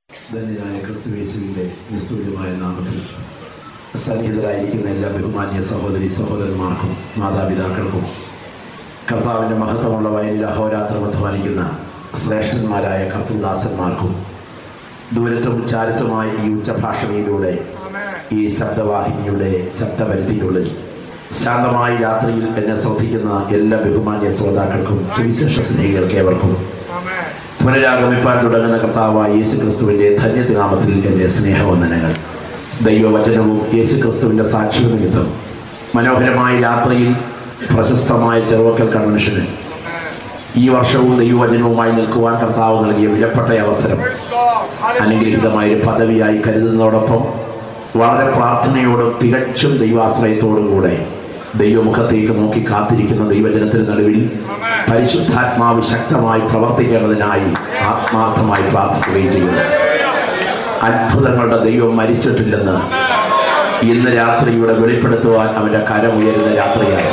ധന്യനായ ക്രിസ്തുവേശുവിൻ്റെ നിസ്തുല്യമായ നാമത്തിൽ സന്നിഹിതരായിരിക്കുന്ന എല്ലാ ബഹുമാന്യ സഹോദരി സഹോദരന്മാർക്കും മാതാപിതാക്കൾക്കും കർത്താവിൻ്റെ മഹത്വമുള്ള വയലിൽ അഹോരാത്രം അധ്വാനിക്കുന്ന ശ്രേഷ്ഠന്മാരായ കർത്തൃദാസന്മാർക്കും ദൂരത്തും ചാരത്തുമായ ഈ ഉച്ചഭാഷണിയിലൂടെ ഈ ശബ്ദവാഹിനിയുടെ ശബ്ദപരിധിയിലുള്ളിൽ ശാന്തമായ രാത്രിയിൽ എന്നെ ശ്രദ്ധിക്കുന്ന എല്ലാ ബഹുമാന്യ ശ്രോതാക്കൾക്കും സുവിശേഷ സ്നേഹികൾക്ക് ഏവർക്കും പുനരാഗമിപ്പാൻ തുടങ്ങുന്ന കർത്താവായ യേശു ക്രിസ്തുവിന്റെ ധന്യനാമത്തിൽ എൻ്റെ സ്നേഹവന്ദനങ്ങൾ ദൈവവചനവും യേശു ക്രിസ്തുവിന്റെ സാക്ഷ്യ നിമിത്തം മനോഹരമായ രാത്രിയിൽ പ്രശസ്തമായ ചെറുവക്കൽ കൺവെൻഷന് ഈ വർഷവും ദൈവവചനവുമായി നിൽക്കുവാൻ കർത്താവ് നൽകിയ വിലപ്പെട്ട അവസരം അനുഗ്രഹീതമായ ഒരു പദവിയായി കരുതുന്നതോടൊപ്പം വളരെ പ്രാർത്ഥനയോടും തികച്ചും ദൈവാശ്രയത്തോടും കൂടെ ദൈവമുഖത്തേക്ക് നോക്കി കാത്തിരിക്കുന്ന ദൈവജനത്തിന് നടുവിൽ പരിശുദ്ധാത്മാവ് ശക്തമായി പ്രവർത്തിക്കേണ്ടതിനായി ആത്മാർത്ഥമായി പ്രാർത്ഥിക്കുകയും ചെയ്യുന്നു അത്ഭുതങ്ങളുടെ ദൈവം മരിച്ചിട്ടില്ലെന്ന് ഇന്ന് രാത്രിയുടെ വെളിപ്പെടുത്തുവാൻ അവന്റെ കരം ഉയരുന്ന രാത്രിയാണ്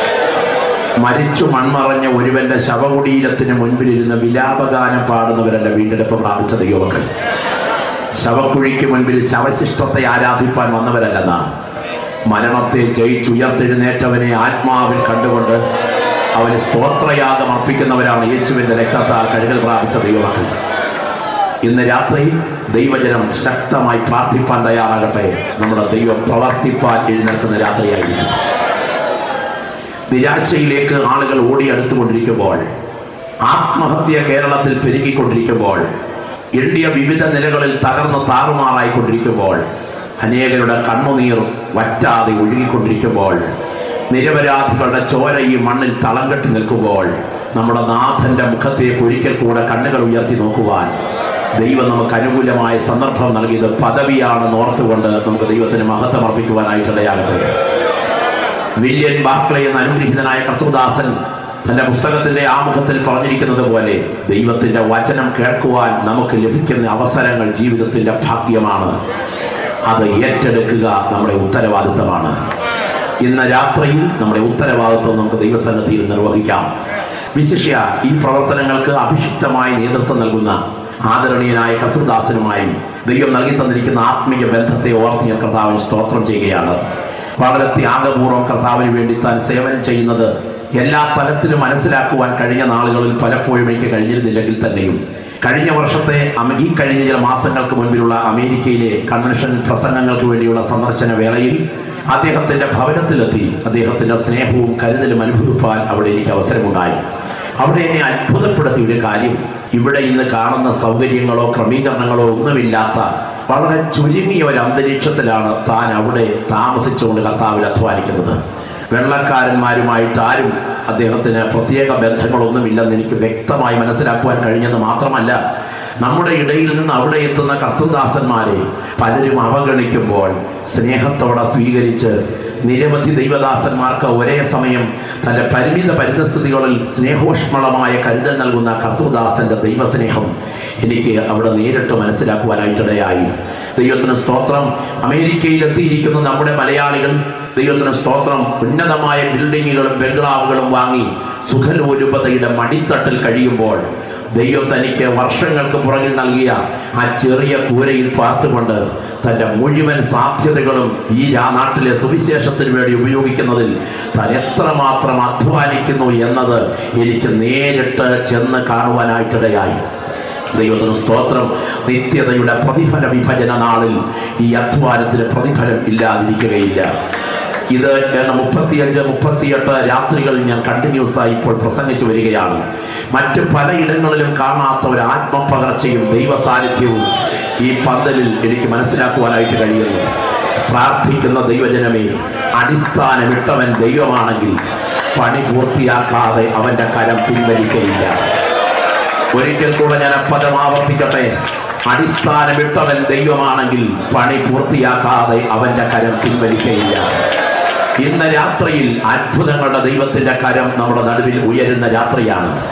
മരിച്ചു മൺമറഞ്ഞ ഒരുവന്റെ ശവകുടീരത്തിന് മുൻപിലിരുന്ന് വിലാപഗാനം പാടുന്നവരല്ല വീണ്ടെടുപ്പ് പ്രാപിച്ച ദൈവമക്കൾ ശവക്കുഴിക്ക് മുൻപിൽ ശവശിഷ്ടത്തെ ആരാധിപ്പാൻ വന്നവരല്ല നാം മരണത്തെ ജയിച്ചുയർത്തെഴുന്നേറ്റവനെ ആത്മാവിൽ കണ്ടുകൊണ്ട് അവന് സ്തോത്രയാഗം അർപ്പിക്കുന്നവരാണ് യേശുവിന്റെ രക്തത്താൽ കഴുകൽ പ്രാപിച്ച ദൈവമക്കൾ ഇന്ന് രാത്രി ദൈവജനം ശക്തമായി പ്രാർത്ഥിപ്പാൻ തയ്യാറാകട്ടെ നമ്മുടെ ദൈവം പ്രവർത്തിപ്പാൻ എഴുന്നേൽക്കുന്ന രാത്രിയായിരിക്കും നിരാശയിലേക്ക് ആളുകൾ ഓടിയെടുത്തുകൊണ്ടിരിക്കുമ്പോൾ ആത്മഹത്യ കേരളത്തിൽ പെരുകിക്കൊണ്ടിരിക്കുമ്പോൾ ഇന്ത്യ വിവിധ നിലകളിൽ തകർന്ന് താറുമാറായിക്കൊണ്ടിരിക്കുമ്പോൾ അനേകരുടെ കണ്ണുനീർ വറ്റാതെ ഒഴുകിക്കൊണ്ടിരിക്കുമ്പോൾ നിരപരാധികളുടെ ചോര ഈ മണ്ണിൽ തളം കെട്ടി നിൽക്കുമ്പോൾ നമ്മുടെ നാഥന്റെ മുഖത്തേക്ക് ഒരിക്കൽ കൂടെ കണ്ണുകൾ ഉയർത്തി നോക്കുവാൻ ദൈവം നമുക്ക് അനുകൂലമായ സന്ദർഭം നൽകിയത് പദവിയാണെന്ന് ഓർത്തുകൊണ്ട് നമുക്ക് ദൈവത്തിന് മഹത്വം അർപ്പിക്കുവാനായിട്ടിടയാകട്ടെ വില്യൻ ബാർക്ലേ എന്ന അനുഗ്രഹീതനായ കർത്തൃദാസൻ തന്റെ പുസ്തകത്തിന്റെ ആമുഖത്തിൽ പറഞ്ഞിരിക്കുന്നത് പോലെ ദൈവത്തിന്റെ വചനം കേൾക്കുവാൻ നമുക്ക് ലഭിക്കുന്ന അവസരങ്ങൾ ജീവിതത്തിന്റെ ഭാഗ്യമാണ് അത് ഏറ്റെടുക്കുക നമ്മുടെ ഉത്തരവാദിത്തമാണ് ഇന്ന് രാത്രിയിൽ നമ്മുടെ ഉത്തരവാദിത്വം നമുക്ക് ദൈവസന്നിധിയിൽ നിർവഹിക്കാം വിശിഷ്യ ഈ പ്രവർത്തനങ്ങൾക്ക് അഭിഷിക്തമായ നേതൃത്വം നൽകുന്ന ആദരണീയനായ കർത്തൃദാസനുമായി ദൈവം നൽകി തന്നിരിക്കുന്ന ആത്മീയ ബന്ധത്തെ ഓർത്ത് ഞാൻ കർത്താവിന് സ്തോത്രം ചെയ്യുകയാണ് വളരെ ത്യാഗപൂർവ്വം കർത്താവിന് വേണ്ടി താൻ സേവനം ചെയ്യുന്നത് എല്ലാ തലത്തിലും മനസ്സിലാക്കുവാൻ കഴിഞ്ഞ നാളുകളിൽ പലപ്പോഴും എനിക്ക് കഴിഞ്ഞിരുന്നില്ലെങ്കിൽ തന്നെയും കഴിഞ്ഞ വർഷത്തെ അമ- ഈ കഴിഞ്ഞ ചില മാസങ്ങൾക്ക് മുൻപിലുള്ള അമേരിക്കയിലെ കൺവെൻഷൻ പ്രസംഗങ്ങൾക്ക് വേണ്ടിയുള്ള സന്ദർശന വേളയിൽ അദ്ദേഹത്തിന്റെ ഭവനത്തിലെത്തി അദ്ദേഹത്തിന്റെ സ്നേഹവും കരുതലും അനുഭവിപ്പാൻ അവിടെ എനിക്ക് അവസരമുണ്ടായി അവിടെ എന്നെ അത്ഭുതപ്പെടുത്തിയ ഒരു കാര്യം ഇവിടെ ഇന്ന് കാണുന്ന സൗകര്യങ്ങളോ ക്രമീകരണങ്ങളോ ഒന്നുമില്ലാത്ത വളരെ ചുരുങ്ങിയ ഒരു അന്തരീക്ഷത്തിലാണ് താൻ അവിടെ താമസിച്ചുകൊണ്ട് കർത്താവിൽ അധ്വാനിക്കുന്നത് വെള്ളക്കാരന്മാരുമായിട്ട് ആരും അദ്ദേഹത്തിന് പ്രത്യേക ബന്ധങ്ങളൊന്നുമില്ലെന്ന് എനിക്ക് വ്യക്തമായി മനസ്സിലാക്കുവാൻ കഴിഞ്ഞെന്ന് മാത്രമല്ല നമ്മുടെ ഇടയിൽ നിന്ന് അവിടെ എത്തുന്ന കർത്തദാസന്മാരെ പലരും അവഗണിക്കുമ്പോൾ സ്നേഹത്തോടെ സ്വീകരിച്ച് നിരവധി ദൈവദാസന്മാർക്ക് ഒരേ സമയം തന്റെ പരിമിത പരിതസ്ഥിതികളിൽ സ്നേഹോഷ്മളമായ കരുതൽ നൽകുന്ന കർത്തൃദാസന്റെ ദൈവസ്നേഹം എനിക്ക് അവിടെ നേരിട്ട് മനസ്സിലാക്കുവാനായിട്ടിടയായി ദൈവത്തിന് സ്തോത്രം അമേരിക്കയിൽ എത്തിയിരിക്കുന്ന നമ്മുടെ മലയാളികൾ ദൈവത്തിന് സ്തോത്രം ഉന്നതമായ ബിൽഡിങ്ങുകളും ബംഗ്ലാവുകളും വാങ്ങി സുഖലോലുപതയുടെ മടിത്തട്ടിൽ കഴിയുമ്പോൾ ദൈവം തനിക്ക് വർഷങ്ങൾക്ക് പുറകിൽ നൽകിയ ആ ചെറിയ കൂരയിൽ പാർത്തുകൊണ്ട് തന്റെ മുഴുവൻ സാധ്യതകളും ഈ രാ- നാട്ടിലെ സുവിശേഷത്തിന് വേണ്ടി ഉപയോഗിക്കുന്നതിൽ താൻ എത്രമാത്രം അധ്വാനിക്കുന്നു എന്നത് എനിക്ക് നേരിട്ട് ചെന്ന് കാണുവാനായിട്ടിടയായി ദൈവത്തിന് സ്തോത്രം നിത്യതയുടെ പ്രതിഫല വിഭജന നാളിൽ ഈ അധ്വാനത്തിന് പ്രതിഫലം ഇല്ലാതിരിക്കുകയില്ല ഇത് ഞാൻ മുപ്പത്തിയഞ്ച് മുപ്പത്തിയെട്ട് രാത്രികൾ ഞാൻ കണ്ടിന്യൂസ് ആയി ഇപ്പോൾ പ്രസംഗിച്ചു വരികയാണ് മറ്റ് പലയിടങ്ങളിലും കാണാത്ത ഒരു ആത്മപകർച്ചയും ദൈവ സാന്നിധ്യവും ഈ പന്തലിൽ എനിക്ക് മനസ്സിലാക്കുവാനായിട്ട് കഴിയുന്നു പ്രാർത്ഥിക്കുന്ന ദൈവജനമേ അടിസ്ഥാനമിട്ടവൻ ദൈവമാണെങ്കിൽ പണി പൂർത്തിയാക്കാതെ അവന്റെ കരം പിൻവലിക്കയില്ല ഒരിക്കൽ കൂടെ ഞാൻ ആ പദം ആവർത്തിക്കട്ടെ അടിസ്ഥാനമിട്ടവൻ ദൈവമാണെങ്കിൽ പണി പൂർത്തിയാക്കാതെ അവന്റെ കരം പിൻവലിക്കയില്ല ഇന്ന് രാത്രിയിൽ അത്ഭുതങ്ങളുടെ ദൈവത്തിന്റെ കരം നമ്മുടെ നടുവിൽ ഉയരുന്ന രാത്രിയാണ്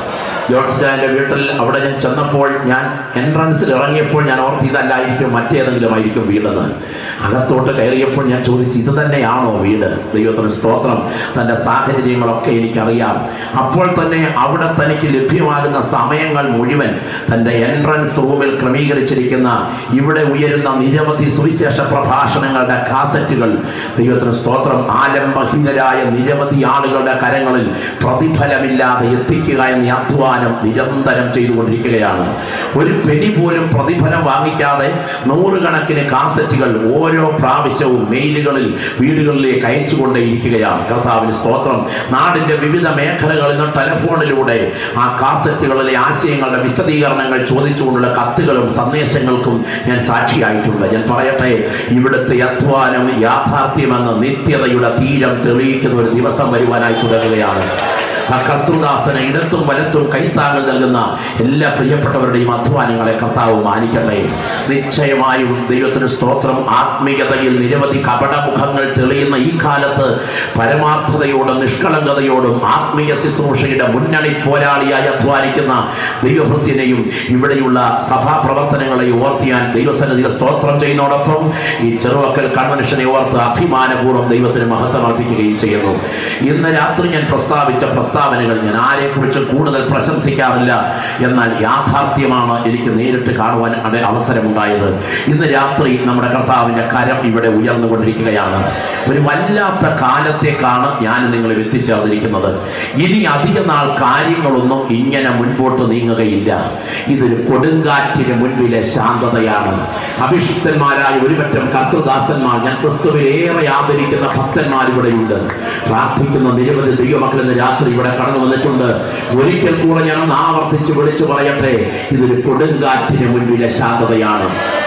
ജോൺസ്റ്റാന്റെ വീട്ടിൽ അവിടെ ഞാൻ ചെന്നപ്പോൾ ഞാൻ എൻട്രൻസിൽ ഇറങ്ങിയപ്പോൾ ഞാൻ ഓർത്ത് ഇതല്ലായിരിക്കും മറ്റേതെങ്കിലും ആയിരിക്കും വീടെന്ന് അകത്തോട്ട് കയറിയപ്പോൾ ഞാൻ ചോദിച്ചു ഇത് തന്നെയാണോ വീട് ദൈവത്തിന് സ്തോത്രം തൻ്റെ സാഹചര്യങ്ങളൊക്കെ എനിക്കറിയാം അപ്പോൾ തന്നെ അവിടെ തനിക്ക് ലഭ്യമാകുന്ന സമയങ്ങൾ മുഴുവൻ തൻ്റെ എൻട്രൻസ് റൂമിൽ ക്രമീകരിച്ചിരിക്കുന്ന ഇവിടെ ഉയരുന്ന നിരവധി സുവിശേഷ പ്രഭാഷണങ്ങളുടെ കാസറ്റുകൾ ദൈവത്തിന് സ്തോത്രം ആലംബഹീനരായ നിരവധി ആളുകളുടെ കരങ്ങളിൽ പ്രതിഫലമില്ലാതെ എത്തിക്കുക എന്ന ഈ അധ്വാനം നിരന്തരം ചെയ്തുകൊണ്ടിരിക്കുകയാണ് ഒരു പെനി പോലും പ്രതിഫലം വാങ്ങിക്കാതെ നൂറുകണക്കിന് കാസറ്റുകൾ ഓരോ പ്രാവശ്യവും മെയിലുകളിൽ വീടുകളിലേക്ക് അയച്ചുകൊണ്ടേയിരിക്കുകയാണ് കർത്താവിന് സ്തോത്രം നാടിന്റെ വിവിധ മേഖലകളിൽ നിന്ന് ടെലഫോണിലൂടെ ആ കാസറ്റുകളിലെ ആശയങ്ങളുടെ വിശദീകരണങ്ങൾ ചോദിച്ചുകൊണ്ടുള്ള കത്തുകളും സന്ദേശങ്ങൾക്കും ഞാൻ സാക്ഷിയായിട്ടുണ്ട് ഞാൻ പറയട്ടെ ഇവിടുത്തെ അധ്വാനം യാഥാർത്ഥ്യമെന്ന് നിത്യതയുടെ തീരം തെളിയിക്കുന്ന ഒരു ദിവസം വരുവാനായി തുടങ്ങുകയാണ് ആ കർത്തൃദാസന് ഇടത്തും വലത്തും കൈത്താങ്ങൽ നൽകുന്ന എല്ലാ പ്രിയപ്പെട്ടവരുടെയും അധ്വാനങ്ങളെ കർത്താവ് മാനിക്കട്ടെ നിശ്ചയമായും ദൈവത്തിന് സ്തോത്രം ആത്മീയതയിൽ നിരവധി കപടമുഖങ്ങൾ തെളിയുന്ന ഈ കാലത്ത് പരമാർത്ഥതയോടും നിഷ്കളങ്കതയോടും ആത്മീയ ശുശ്രൂഷയുടെ മുന്നണി പോരാളിയായി അധ്വാനിക്കുന്ന ദൈവഭൃത്യനെയും ഇവിടെയുള്ള സഭാ പ്രവർത്തനങ്ങളെയും ഓർത്ത് ഞാൻ ദൈവസന്നിധിയിൽ സ്തോത്രം ചെയ്യുന്നതോടൊപ്പം ഈ ചെറുവക്കൽ കൺവെൻഷനെ ഓർത്ത് അഭിമാനപൂർവ്വം ദൈവത്തിന് മഹത്വം അർപ്പിക്കുകയും ചെയ്യുന്നു ഇന്ന് രാത്രി ഞാൻ പ്രസ്താവിച്ച പ്രസ്താവനകൾ ഞാൻ ആരെക്കുറിച്ച് കൂടുതൽ പ്രശംസിക്കാറില്ല എന്നാൽ യാഥാർത്ഥ്യമാണ് എനിക്ക് നേരിട്ട് കാണുവാൻ അടെ അവസരമുണ്ടായത് ഇന്ന് രാത്രി നമ്മുടെ കർത്താവിന്റെ കരം ഇവിടെ ഉയർന്നുകൊണ്ടിരിക്കുകയാണ് ഒരു വല്ലാത്ത കാലത്തേക്കാണ് ഞാൻ നിങ്ങളെ എത്തിച്ചേർന്നിരിക്കുന്നത് ഇനി അധിക നാൾ കാര്യങ്ങളൊന്നും ഇങ്ങനെ മുൻപോട്ട് നീങ്ങുകയില്ല ഇതൊരു കൊടുങ്കാറ്റിന് മുൻപിലെ ശാന്തതയാണ് അഭിഷിക്തന്മാരായ ഒരുപറ്റം കർത്തൃദാസന്മാർ ഞാൻ ക്രിസ്തുവിൽ ഏറെ ആദരിക്കുന്ന ഭക്തന്മാർ ഇവിടെയുണ്ട് പ്രാർത്ഥിക്കുന്ന നിരവധി ദൈവമക്കൾ ഇന്ന് രാത്രി ഇവിടെ കടന്നു വന്നിട്ടുണ്ട് ഒരിക്കൽ കൂടെ ഞാൻ ഒന്ന് ആവർത്തിച്ച് വിളിച്ചു പറയട്ടെ ഇതൊരു കൊടുങ്കാറ്റിന് മുൻപിലെ ശാന്തതയാണ്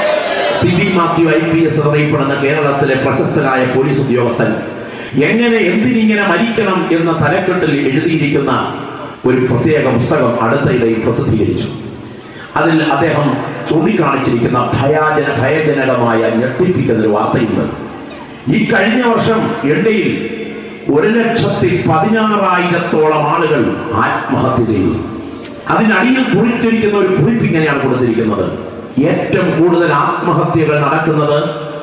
C B Mathew I P S അറിയപ്പെടുന്ന കേരളത്തിലെ പ്രശസ്തനായ പോലീസ് ഉദ്യോഗസ്ഥൻ എങ്ങനെ എന്തിനിങ്ങനെ മരിക്കണം എന്ന തലക്കെട്ടിൽ എഴുതിയിരിക്കുന്ന ഒരു പ്രത്യേക പുസ്തകം അടുത്തയിടയിൽ പ്രസിദ്ധീകരിച്ചു അതിൽ അദ്ദേഹം ചൂണ്ടിക്കാണിച്ചിരിക്കുന്ന ഭയാജന ഭയജനകമായ ഞെട്ടിപ്പിക്കുന്ന ഒരു വാർത്തയുണ്ട് ഈ കഴിഞ്ഞ വർഷം എണ്ണയിൽ ഒരു ലക്ഷത്തി പതിനാറായിരത്തോളം ആളുകൾ ആത്മഹത്യ ചെയ്തു അതിനടിയിൽ കുറിച്ചിരിക്കുന്ന ഒരു കുറിപ്പ് ഇങ്ങനെയാണ് കൊടുത്തിരിക്കുന്നത് ഏറ്റവും കൂടുതൽ ആത്മഹത്യകൾ നടക്കുന്നത്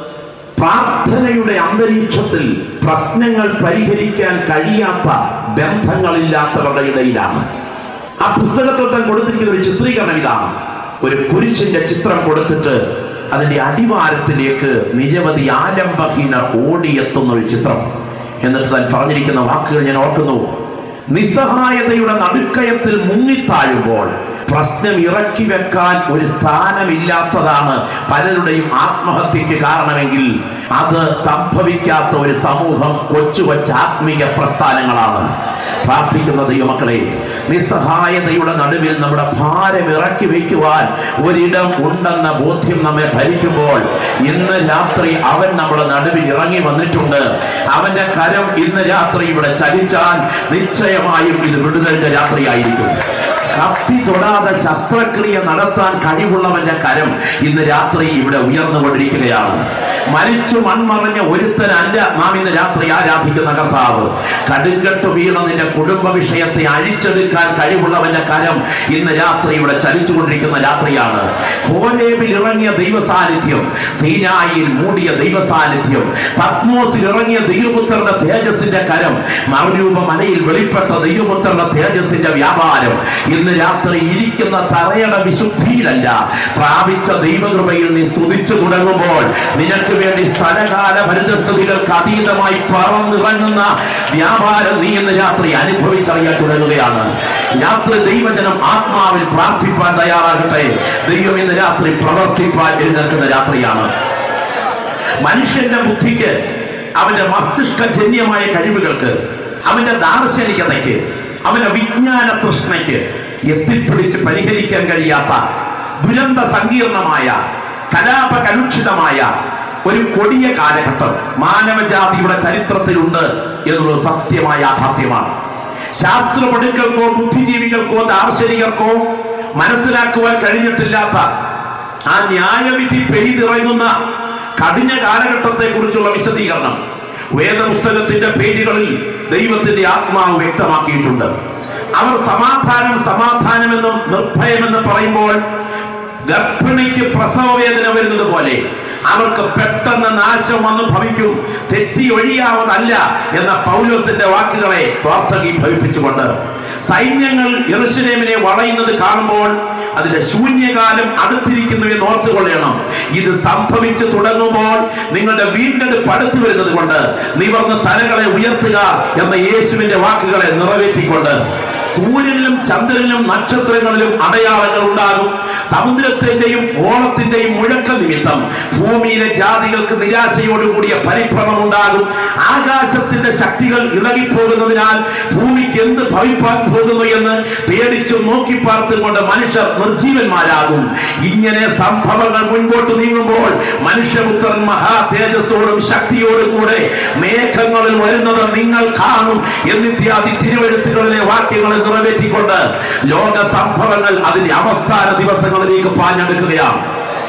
പ്രാർത്ഥനയുടെ അന്തരീക്ഷത്തിൽ പ്രശ്നങ്ങൾ പരിഹരിക്കാൻ കഴിയാത്ത ബന്ധങ്ങളില്ലാത്തവരുടെ ഇടയിലാണ് ആ പുസ്തകത്തിൽ കൊടുത്തിരിക്കുന്ന ഒരു ചിത്രീകരണം ഇതാണ് ഒരു കുരിശിന്റെ ചിത്രം കൊടുത്തിട്ട് അതിന്റെ അടിവാരത്തിലേക്ക് നിരവധി ആലംബഹീനർ ഓടിയെത്തുന്ന ഒരു ചിത്രം എന്നിട്ട് താൻ പറഞ്ഞിരിക്കുന്ന വാക്കുകൾ ഞാൻ ഓർക്കുന്നു നിസ്സഹായതയുടെ നടുക്കയത്തിൽ മുങ്ങിത്താഴുമ്പോൾ പ്രശ്നം ഇറക്കി വെക്കാൻ ഒരു സ്ഥാനമില്ലാത്തതാണ് പലരുടെയും ആത്മഹത്യക്ക് കാരണമെങ്കിൽ അത് സംഭവിക്കാത്ത ഒരു സമൂഹം കൊച്ചു കൊച്ചു ആത്മീയ പ്രസ്ഥാനങ്ങളാണ് പ്രാർത്ഥിക്കുന്ന ദൈവമക്കളെ നിസ്സഹായതയുടെ നടുവിൽ നമ്മുടെ ഭാരം ഇറക്കി വയ്ക്കുവാൻ ഒരിടം ഉണ്ടെന്ന ബോധ്യം നമ്മെ ഭരിക്കുമ്പോൾ ഇന്ന് രാത്രി അവൻ നമ്മുടെ നടുവിൽ ഇറങ്ങി വന്നിട്ടുണ്ട് അവന്റെ കരം ഇന്ന് രാത്രി ഇവിടെ ചലിച്ചാൽ നിശ്ചയമായും ഇത് വിടുതലിന്റെ രാത്രിയായിരിക്കും കത്തി തൊടാതെ ശസ്ത്രക്രിയ നടത്താൻ കഴിവുള്ളവന്റെ കരം ഇന്ന് രാത്രി ഇവിടെ ഉയർന്നുകൊണ്ടിരിക്കുകയാണ് മരിച്ചു മൺമറഞ്ഞ ഒരുത്തനല്ല നാം ഇന്ന് രാത്രി ആരാധിക്കുന്ന കർത്താവ് കടുങ്കട്ട് വീണ നിന്റെ കുടുംബ വിഷയത്തെ അഴിച്ചെടുക്കാൻ കഴിവുള്ളവന്റെ കരം ഇന്ന് രാത്രി ഇവിടെ ചലിച്ചുകൊണ്ടിരിക്കുന്ന രാത്രിയാണ് ഹോലേബിൽ ഇറങ്ങിയ ദൈവ സാന്നിധ്യം സീനായിൽ മൂടിയ ദൈവ സാന്നിധ്യം പത്മോസിൽ ഇറങ്ങിയ ദൈവപുത്രന്റെ തേജസ്സിന്റെ കരം മറുരൂപ മലയിൽ വെളിപ്പെട്ട ദൈവപുത്രന്റെ തേജസ്സിന്റെ വ്യാപാരം ഇന്ന് രാത്രി ഇരിക്കുന്ന തറയുടെ വിശുദ്ധിയിലല്ല പ്രാപിച്ച ദൈവകൃപയിൽ നീ സ്തുതിച്ചു തുടങ്ങുമ്പോൾ നിനക്ക് വേണ്ടി സ്ഥലകാല പരിതസ്ഥിതികൾക്ക് അതീതമായി പറന്നിറങ്ങുന്ന വ്യാപാരം നീ ഇന്ന് രാത്രി അനുഭവിച്ചറിയാൻ തുടങ്ങുകയാണ് രാത്രി ദൈവജനം ആത്മാവിൽ പ്രാർത്ഥിപ്പാൻ തയ്യാറാകട്ടെ ദൈവം ഇന്ന് രാത്രി പ്രവർത്തിപ്പാൻ എഴുന്നേൽക്കുന്ന രാത്രിയാണ് മനുഷ്യന്റെ ബുദ്ധിക്ക് അവന്റെ മസ്തിഷ്കജന്യമായ കഴിവുകൾക്ക് അവന്റെ ദാർശനികതയ്ക്ക് അവന്റെ വിജ്ഞാന തൃഷ്ണയ്ക്ക് എത്തിപ്പിടിച്ച് പരിഹരിക്കാൻ കഴിയാത്ത ദുരന്ത സങ്കീർണമായ കലാപകലുഷിതമായ ഒരു കൊടിയ കാലഘട്ടം മാനവജാതിയുടെ ചരിത്രത്തിലുണ്ട് എന്നുള്ളത് സത്യമായ യാഥാർത്ഥ്യമാണ് ശാസ്ത്രപടുക്കൾക്കോ ബുദ്ധിജീവികൾക്കോ ദാർശനികർക്കോ മനസ്സിലാക്കുവാൻ കഴിഞ്ഞിട്ടില്ലാത്ത ആ ന്യായവിധി പെയ്തിറങ്ങുന്ന കഠിന കാലഘട്ടത്തെ കുറിച്ചുള്ള വിശദീകരണം വേദപുസ്തകത്തിന്റെ പേരുകളിൽ ദൈവത്തിന്റെ ആത്മാവ് വ്യക്തമാക്കിയിട്ടുണ്ട് അവർ സമാധാനം സമാധാനമെന്നും നിർഭയമെന്ന് പറയുമ്പോൾ ഗർഭിണിക്ക് പ്രസവ വേദന വരുന്നത് പോലെ അവർക്ക് പെട്ടെന്ന് നാശം വന്ന് ഭവിക്കും തെറ്റി ഒഴിയാവതല്ല എന്ന പൗലോസിന്റെ വാക്കുകളെ സ്വാർത്ഥകി ഭവിപ്പിച്ചുകൊണ്ട് സൈന്യങ്ങൾ യെറുശലേമിനെ വളയുന്നത് കാണുമ്പോൾ അതിന്റെ ശൂന്യകാലം അടുത്തിരിക്കുന്നു എന്ന് ഓർത്തുകൊള്ളണം ഇത് സംഭവിച്ചു തുടങ്ങുമ്പോൾ നിങ്ങളുടെ വീണ്ടെടുപ്പ് അടുത്തു വരുന്നത് കൊണ്ട് നിവർന്ന് തലകളെ ഉയർത്തുക എന്ന യേശുവിന്റെ വാക്കുകളെ നിറവേറ്റിക്കൊണ്ട് സൂര്യനിലും ചന്ദ്രനിലും നക്ഷത്രങ്ങളിലും അടയാളങ്ങൾ ഉണ്ടാകും സമുദ്രത്തിന്റെയും ഓളത്തിന്റെയും മുഴക്ക നിമിത്തം ഭൂമിയിലെ ജാതികൾക്ക് നിരാശയോടുകൂടിയ പരിഭ്രമം ഉണ്ടാകും ആകാശത്തിന്റെ ശക്തികൾ ഇളകിപ്പോകുന്നതിനാൽ ഭൂമിക്ക് എന്ത് ഭവിപ്പാൻ പോകുന്നു എന്ന് പേടിച്ചു നോക്കി പാർത്തുകൊണ്ട് മനുഷ്യർ നിർജീവന്മാരാകും ഇങ്ങനെ സംഭവങ്ങൾ മുൻപോട്ട് നീങ്ങുമ്പോൾ മനുഷ്യപുത്രൻ മഹാ തേജസ്സോടും ശക്തിയോടും കൂടെ മേഘങ്ങളിൽ വരുന്നത് നിങ്ങൾ കാണും എന്നിത്യാദി തിരുവഴുത്തുകളിലെ വാക്യങ്ങളെ നിറവേറ്റിക്കൊണ്ട് ലോക സംഭവങ്ങൾ അതിന്റെ അവസാന ദിവസങ്ങളിലേക്ക് പാഞ്ഞെടുക്കുകയാണ്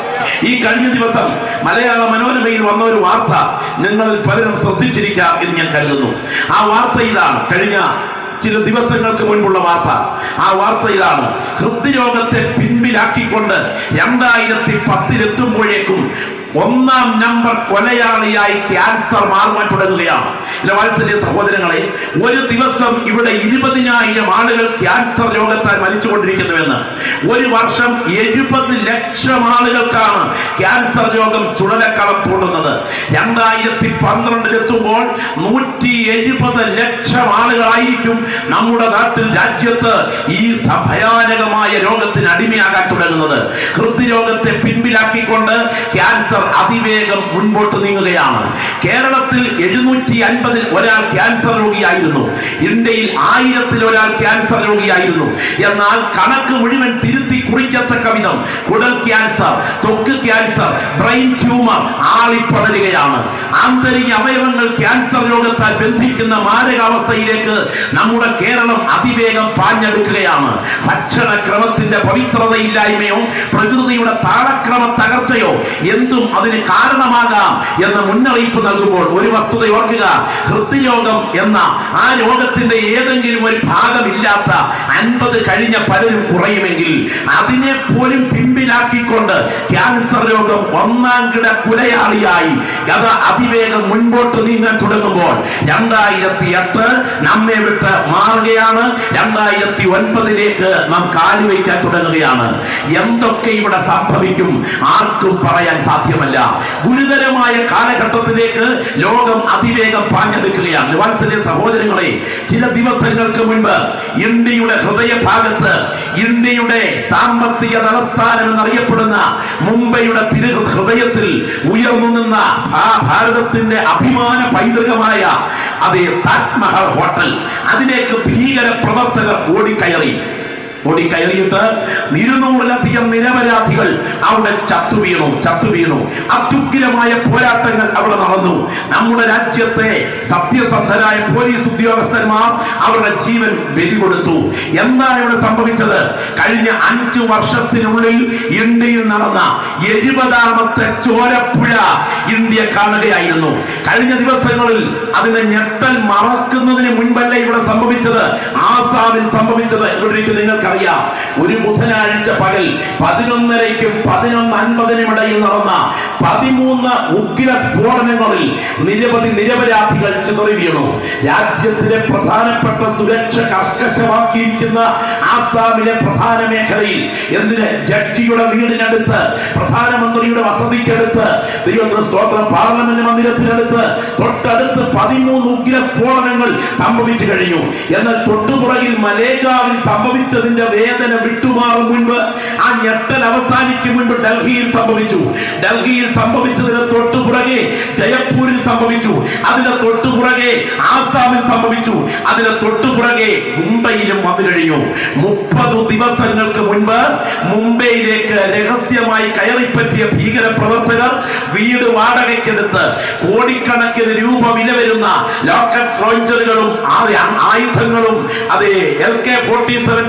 ഈ കഴിഞ്ഞ ദിവസം മലയാള മനോരമയിൽ വന്ന ഒരു വാർത്ത നിങ്ങളിൽ പലരും ശ്രദ്ധിച്ചിരിക്കാം എന്ന് ഞാൻ കരുതുന്നു ആ വാർത്ത ഇതാണ് കഴിഞ്ഞ ചില ദിവസങ്ങൾക്ക് മുൻപുള്ള വാർത്ത ആ വാർത്ത ഇതാണ് ഹൃദ്രോഗത്തെ പിൻപിലാക്കിക്കൊണ്ട് രണ്ടായിരത്തി പത്തിലെത്തുമ്പോഴേക്കും ഒന്നാം നമ്പർ കൊലയാളിയായി ക്യാൻസർ മാറുവാൻ തുടങ്ങുകയാണ് എന്റെ വാത്സല്യ സഹോദരങ്ങളെ ഒരു ദിവസം ഇവിടെ ഇരുപതിനായിരം ആളുകൾ ക്യാൻസർ രോഗത്താൽ മരിച്ചുകൊണ്ടിരിക്കുന്നുവെന്ന് ഒരു വർഷം എഴുപത് ലക്ഷം ആളുകൾക്കാണ് ക്യാൻസർ രോഗം ചുഴലക്കളം തോണ്ടുന്നത് രണ്ടായിരത്തി പന്ത്രണ്ടിലെത്തുമ്പോൾ നൂറ്റി എഴുപത് ലക്ഷം ആളുകളായിരിക്കും നമ്മുടെ നാട്ടിൽ രാജ്യത്ത് ഈ സ- ഭയാനകമായ രോഗത്തിന് അടിമയാകാൻ തുടങ്ങുന്നത് ഹൃദ്രോഗത്തെ പിൻപിലാക്കിക്കൊണ്ട് ക്യാൻസർ അതിവേഗം മുൻപോട്ട് നീങ്ങുകയാണ് കേരളത്തിൽ എഴുന്നൂറ്റി അൻപതിൽ ഒരാൾ ക്യാൻസർ രോഗിയായിരുന്നു ഇന്ത്യയിൽ ആയിരത്തിൽ ഒരാൾ ക്യാൻസർ രോഗിയായിരുന്നു എന്നാൽ കണക്ക് മുഴുവൻ തിരുത്തി കുറിക്കത്തക്ക വിധം കുടൽ ക്യാൻസർ ത്വക്ക് ക്യാൻസർ ബ്രെയിൻ ട്യൂമർ ആളിപ്പടരുകയാണ് ആന്തരിക അവയവങ്ങൾ ക്യാൻസർ രോഗത്താൽ ബന്ധിക്കുന്ന മാരകാവസ്ഥയിലേക്ക് നമ്മുടെ കേരളം അതിവേഗം പാഞ്ഞെടുക്കുകയാണ് ഭക്ഷണക്രമത്തിന്റെ പവിത്രതയില്ലായ്മയോ പ്രകൃതിയുടെ താളക്രമ തകർച്ചയോ എന്തും അതിന് കാരണമാകാം എന്ന മുന്നറിയിപ്പ് നൽകുമ്പോൾ ഒരു വസ്തുത ഓർക്കുക ഹൃദ്രോഗം എന്ന ആ രോഗത്തിന്റെ ഏതെങ്കിലും ഒരു ഭാഗമില്ലാത്ത അൻപത് കഴിഞ്ഞ പലരും കുറയുമെങ്കിൽ അതിനെ പോലും പിൻപിലാക്കിക്കൊണ്ട് ക്യാൻസർ രോഗം ഒന്നാം കിട കുലയാളിയായി അത് അതിവേഗം മുൻപോട്ട് നീങ്ങാൻ തുടങ്ങുമ്പോൾ രണ്ടായിരത്തി എട്ട് നമ്മെ വിട്ട് മാറുകയാണ് രണ്ടായിരത്തി ഒൻപതിലേക്ക് നാം കാലുവയ്ക്കാൻ തുടങ്ങുകയാണ് എന്തൊക്കെ ഇവിടെ സംഭവിക്കും ആർക്കും പറയാൻ സാധ്യമല്ല ഗുരുതരമായ കാലഘട്ടത്തിലേക്ക് ലോകം അതിവേഗം പാഞ്ഞെടുക്കുകയാണ് വാത്സല്യ സഹോദരങ്ങളെ ചില ദിവസങ്ങൾക്ക് മുൻപ് ഇന്ത്യയുടെ ഹൃദയഭാഗത്ത് ഇന്ത്യയുടെ സാമ്പത്തിക തലസ്ഥാനം എന്നറിയപ്പെടുന്ന മുംബൈയുടെ തിരു ഹൃദയത്തിൽ ഉയർന്നു നിന്ന ഭാ- ഭാരതത്തിന്റെ അഭിമാന പൈതൃകമായ അതേ താജ്മഹൽ ഹോട്ടൽ അതിലേക്ക് ഭീകര പ്രവർത്തകർ ഓടിക്കയറി ഓടിക്കയറിയിട്ട് ഇരുന്നൂറിലധികം നിരപരാധികൾ അവിടെ ചത്തു വീണു ചത്തു വീണു അത്യുഗ്രമായ പോരാട്ടങ്ങൾ അവിടെ നടന്നു നമ്മുടെ രാജ്യത്തെ സത്യസന്ധരായ പോലീസ് ഉദ്യോഗസ്ഥന്മാർ അവരുടെ ജീവൻ ബലി കൊടുത്തു എന്താണ് ഇവിടെ സംഭവിച്ചത് കഴിഞ്ഞ അഞ്ചു വർഷത്തിനുള്ളിൽ ഇന്ത്യയിൽ നടന്ന എഴുപതാമത്തെ ചോരപ്പുഴ ഇന്ത്യ കാണുകയായിരുന്നു കഴിഞ്ഞ ദിവസങ്ങളിൽ അതിനെ ഞെട്ടൽ മറക്കുന്നതിന് മുൻപല്ല ഇവിടെ സംഭവിച്ചത് ആസാമിൽ സംഭവിച്ചത് ഇവിടെ നിങ്ങൾക്കറിയാം ഒരു ബുധനാഴ്ച പകൽ പതിനൊന്നരയ്ക്കും പതിനൊന്ന് അൻപതിനും ഇടയിൽ നടന്ന പതിമൂന്ന് ഉഗ്ര സ്ഫോടനങ്ങളിൽ നിരവധി നിരപരാധികൾ ചിതറി വീണു രാജ്യത്തിലെ പ്രധാനപ്പെട്ട സുരക്ഷ കർക്കശമാക്കിയിരിക്കുന്ന ആസാമിലെ പ്രധാന മേഖലയിൽ എന്തിന് ജഡ്ജിയുടെ വീടിനടുത്ത് പ്രധാനമന്ത്രിയുടെ വസതിക്കടുത്ത് ദൈവത്തിന് സ്തോത്രം പാർലമെന്റ് മന്ദിരത്തിനടുത്ത് തൊട്ടടുത്ത് പതിമൂന്ന് ഉഗ്ര സ്ഫോടനങ്ങൾ സംഭവിച്ചു കഴിഞ്ഞു എന്നാൽ തൊട്ടുപുറകിൽ മലേഗാവിൽ സംഭവിച്ചതിന്റെ വേദന വിട്ടുമാറും മുൻപ് ആ ഞെട്ടൽ അവസാനിക്കും മുൻപ് ഡൽഹിയിൽ സംഭവിച്ചു ഡൽഹിയിൽ സംഭവിച്ചതിന് തൊട്ടുപുറകെ ജയപ്പൂരിൽ സംഭവിച്ചു അതിന് തൊട്ടുപുറകെ ആസാമിൽ സംഭവിച്ചു അതിന് തൊട്ടുപുറകെ മുംബൈയിലും വന്നു കഴിഞ്ഞു മുപ്പത് ദിവസങ്ങൾക്ക് മുൻപ് മുംബൈയിലേക്ക് രഹസ്യമായി കയറിപ്പറ്റിയ ഭീകര പ്രവർത്തകർ വീട് വാടകയ്ക്കെടുത്ത് കോടിക്കണക്കിന് രൂപ വില വരുന്ന ലോക്കറ്റ് ലോഞ്ചറുകളും ആയുധങ്ങളും അതേ എൽ കെ ഫോർട്ടി സെവൻ തോക്കുകളും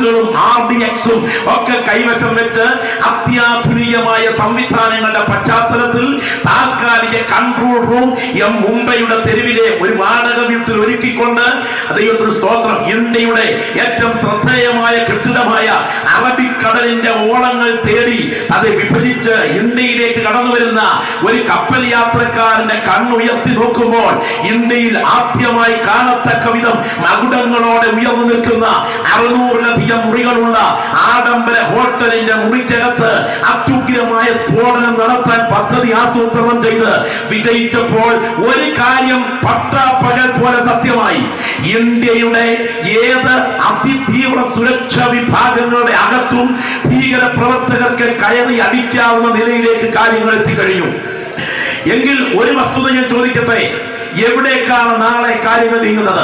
ഡ്രോണുകളും ആർ ഡി എക്സും ഒക്കെ കൈവശം വെച്ച് അത്യാധുനികമായ സംവിധാനങ്ങളുടെ പശ്ചാത്തലത്തിൽ താൽക്കാലിക കൺട്രോൾ റൂം എം മുംബൈയുടെ തെരുവിലെ ഒരു വാടക വീട്ടിൽ ഒരുക്കിക്കൊണ്ട് ദൈവത്തിന് സ്തോത്രം ഇന്ത്യയുടെ ഏറ്റവും ശ്രദ്ധേയമായ കെട്ടിടമായ അറബിക്കടലിന്റെ ഓളങ്ങൾ തേടി അത് വിഭജിച്ച് ഇന്ത്യയിലേക്ക് കടന്നു വരുന്ന ഒരു കപ്പൽ യാത്രക്കാരന്റെ കണ്ണുയർത്തി നോക്കുമ്പോൾ ഇന്ത്യയിൽ ആദ്യമായി കാണത്തക്ക വിധം മകുടങ്ങളോടെ ഉയർന്നു നിൽക്കുന്ന അറുന്നൂറിലധികം മുറികളുള്ള ആഡംബര ഹോട്ടലിന്റെ മുറിക്കകത്ത് അത്യുഗ്രമായ സ്ഫോടനം നടത്താൻ പദ്ധതി ആസൂത്രണം ചെയ്ത് വിജയിച്ചപ്പോൾ ഒരു കാര്യം പട്ടാപ്പകൽ പോലെ സത്യമായി ഇന്ത്യയുടെ ഏത് അതിതീവ്ര സുരക്ഷാ വിഭാഗങ്ങളുടെ അകത്തും ഭീകര പ്രവർത്തകർക്ക് കയറി അടിക്കാവുന്ന നിലയിലേക്ക് കാര്യങ്ങൾ എത്തിക്കഴിഞ്ഞു എങ്കിൽ ഒരു വസ്തുത ഞാൻ ചോദിക്കട്ടെ എവിടേക്കാണ് നാളെ കാര്യങ്ങൾ നീങ്ങുന്നത്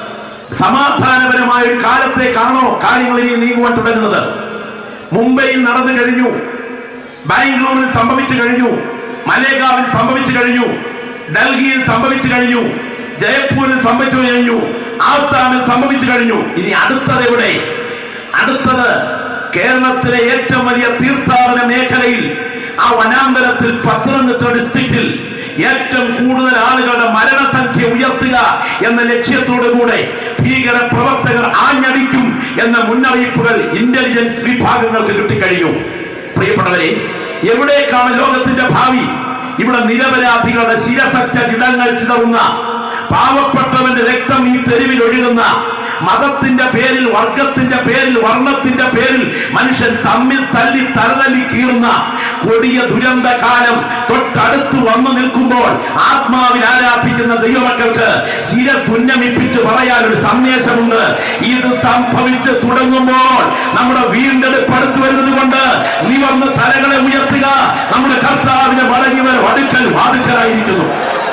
സമാധാനപരമായ ഒരു കാലത്തേക്കാണോ കാര്യങ്ങൾ ഇനി നീങ്ങുവാൻ തുടങ്ങുന്നത് മുംബൈയിൽ നടന്നു കഴിഞ്ഞു ബാംഗ്ലൂരിൽ സംഭവിച്ചു കഴിഞ്ഞു മലേഗാവിൽ സംഭവിച്ചു കഴിഞ്ഞു ഡൽഹിയിൽ സംഭവിച്ചു കഴിഞ്ഞു ജയ്പൂരിൽ സംഭവിച്ചു കഴിഞ്ഞു ആസാമിൽ സംഭവിച്ചു കഴിഞ്ഞു ഇനി അടുത്തത് എവിടെ അടുത്തത് കേരളത്തിലെ ഏറ്റവും വലിയ തീർത്ഥാടന മേഖലയിൽ ആ വനാന്തരത്തിൽ പത്തനംതിട്ട ഡിസ്ട്രിക്റ്റിൽ ഏറ്റവും കൂടുതൽ ആളുകളുടെ മരണസംഖ്യ ഉയർത്തുക എന്ന ലക്ഷ്യത്തോടു കൂടെ ഭീകര പ്രവർത്തകർ ആഞ്ഞടിക്കും എന്ന മുന്നറിയിപ്പുകൾ ഇന്റലിജൻസ് വിഭാഗങ്ങൾക്ക് കിട്ടിക്കഴിഞ്ഞു പ്രിയപ്പെട്ടവരെ എവിടേക്കാണ് ലോകത്തിന്റെ ഭാവി ഇവിടെ നിരപരാധികളുടെ ശിരസറ്റ കിടങ്ങൾ ചിതറുന്ന പാവപ്പെട്ടവന്റെ രക്തം ഈ തെരുവിൽ ഒഴുകുന്ന മതത്തിന്റെ പേരിൽ വർഗത്തിന്റെ പേരിൽ വർണ്ണത്തിന്റെ പേരിൽ മനുഷ്യൻ തമ്മിൽ തല്ലി തലതല്ലി കീറുന്ന കൊടിയ ദുരന്ത കാലം തൊട്ടടുത്ത് വന്നു നിൽക്കുമ്പോൾ ആത്മാവിൽ ആരാധിക്കുന്ന ദൈവമക്കൾക്ക് ശിരസുന്നമിപ്പിച്ച് പറയാൻ ഒരു സന്ദേശമുണ്ട് ഇത് സംഭവിച്ച് തുടങ്ങുമ്പോൾ നമ്മുടെ വീണ്ടെടുപ്പ് അടുത്ത് വരുന്നത് കൊണ്ട് നീ വന്ന് തലകളെ ഉയർത്തുക നമ്മുടെ കർത്താവിനെ മടങ്ങിവർ അടുക്കൽ വാതുക്കലായിരിക്കുന്നു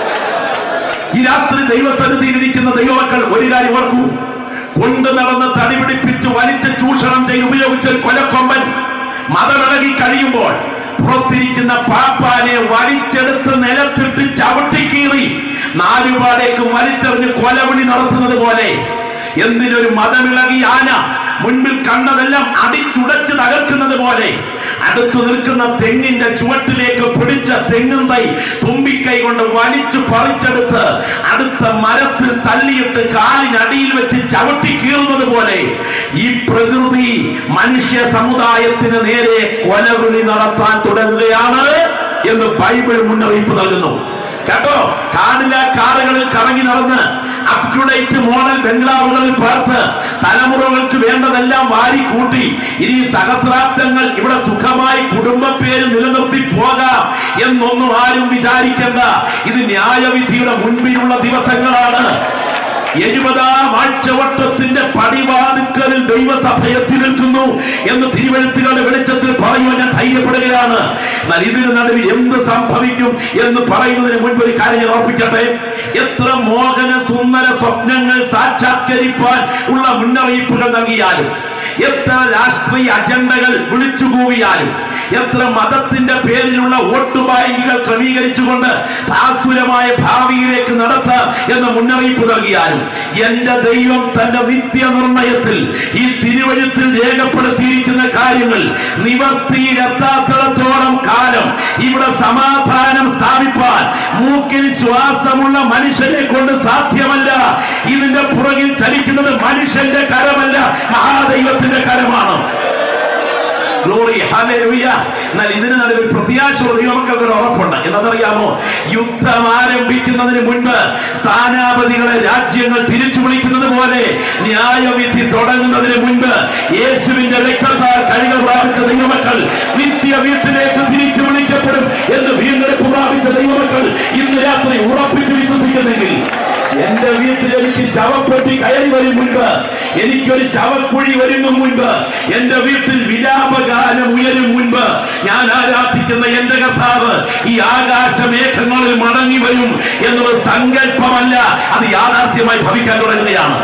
ഈ രാത്രി ദൈവസന്നിധിയിൽ ഇരിക്കുന്ന ദൈവമക്കൾ ഒരു കാര്യം ഓർക്കൂ കൊണ്ട് നടന്ന് തടി പിടിപ്പിച്ച് വലിച്ച് ചൂഷണം ചെയ്ത് ഉപയോഗിച്ച ഒരു കൊലക്കൊമ്പൻ മതമിളകി കഴിയുമ്പോൾ പുറത്തിരിക്കുന്ന പാപ്പാനെ വലിച്ചെടുത്ത് നിലത്തിട്ട് ചവിട്ടിക്കീറി നാലുപാടേക്ക് വലിച്ചെറിഞ്ഞ് കൊലവിളി നടത്തുന്നത് പോലെ എന്തിനൊരു മതമിളകി ആന മുൻപിൽ കണ്ടതെല്ലാം അടിച്ചുടച്ച് തകർക്കുന്നത് പോലെ അടുത്തു നിൽക്കുന്ന തെങ്ങിന്റെ ചുവട്ടിലേക്ക് പിടിച്ച തെങ്ങും തൈ തുമ്പിക്കൈ കൊണ്ട് വലിച്ചു പറിച്ചെടുത്ത് അടുത്ത മരത്തിൽ തല്ലിയിട്ട് കാലിനടിയിൽ വെച്ച് ചവിട്ടി കീറുന്നത് പോലെ ഈ പ്രകൃതി മനുഷ്യ സമുദായത്തിന് നേരെ കൊലവിളി നടത്താൻ തുടങ്ങുകയാണ് എന്ന് ബൈബിൾ മുന്നറിയിപ്പ് നൽകുന്നു കേട്ടോ കാടിലെ കാറുകളിൽ കറങ്ങി നടന്ന് അപ്ഗ്രേറ്റ് മോഡൽ ബംഗ്ലാവുകളിൽ പാർത്ത് തലമുറകൾക്ക് വേണ്ടതെല്ലാം വാരി കൂട്ടി ഇനി സഹസ്രാബ്ദങ്ങൾ ഇവിടെ സുഖമായി കുടുംബ പേര് നിലനിർത്തി പോകാം എന്നൊന്നും ആരും വിചാരിക്കണ്ട ഇത് ന്യായവിധിയുടെ മുൻപിലുള്ള ദിവസങ്ങളാണ് എഴുപതാം ആഴ്ചവട്ടത്തിന്റെ പടിവാതുക്കലിൽ ദൈവസഭ എത്തി നിൽക്കുന്നു എന്ന് തിരുവഴുത്തുകളുടെ വെളിച്ചത്തിൽ പറയുവാൻ ഞാൻ ധൈര്യപ്പെടുകയാണ് എന്നാൽ ഇതിന് നടുവിൽ എന്ത് സംഭവിക്കും എന്ന് പറയുന്നതിന് മുൻപ് ഒരു കാര്യം ഞാൻ ഓർപ്പിക്കട്ടെ എത്ര മോഹന സുന്ദര സ്വപ്നങ്ങൾ സാക്ഷാത്കരിപ്പാൻ ഉള്ള മുന്നറിയിപ്പുകൾ നൽകിയാലും എത്ര രാഷ്ട്രീയ അജണ്ടകൾ വിളിച്ചു കൂവിയാലും എത്ര മതത്തിന്റെ പേരിലുള്ള വോട്ട് ബാങ്കുകൾ ക്രമീകരിച്ചുകൊണ്ട് ആസുരമായ ഭാവിയിലേക്ക് നടത്താം എന്ന മുന്നറിയിപ്പ് നൽകിയാലും എന്റെ ദൈവം തന്റെ നിത്യനിർണയത്തിൽ ഈ തിരുവഴുത്തിൽ രേഖപ്പെടുത്തിയിരിക്കുന്ന കാര്യങ്ങൾ നിവർത്തിയിലെത്താത്തിടത്തോളം കാലം ഇവിടെ സമാധാനം സ്ഥാപിപ്പാൻ മൂക്കിൽ ശ്വാസമുള്ള മനുഷ്യനെ കൊണ്ട് സാധ്യമല്ല ഇതിന്റെ പുറകിൽ ചലിക്കുന്നത് മനുഷ്യന്റെ കരമല്ല മഹാദൈവത്തിന്റെ കരമാണ് ഗ്ലോറി ഹല്ലേലൂയ എന്നാൽ ഇതിന് നടുവിൽ പ്രത്യാശയുള്ള ദൈവമക്കൾക്ക് ഒരു ഉറപ്പുണ്ട് എന്നതറിയാമോ യുദ്ധം ആരംഭിക്കുന്നതിന് മുൻപ് സ്ഥാനാപതികളെ രാജ്യങ്ങൾ തിരിച്ചു വിളിക്കുന്നത് പോലെ ന്യായവിധി തുടങ്ങുന്നതിന് മുൻപ് യേശുവിന്റെ രക്തത്താൽ കഴികൾ പ്രാപിച്ച ദൈവമക്കൾ നിത്യ വീട്ടിലേക്ക് തിരിച്ചു വിളിക്കപ്പെടും എന്ന് വീണ്ടെടുപ്പ് പ്രാപിച്ച ദൈവമക്കൾ ഇന്ന് രാത്രി ഉറപ്പിച്ച് വിശ്വസിക്കുന്നെങ്കിൽ എന്റെ വീട്ടിൽ എനിക്ക് ശവപ്പെട്ടി കയറി വരും മുൻപ് എനിക്കൊരു ശവക്കുഴി വരുന്നു മുൻപ് എന്റെ വീട്ടിൽ വിലാപഗാനം ഉയരും മുൻപ് ഞാൻ ആരാധിക്കുന്ന എന്റെ കർത്താവ് ഈ ആകാശമേഘങ്ങളിൽ മടങ്ങി വരും എന്നത് സങ്കല്പമല്ല അത് യാഥാർത്ഥ്യമായി ഭവിക്കാൻ തുടങ്ങുകയാണ്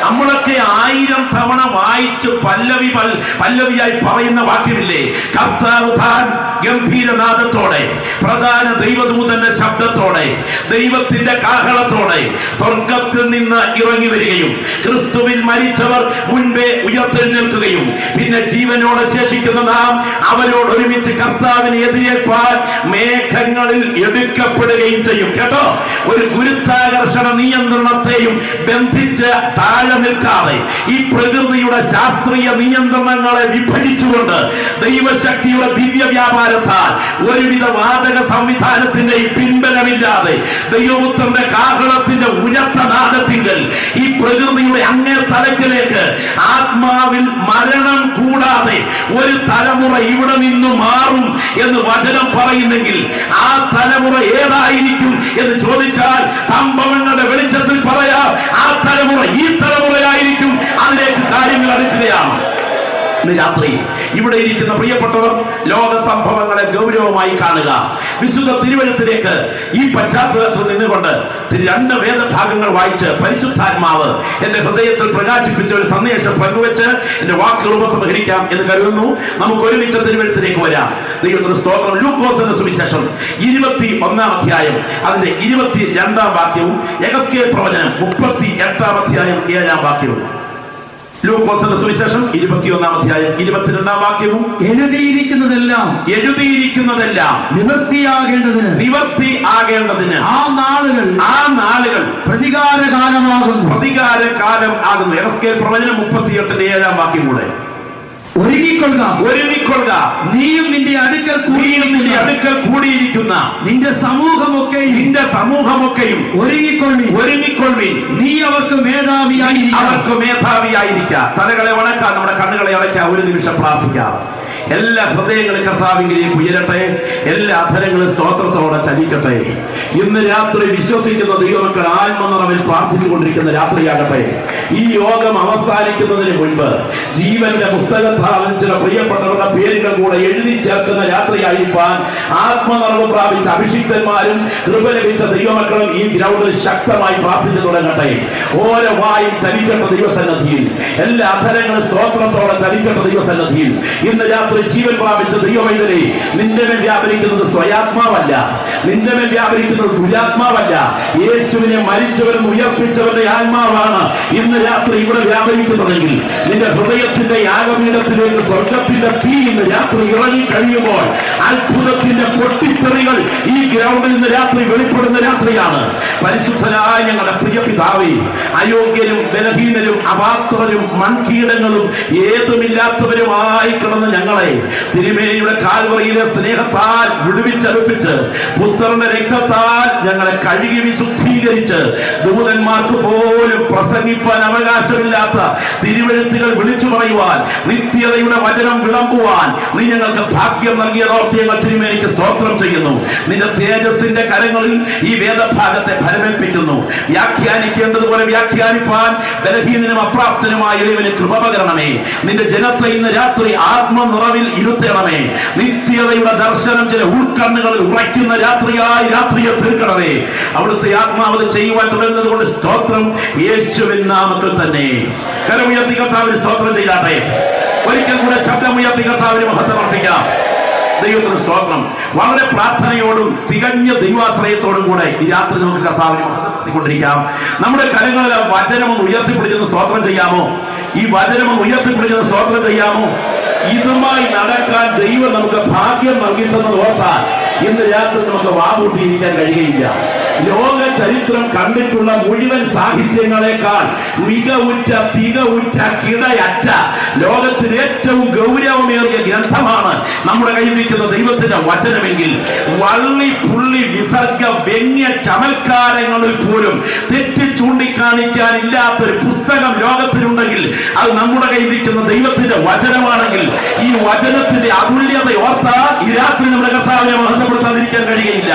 നമ്മളൊക്കെ ആയിരം തവണ വായിച്ച് പല്ലവി പൽ- പല്ലവിയായി പറയുന്ന വാക്യമില്ലേ കർത്താവ് താൻ ഗംഭീരനാദത്തോടെ പ്രധാന ദൈവദൂതന്റെ ശബ്ദത്തോടെ ദൈവത്തിന്റെ കാഹളത്തോടെ സ്വർഗത്തിൽ നിന്ന് ഇറങ്ങി വരികയും ക്രിസ്തുവിൽ മരിച്ചവർ മുൻപേ ഉയർത്തെഴുന്നേൽക്കുകയും പിന്നെ ജീവനോടെ ശേഷിക്കുന്ന നാം അവരോട് ഒരുമിച്ച് കർത്താവിനെ എതിരേൽപ്പാൻ മേഘങ്ങളിൽ എടുക്കപ്പെടുകയും ചെയ്യും കേട്ടോ ഒരു ഗുരുത്വാകർഷണ നിയന്ത്രണത്തെയും ബന്ധിച്ച് താഴെ നിൽക്കാതെ ഈ പ്രകൃതിയുടെ ശാസ്ത്രീയ നിയന്ത്രണങ്ങളെ വിഭജിച്ചുകൊണ്ട് ദൈവശക്തിയുടെ ദിവ്യ വ്യാപാരത്താൽ ഒരുവിധ വാതക സംവിധാനത്തിന്റെയും പിൻബലമില്ലാതെ ദൈവപുത്രന്റെ കാഹളത്തിന്റെ ഉയർത്ത നാദത്തിങ്കൽ ഈ പ്രകൃതിയുടെ അങ്ങേ തലക്കിലേക്ക് ആത്മാവിൽ മരണം കൂടാതെ ഒരു തലമുറ ഇവിടെ നിന്ന് മാറും എന്ന് വചനം പറയുന്നെങ്കിൽ ആ തലമുറ ഏതായിരിക്കും എന്ന് ചോദിച്ചാൽ സംഭവങ്ങളുടെ വെളിച്ചത്തിൽ പറയാം ആ തലമുറ ഈ തലമുറയായിരിക്കും അതിലേക്ക് കാര്യങ്ങൾ അടുക്കുകയാണ് ഇന്ന് രാത്രി ഇവിടെ ഇരിക്കുന്ന പ്രിയപ്പെട്ടവർ ലോക സംഭവങ്ങളെ ഗൗരവമായി കാണുക വിശുദ്ധ തിരുവഴുത്തിലേക്ക് ഈ പശ്ചാത്തലത്തിൽ നിന്നുകൊണ്ട് തിരു- രണ്ട് വേദഭാഗങ്ങൾ വായിച്ച് പരിശുദ്ധാത്മാവ് എന്റെ ഹൃദയത്തിൽ പ്രകാശിപ്പിച്ച ഒരു സന്ദേശം പങ്കുവെച്ച് എന്റെ വാക്കുകൾ ഉപസംഹരിക്കാം എന്ന് കരുതുന്നു നമുക്ക് ഒരുമിച്ച് തിരുവഴുത്തിലേക്ക് വരാം ദൈവത്തിന് സ്തോത്രം ലൂക്കോസ് എന്ന സുവിശേഷം ഇരുപത്തി ഒന്നാം അധ്യായം അതിന്റെ ഇരുപത്തി രണ്ടാം വാക്യവും എഗസ്കേൽ പ്രവചനം മുപ്പത്തി എട്ടാം അധ്യായം ഏഴാം വാക്യവും ലൂക്കോസ് എന്ന സുവിശേഷം ഇരുപത്തിയൊന്നാം അധ്യായം ഇരുപത്തിരണ്ടാം വാക്യവും എഴുതിയിരിക്കുന്നതെല്ലാം എഴുതിയിരിക്കുന്നതെല്ലാം നിവൃത്തിയാകേണ്ടതിന് നിവർത്തി ആകേണ്ടതിന് ആ നാളുകൾ ആ നാളുകൾ പ്രതികാരകാലമാകുന്നു പ്രതികാര കാലം ആകുന്നു എറസ്കേൽ പ്രവചനം മുപ്പത്തിയെട്ടിന്റെ ഏഴാം വാക്യം കൂടെ ഒരുങ്ങിക്കൊള്ളുക ഒരുമിക്കൊള്ളുക നീയും നിന്റെ അടുക്കൽ നീയും നിന്റെ കൂടിയിരിക്കുന്ന അടുക്കൽ കൂടിയിരിക്കുന്ന നിന്റെ സമൂഹമൊക്കെ നിന്റെ സമൂഹമൊക്കെയും ഒരുങ്ങിക്കൊള്ളി ഒരുമിക്കൊള്ളിൻ നീ അവർക്ക് മേധാവിയായിരിക്കണം അവർക്ക് മേധാവിയായിരിക്കാം തലകളെ വണക്കാം നമ്മുടെ കണ്ണുകളെ അടയ്ക്കാം ഒരു നിമിഷം പ്രാർത്ഥിക്കാം എല്ലാ ഹൃദയങ്ങളും കർത്താവിംഗിലേക്ക് ഉയരട്ടെ എല്ലാ അധരങ്ങളും സ്തോത്രത്തോടെ ചലിക്കട്ടെ ഇന്ന് രാത്രി വിശ്വസിക്കുന്ന ദൈവമക്കൾ ആത്മനിറവിൽ പ്രാർത്ഥിച്ചുകൊണ്ടിരിക്കുന്ന രാത്രിയാകട്ടെ ഈ യോഗം അവസാനിക്കുന്നതിന് മുൻപ് ജീവന്റെ പുസ്തകത്താവിൽ ചില പ്രിയപ്പെട്ടവരുടെ പേരുകൾ കൂടെ എഴുതി ചേർക്കുന്ന രാത്രിയായിരിക്കാൻ ആത്മനിറവ് പ്രാപിച്ച അഭിഷിക്തന്മാരും കൃപ ലഭിച്ച ദൈവമക്കളും ഈ ഗ്രൗണ്ടിൽ ശക്തമായി പ്രാർത്ഥിച്ചു തുടങ്ങട്ടെ ഓരോ വായും ചലിക്കേണ്ട ദൈവസന്നദ്ധിയിൽ എല്ലാ അധരങ്ങളും സ്തോത്രത്തോടെ ചലിക്കേണ്ട ദൈവസന്നദ്ധിയിൽ ഇന്ന് രാത്രി ജീവൻ പ്രാപിച്ച ദൈവവൈദ്യരെ നിന്റെ മേൽ വ്യാപരിക്കുന്നത് സ്വയാത്മാവല്ല നിന്റെ മേൽ വ്യാപരിക്കുന്നത് ദുരാത്മാവല്ല യേശുവിനെ മരിച്ചവരും ഉയർപ്പിച്ചവരുടെ ആത്മാവാണ് ഇന്ന് രാത്രി ഇവിടെ വ്യാപരിക്കുന്നതെങ്കിൽ നിന്റെ ഹൃദയത്തിന്റെ യാഗപീഠത്തിലേക്ക് സ്വർഗത്തിന്റെ തീ ഇന്ന് രാത്രി ഇറങ്ങി കഴിയുമ്പോൾ അത്ഭുതത്തിന്റെ പൊട്ടിത്തെറികൾ ഈ ഗ്രൗണ്ടിൽ ഇന്ന് രാത്രി വെളിപ്പെടുന്ന രാത്രിയാണ് പരിശുദ്ധനായ ഞങ്ങളുടെ പ്രിയ പിതാവേ അയോഗ്യരും ബലഹീനരും അപാത്രരും മൺകീടങ്ങളും ഏതുമില്ലാത്തവരുമായി കിടന്ന ഞങ്ങളെ തിരുമേനിയുടെ കാൽവറിയിലെ സ്നേഹത്താൽ വിടുവിച്ചടുപ്പിച്ച് പുത്രന്റെ രക്തത്താൽ ഞങ്ങളെ കഴുകി വിശുദ്ധീകരിച്ച് ദൂതന്മാർക്ക് പോലും പ്രസംഗിപ്പാൻ അവകാശമില്ലാത്ത തിരുവഴുത്തുകൾ വിളിച്ചു പറയുവാൻ നിത്യതയുടെ വചനം വിളമ്പുവാൻ നീ ഞങ്ങൾക്ക് ഭാഗ്യം നൽകിയതോർത്ത് ഞങ്ങൾ തിരുമേനിക്ക് സ്തോത്രം ചെയ്യുന്നു നിന്റെ തേജസ്സിന്റെ കരങ്ങളിൽ ഈ വേദഭാഗത്തെ ഫലമേൽപ്പിക്കുന്നു വ്യാഖ്യാനിക്കേണ്ടതുപോലെ വ്യാഖ്യാനിപ്പാൻ ബലഹീനനും അപ്രാപ്തനുമായ ഇളവന് കൃപ പകരണമേ നിന്റെ ജനത്തെ ഇന്ന് രാത്രി ആത്മനിറവിൽ ഇരുത്തണമേ നിത്യതയുടെ ദർശനം ചില ഉൾക്കണ്ണുകളിൽ ഉറയ്ക്കുന്ന രാത്രിയായി രാത്രിയെ തീർക്കണമേ അവിടുത്തെ ആത്മാവത് ചെയ്യുവാൻ തുടങ്ങുന്നത് കൊണ്ട് സ്തോത്രം യേശുവിൻ നാമത്തിൽ തന്നെ കരമുയർത്തി കർത്താവിന് സ്തോത്രം ചെയ്താട്ടെ ഒരിക്കൽ കൂടെ ശബ്ദമുയർത്തി കർത്താവിന് മഹത്വം അർപ്പിക്കാം ദൈവത്തിന് സ്തോത്രം വളരെ പ്രാർത്ഥനയോടും തികഞ്ഞ ദൈവാശ്രയത്തോടും കൂടെ ഈ രാത്രി നമുക്ക് കർത്താവിനെ മഹത്വപ്പെടുത്തിക്കൊണ്ടിരിക്കാം നമ്മുടെ കരങ്ങളിൽ ആ വചനം ഒന്ന് ഉയർത്തിപ്പിടിച്ചെന്ന് സ്തോത്രം ചെയ്യാമോ ഈ വചനം ഒന്ന് ഉയർത്തിപ്പിടിച്ചെന്ന് സ്തോത്രം ചെയ്യാമോ ഇതുമായി നടക്കാൻ ദൈവം നമുക്ക് ഭാഗ്യം നൽകിത്തന്നത് ഓർത്താൽ ഇന്ന് രാത്രി നമുക്ക് വാമൂട്ടിയിരിക്കാൻ കഴിയുകയില്ല ലോക ചരിത്രം കണ്ടിട്ടുള്ള മുഴുവൻ സാഹിത്യങ്ങളെക്കാൾ മികവുറ്റ തികവുറ്റ കിടയറ്റ ലോകത്തിൽ ഏറ്റവും ഗൗരവമേറിയ ഗ്രന്ഥമാണ് നമ്മുടെ കയ്യിൽ നിൽക്കുന്ന ദൈവത്തിന്റെ വചനമെങ്കിൽ വള്ളി പുള്ളി വിസർഗ വ്യംഗ്യ ചമൽക്കാരങ്ങളിൽ പോലും തെറ്റി ചൂണ്ടിക്കാണിക്കാൻ ഇല്ലാത്തൊരു പുസ്തകം ലോകത്തിലുണ്ടെങ്കിൽ അത് നമ്മുടെ കയ്യിൽ നിൽക്കുന്ന ദൈവത്തിന്റെ വചനമാണെങ്കിൽ ഈ വചനത്തിന്റെ അതുല്യത ഓർത്താൽ ഈ രാത്രി നമ്മുടെ കർത്താവിനെ മഹത്വപ്പെടുത്താതിരിക്കാൻ കഴിയുകയില്ല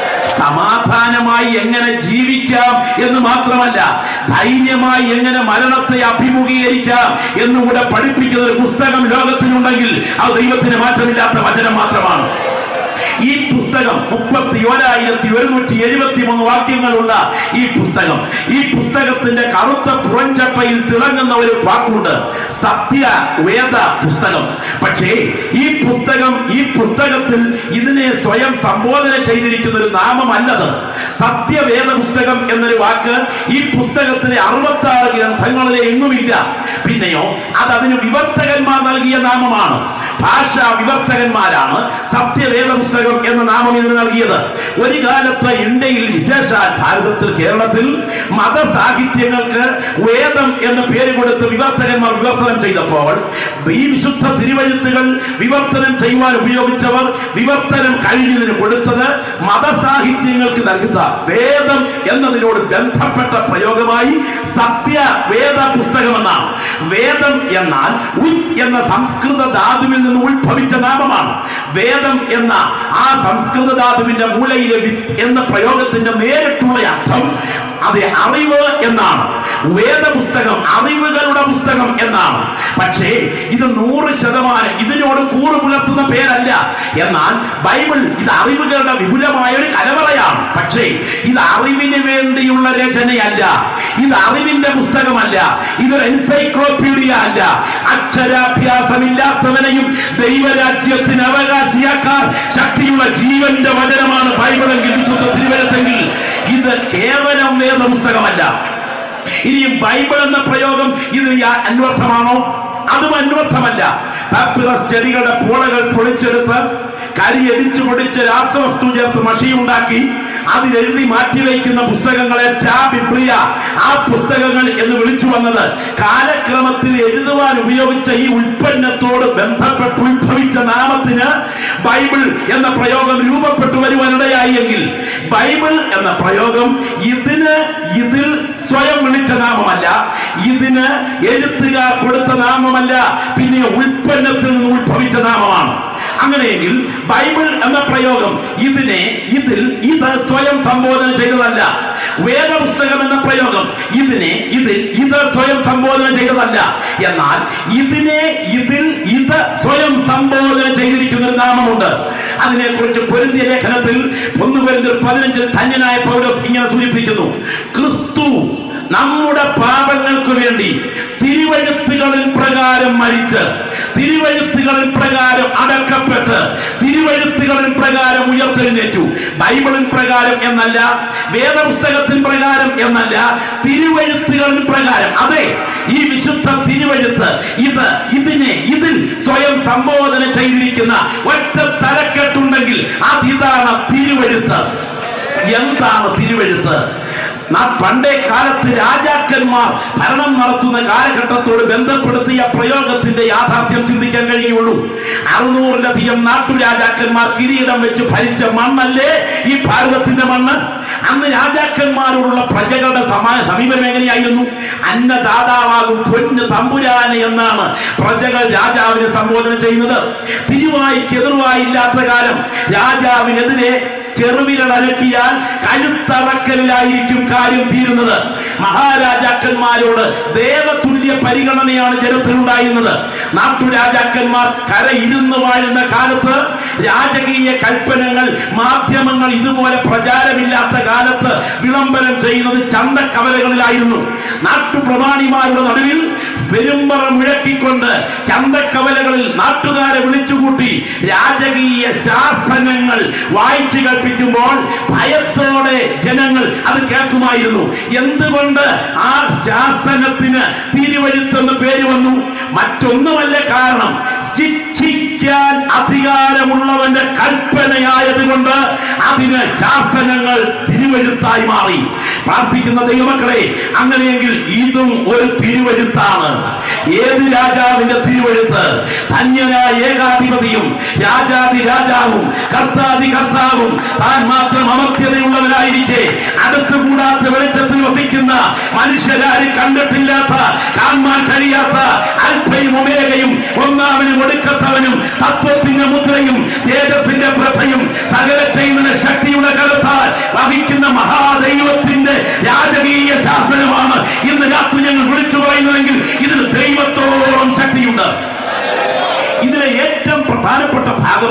സമാധാനമായി എങ്ങനെ ജീവിക്കാം എന്ന് മാത്രമല്ല ധൈര്യമായി എങ്ങനെ മരണത്തെ അഭിമുഖീകരിക്കാം എന്നുകൂടെ പഠിപ്പിക്കുന്ന ഒരു പുസ്തകം ലോകത്തിലുണ്ടെങ്കിൽ അത് ദൈവത്തിന് മാറ്റമില്ലാത്ത വചനം മാത്രമാണ് ഈ പുസ്തകം പുസ്തകം മുപ്പത്തി ഒരായിരത്തി ഒരുന്നൂറ്റി എഴുപത്തി മൂന്ന് വാക്യങ്ങളുള്ള ഈ പുസ്തകം ഈ പുസ്തകത്തിന്റെ കറുത്ത പുറഞ്ചപ്പയിൽ തിളങ്ങുന്ന ഒരു വാക്കുണ്ട് സത്യ വേദ പുസ്തകം പക്ഷേ ഈ പുസ്തകം ഈ പുസ്തകത്തിൽ ഇതിനെ സ്വയം സംബോധന ചെയ്തിരിക്കുന്ന ഒരു നാമമല്ലത് സത്യവേദ പുസ്തകം എന്നൊരു വാക്ക് ഈ പുസ്തകത്തിലെ അറുപത്തി ആറ് ഗ്രന്ഥങ്ങളിലെ എങ്ങുമില്ല പിന്നെയോ അത് അതിന് വിവർത്തകന്മാർ നൽകിയ നാമമാണ് ഭാഷാ വിവർത്തകന്മാരാണ് സത്യവേദ പുസ്തകം എന്ന നാമം ഇതിന് നൽകിയത് ഒരു കാലത്ത് ഇന്ത്യയിൽ വിശേഷാൽ ഭാരതത്തിൽ കേരളത്തിൽ മതസാഹിത്യങ്ങൾക്ക് വേദം എന്ന പേര് കൊടുത്ത് വിവർത്തകന്മാർ വിവർത്തനം ചെയ്തപ്പോൾ ഈ വിശുദ്ധ തിരുവഴുത്തുകൾ വിവർത്തനം ചെയ്യുവാൻ ഉപയോഗിച്ചവർ വിവർത്തനം കഴിഞ്ഞതിന് കൊടുത്തത് മതസാഹിത്യങ്ങൾക്ക് നൽകുന്ന വേദം എന്നതിനോട് ബന്ധപ്പെട്ട പ്രയോഗമായി സത്യവേദ പുസ്തകമെന്നാണ് വേദം എന്നാൽ ഉയ് എന്ന സംസ്കൃത ധാതുവിൽ നിന്ന് ഉത്ഭവിച്ച നാമമാണ് വേദം എന്ന ആ സംസ്കൃത ധാതുവിന്റെ മൂലയിലെ വി എന്ന പ്രയോഗത്തിന്റെ നേരിട്ടുള്ള അർത്ഥം അത് അറിവ് എന്നാണ് വേദപുസ്തകം അറിവുകളുടെ പുസ്തകം എന്നാണ് പക്ഷേ ഇത് നൂറ് ശതമാനം ഇതിനോട് കൂറ് പുലർത്തുന്ന പേരല്ല എന്നാൽ ബൈബിൾ ഇത് അറിവുകളുടെ വിപുലമായ ഒരു കലവറയാണ് പക്ഷേ ഇത് അറിവിന് വേണ്ടിയുള്ള രചനയല്ല ഇത് അറിവിന്റെ പുസ്തകമല്ല ഇതൊരു എൻസൈക്ലോപീഡിയ അല്ല അക്ഷരാഭ്യാസമില്ലാത്തവനെയും ദൈവരാജ്യത്തിന് അവകാശിയാക്കാൻ ശക്തിയുള്ള ജീവന്റെ വചനമാണ് ബൈബിളെങ്കിൽ വിശുദ്ധ തിരുവനന്തെങ്കിൽ ഇത് കേവലം വേദ പുസ്തകമല്ല ഇനിയും ബൈബിൾ എന്ന പ്രയോഗം ഇത് യാ- അന്വർത്ഥമാണോ അതും അന്വർത്ഥമല്ല പാപ്പിറസ് ചെടികളുടെ പൂളകൾ പൊളിച്ചെടുത്ത് കരിയടിച്ചു പൊടിച്ച് രാസവസ്തു ചേർത്ത് മഷിയുണ്ടാക്കി അതിലെഴുതി മാറ്റിവെക്കുന്ന പുസ്തകങ്ങളെ ടാ ബിബ്ലിയ ആ പുസ്തകങ്ങൾ എന്ന് വിളിച്ചു വന്നത് കാലക്രമത്തിൽ എഴുതുവാൻ ഉപയോഗിച്ച ഈ ഉൽപ്പന്നത്തോട് ബന്ധപ്പെട്ട് ഉത്ഭവിച്ച നാമത്തിന് ബൈബിൾ എന്ന പ്രയോഗം രൂപപ്പെട്ടു വരുവാനിടയായി എങ്കിൽ ബൈബിൾ എന്ന പ്രയോഗം ഇതിന് ഇതിൽ സ്വയം വിളിച്ച നാമമല്ല ഇതിന് എഴുത്തുകാർ കൊടുത്ത നാമമല്ല പിന്നെ ഉൽപ്പന്നത്തിൽ നിന്ന് ഉത്ഭവിച്ച നാമമാണ് അങ്ങനെയെങ്കിൽ ബൈബിൾ എന്ന പ്രയോഗം ഇതിനെ ഇതിൽ ഇത് സ്വയം സംബോധന ചെയ്തതല്ല വേദപുസ്തകം എന്ന പ്രയോഗം ഇതിനെ ഇതിൽ ഇത് സ്വയം സംബോധന ചെയ്തതല്ല എന്നാൽ ഇതിനെ ഇതിൽ ഇത് സ്വയം സംബോധന ചെയ്തിരിക്കുന്ന ഒരു നാമമുണ്ട് അതിനെക്കുറിച്ച് പൊരുന്തിയ ലേഖനത്തിൽ ഒന്ന് പൊരുന്തിൽ പതിനഞ്ചിൽ ധന്യനായ പൗലോസ് ഇങ്ങനെ സൂചിപ്പിക്കുന്നു ക്രിസ്തു നമ്മുടെ പാപങ്ങൾക്ക് വേണ്ടി തിരുവഴുത്തുകളിൽ പ്രകാരം മരിച്ച് തിരുവഴുത്തുകളിൽ പ്രകാരം അടക്കപ്പെട്ട് തിരുവഴുത്തുകളിൽ പ്രകാരം ഉയർത്തെഴുന്നേറ്റു ബൈബിളിൻ പ്രകാരം എന്നല്ല വേദപുസ്തകത്തിൻ പ്രകാരം എന്നല്ല തിരുവഴുത്തുകളിൽ പ്രകാരം അതെ ഈ വിശുദ്ധ തിരുവഴുത്ത് ഇത് ഇതിനെ ഇതിൽ സ്വയം സംബോധന ചെയ്തിരിക്കുന്ന ഒറ്റ തലക്കെട്ടുണ്ടെങ്കിൽ അതിതാണ് തിരുവഴുത്ത് എന്താണ് തിരുവഴുത്ത് നാം പണ്ടേ കാലത്ത് രാജാക്കന്മാർ ഭരണം നടത്തുന്ന കാലഘട്ടത്തോട് ബന്ധപ്പെടുത്തിയ പ്രയോഗത്തിന്റെ യാഥാർത്ഥ്യം ചിന്തിക്കാൻ കഴിയുള്ളൂ അറുന്നൂറിലധികം നാട്ടുരാജാക്കന്മാർ കിരീടം വെച്ച് ഭരിച്ച മണ്ണല്ലേ ഈ ഭാരതത്തിന്റെ മണ്ണ് അന്ന് രാജാക്കന്മാരോടുള്ള പ്രജകളുടെ സമാ സമീപനം എങ്ങനെയായിരുന്നു അന്നദാതാവാകും പൊന്ന് തമ്പുരാന് എന്നാണ് പ്രജകൾ രാജാവിനെ സംബോധന ചെയ്യുന്നത് തിരുവായിക്ക് എതിർവായില്ലാത്ത കാലം രാജാവിനെതിരെ ചെറുവിരലക്കിയാൽ കഴുത്തറക്കലിലായിരിക്കും കാര്യം തീരുന്നത് മഹാരാജാക്കന്മാരോട് ദേവതുല്യ പരിഗണനയാണ് ജനത്തിലുണ്ടായിരുന്നത് നാട്ടുരാജാക്കന്മാർ കര ഇരുന്ന് വാഴുന്ന കാലത്ത് രാജകീയ കൽപ്പനകൾ മാധ്യമങ്ങൾ ഇതുപോലെ പ്രചാരമില്ലാത്ത കാലത്ത് വിളംബരം ചെയ്യുന്നത് ചന്തക്കവലകളിലായിരുന്നു നാട്ടുപ്രമാണിമാരുടെ നടുവിൽ പെരുമ്പറ മുഴക്കിക്കൊണ്ട് ചന്തക്കവലകളിൽ നാട്ടുകാരെ വിളിച്ചുകൂട്ടി രാജകീയ ശാസനങ്ങൾ വായിച്ചു കേൾപ്പിക്കുമ്പോൾ ഭയത്തോടെ ജനങ്ങൾ അത് കേൾക്കുമായിരുന്നു എന്തുകൊണ്ട് ആ ശാസനത്തിന് തിരുവഴുത്തെന്ന് പേര് വന്നു മറ്റൊന്നുമല്ല കാരണം ശിക്ഷിക്കാൻ അധികാരമുള്ളവന്റെ കൽപ്പനയായതുകൊണ്ട് അതിന് ശാസനങ്ങൾ തിരുവഴുത്തായി മാറി പ്രാർത്ഥിക്കുന്ന ദൈവമക്കളെ അങ്ങനെയെങ്കിൽ ഇതും ഒരു തിരുവഴുത്താണ് ഏത് രാജാവിന്റെ തിരുവഴുത്ത് ധന്യനായ ഏകാധിപതിയും രാജാതി രാജാവും കർത്താതി കർത്താവും താൻ മാത്രം അമർത്യതയുള്ളവരായിരിക്കെ അടുത്തുകൂടാത്ത വെളിച്ചത്തിൽ വസിക്കുന്ന മനുഷ്യരാരും കണ്ടിട്ടില്ലാത്ത കാണാൻ കഴിയാത്ത അൽഫയും ഒമേഗയും ഒന്നാമനും ഒടുക്കത്തവനും തത്വത്തിന്റെ മുദ്രയും തേജസ്സിന്റെ പ്രഭയും സകലത്തെയും ശക്തിയുടെ കലത്താൽ വഹിക്കുന്ന മഹാദൈവത്തിന്റെ രാജകീയ ശാസനമാണ് ഇന്ന് രാത്രി ഞങ്ങൾ വിളിച്ചു പറയുന്നതെങ്കിൽ ഇതിന് ദൈവത്തോളം ശക്തിയുണ്ട് ഇതിലെ ഏറ്റവും പ്രധാനപ്പെട്ട ഭാഗം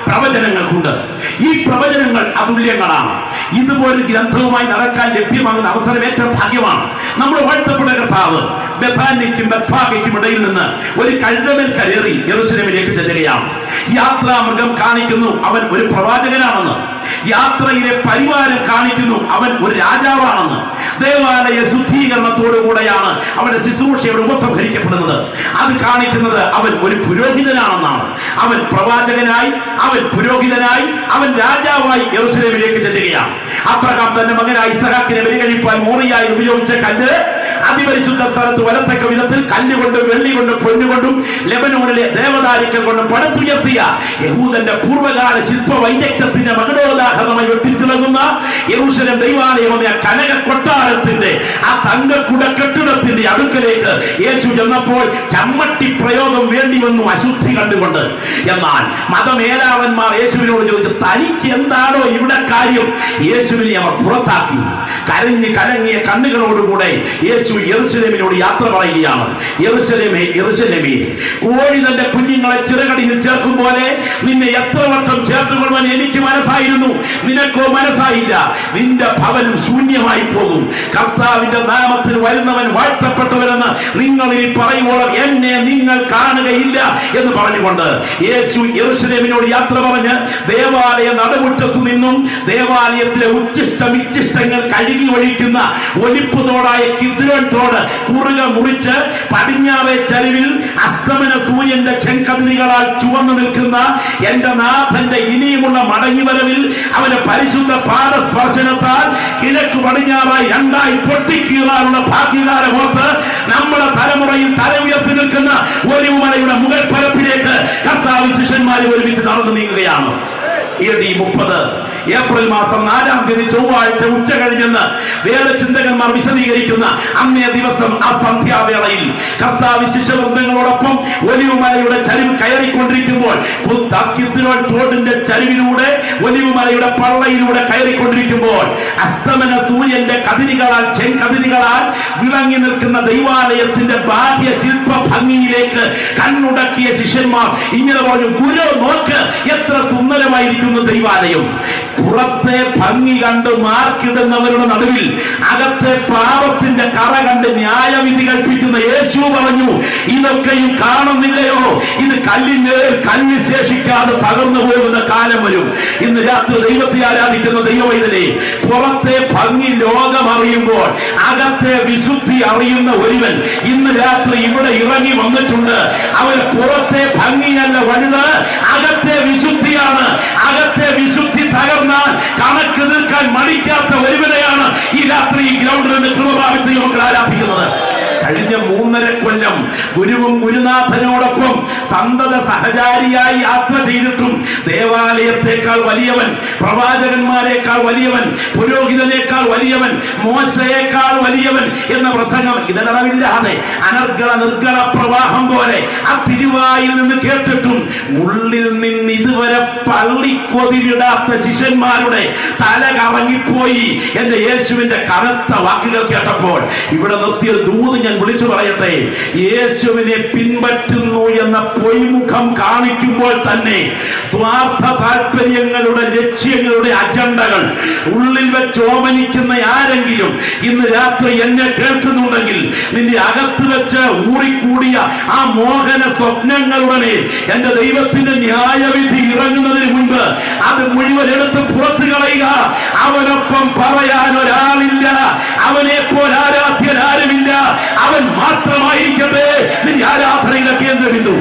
പ്രവചനങ്ങൾക്കുണ്ട് ഈ പ്രവചനങ്ങൾ അതുല്യങ്ങളാണ് ഇതുപോലൊരു ഗ്രന്ഥവുമായി നടക്കാൻ ലഭ്യമാകുന്ന അവസരം ഏറ്റവും ഭാഗ്യമാണ് നമ്മൾ വാഴ്ത്തപ്പെട്ട കർത്താവ് ബഥാനിക്കും ബത്വാഗയ്ക്കും ഇടയിൽ നിന്ന് ഒരു കഴുതമേൽ കയറി യെറുസലേമിലേക്ക് ചെല്ലുകയാണ് യാത്രാമൃഗം കാണിക്കുന്നു അവൻ ഒരു പ്രവാചകനാണെന്ന് യാത്രയിലെ പരിവാരം കാണിക്കുന്നു അവൻ ഒരു രാജാവാണെന്ന് ദേവാലയ ശുദ്ധീകരണത്തോടു കൂടെയാണ് അവന്റെ ശുശ്രൂഷയോട് ഉപസംഹരിക്കപ്പെടുന്നത് അത് കാണിക്കുന്നത് അവൻ ഒരു പുരോഹിതനാണെന്നാണ് അവൻ പ്രവാചകനായി അവൻ പുരോഹിതനായി അവൻ രാജാവായി യെറുസലേമിലേക്ക് ചെല്ലുകയാണ് അബ്രഹാം തന്റെ മകനായ ഇസഹാക്കിനെ ബലികഴിപ്പാൻ മോറിയായി ഉപയോഗിച്ച കല്ല് അതിപരിശുദ്ധ സ്ഥലത്ത് വലത്തക്ക വിധത്തിൽ കല്ലുകൊണ്ടും വെള്ളി കൊണ്ടും പൊന്നുകൊണ്ടും ലെബനോണിലെ ദേവദാരിക്കൽ കൊണ്ടും പടുത്തുയർത്തിയ യഹൂദന്റെ പൂർവ്വകാല ശില്പ വൈദഗ്ധ്യത്തിന്റെ മകടോദാഹരണമായി വെട്ടിത്തിളങ്ങുന്ന യെരൂശലേം ദൈവാലയം എന്ന കനക കൊട്ടാരത്തിന്റെ ആ തങ്കക്കുട കെട്ടിടത്തിന്റെ അടുക്കലേക്ക് യേശു ചെന്നപ്പോൾ ചമ്മട്ടി പ്രയോഗം വേണ്ടി വന്നു അശുദ്ധി കണ്ടുകൊണ്ട് എന്നാൽ മതമേലാവന്മാർ യേശുവിനോട് ചോദിച്ചു തനിക്ക് എന്താണോ ഇവിടെ കാര്യം യേശുവിനെ അവർ പുറത്താക്കി കരഞ്ഞ് കലങ്ങിയ കണ്ണുകളോടുകൂടെ യേശു യെറുസലേമിനോട് യാത്ര പറയുകയാണ് യെറുസലേമേ യെറുസലേമേ കോഴി തന്റെ കുഞ്ഞുങ്ങളെ ചിറകടിയിൽ ചേർക്കും പോലെ നിന്നെ എത്ര വട്ടം ചേർത്തുകൊള്ളുവാൻ എനിക്ക് മനസ്സായിരുന്നു നിനക്കോ മനസ്സായില്ല നിന്റെ ഭവനം ശൂന്യമായി പോകും കർത്താവിന്റെ നാമത്തിൽ വരുന്നവൻ വാഴ്ത്തപ്പെട്ടവരെന്ന് നിങ്ങൾ ഇനി പറയുവോളം എന്നെ നിങ്ങൾ കാണുകയില്ല എന്ന് പറഞ്ഞുകൊണ്ട് യേശു യെറുസലേമിനോട് യാത്ര പറഞ്ഞ് ദേവാലയ നടുമുറ്റത്തു നിന്നും ദേവാലയത്തിലെ ഉച്ചിഷ്ടം ഇച്ചിഷ്ടങ്ങൾ കഴുകി ഒഴിക്കുന്ന ഒലിപ്പ് തോടായ കിദ്രോൻ തോട് കുറുക മുറിച്ച് പടിഞ്ഞാറേ ചരിവിൽ അസ്തമന സൂര്യന്റെ ചെങ്കതിരികളാൽ ചുവന്നു നിൽക്കുന്ന എന്റെ നാഥന്റെ ഇനിയുമുള്ള മടങ്ങിവരവിൽ അവന്റെ പരിശുദ്ധ പാദസ്പർശനത്താൽ കിഴക്ക് പടിഞ്ഞാറായി രണ്ടായി പൊട്ടിക്കീറാനുള്ള ഭാഗ്യകാരമോർത്ത് നമ്മുടെ തലമുറയിൽ തല ഉയർത്തി നിൽക്കുന്ന ഒരു മലയുടെ മുകൾ പരപ്പിലേക്ക് കർത്താവ് ശിഷ്യന്മാരെ ഒരുമിച്ച് നടന്നു നീങ്ങുകയാണ് എ ഡി മുപ്പത് ഏപ്രിൽ മാസം നാലാം തീയതി ചൊവ്വാഴ്ച ഉച്ച കഴിഞ്ഞെന്ന് വേദചിന്തകന്മാർ വിശദീകരിക്കുന്ന അന്നേ ദിവസം ആ സന്ധ്യാവേളയിൽ കർത്താവ് ശിഷ്യവൃന്ദങ്ങളോടൊപ്പം ഒലിവുമലയുടെ ചരിവ് കയറിക്കൊണ്ടിരിക്കുമ്പോൾ പുത്താക്കിത്തിരോൾ തോടിന്റെ ചരിവിലൂടെ ഒലിവുമലയുടെ പള്ളയിലൂടെ കയറിക്കൊണ്ടിരിക്കുമ്പോൾ അസ്തമന സൂര്യന്റെ കതിരികളാൽ ചെങ്കതിരികളാൽ വിളങ്ങി നിൽക്കുന്ന ദൈവാലയത്തിന്റെ ബാഹ്യ ശില്പ ഭംഗിയിലേക്ക് കണ്ണുടക്കിയ ശിഷ്യന്മാർ ഇങ്ങനെ പറഞ്ഞു ഗുരു നോക്ക് എത്ര സുന്ദരമായിരിക്കുന്നു ദൈവാലയം പുറത്തെ ഭംഗി കണ്ട് മാർക്കിടുന്നവരുടെ നടുവിൽ അകത്തെ പാപത്തിന്റെ കറ കണ്ട് ന്യായവിധി കൽപ്പിക്കുന്ന യേശു പറഞ്ഞു ഇതൊക്കെയും കാണുന്നില്ലയോ ഇത് കല്ലിന്മേൽ കല്ല് ശേഷിക്കാതെ തകർന്നു പോകുന്ന കാലം വരും ഇന്ന് രാത്രി ദൈവത്തെ ആരാധിക്കുന്ന ദൈവവൈതനെ പുറത്തെ ഭംഗി ലോകം അറിയുമ്പോൾ അകത്തെ വിശുദ്ധി അറിയുന്ന ഒരുവൻ ഇന്ന് രാത്രി ഇവിടെ ഇറങ്ങി വന്നിട്ടുണ്ട് അവൻ പുറത്തെ ഭംഗിയല്ല വലുത് അകത്തെ വിശുദ്ധിയാണ് അകത്തെ വിശുദ്ധി തകർന്നാൽ കണക്ക് തീർക്കാൻ മടിക്കാത്ത ഒരുവനെയാണ് ഈ രാത്രി ഈ ഗ്രൗണ്ടിൽ നിന്ന് കൃപഭാവിച്ച് നമുക്ക് ആരാധിക്കുന്നത് കഴിഞ്ഞ മൂന്നര കൊല്ലം ഗുരുവും ഗുരുനാഥനോടൊപ്പം സന്തത സഹചാരിയായി യാത്ര ചെയ്തിട്ടും ദേവാലയത്തെക്കാൾ വലിയവൻ പ്രവാചകന്മാരെക്കാൾ വലിയവൻ പുരോഹിതനേക്കാൾ വലിയവൻ മോശയേക്കാൾ വലിയവൻ എന്ന പ്രസംഗം ഇതളവില്ലാതെ അനർഗള നിർഗള പ്രവാഹം പോലെ ആ തിരുവായിൽ നിന്ന് കേട്ടിട്ടും ഉള്ളിൽ നിന്ന് ഇതുവരെ പള്ളിക്കൊതിരിടാത്ത ശിഷ്യന്മാരുടെ തല കറങ്ങിപ്പോയി എന്റെ യേശുവിന്റെ കറുത്ത വാക്കുകൾ കേട്ടപ്പോൾ ഇവിടെ നിർത്തിയ ദൂത് ഞാൻ വിളിച്ചു പറയട്ടെ യേശുവിനെ പിൻപറ്റുന്നു എന്ന പൊയ്മുഖം കാണിക്കുമ്പോൾ തന്നെ സ്വാർത്ഥ താല്പര്യങ്ങളുടെ ലക്ഷ്യങ്ങളുടെ അജണ്ടകൾ ഉള്ളിൽ വെച്ച് ഓമനിക്കുന്ന ആരെങ്കിലും ഇന്ന് രാത്രി എന്നെ കേൾക്കുന്നുണ്ടെങ്കിൽ നിന്റെ അകത്ത് വെച്ച് ഊറിക്കൂടിയ ആ മോഹന സ്വപ്നങ്ങളുടെ മേൽ എന്റെ ദൈവത്തിന്റെ ന്യായവിധി ഇറങ്ങുന്നതിന് മുൻപ് അത് മുഴുവൻ എടുത്ത് പുറത്തു കളയുക അവനൊപ്പം പറയാൻ ഒരാളില്ല അവനെ പോൽ ആരാധ്യൻ ആരുമില്ല അവൻ മാത്രമായിരിക്കട്ടെ നിന്റെ ആരാധനയുടെ കേന്ദ്രബിന്ദു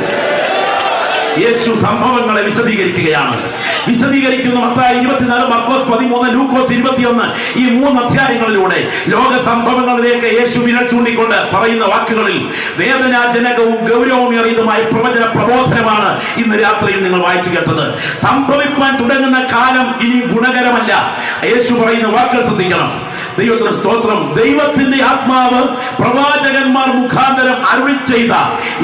യേശു സംഭവങ്ങളെ വിശദീകരിക്കുകയാണ് വിശദീകരിക്കുന്ന മത്തായി ഇരുപത്തിനാല് മക്കോസ് പതിമൂന്ന് ലൂക്കോസ് ഇരുപത്തിയൊന്ന് ഈ മൂന്ന് അധ്യായങ്ങളിലൂടെ ലോക സംഭവങ്ങളിലേക്ക് യേശു വിരൽ ചൂണ്ടിക്കൊണ്ട് പറയുന്ന വാക്കുകളിൽ വേദനാജനകവും ഗൗരവമേറിയതുമായ പ്രവചന പ്രബോധനമാണ് ഇന്ന് രാത്രിയിൽ നിങ്ങൾ വായിച്ചു കേട്ടത് സംഭവിക്കാൻ തുടങ്ങുന്ന കാലം ഇനി ഗുണകരമല്ല യേശു പറയുന്ന വാക്കുകൾ ശ്രദ്ധിക്കണം ദൈവത്തിന് സ്തോത്രം ദൈവത്തിന്റെ ആത്മാവ് പ്രവാചകന്മാർ മുഖാന്തരം അരുളി ചെയ്ത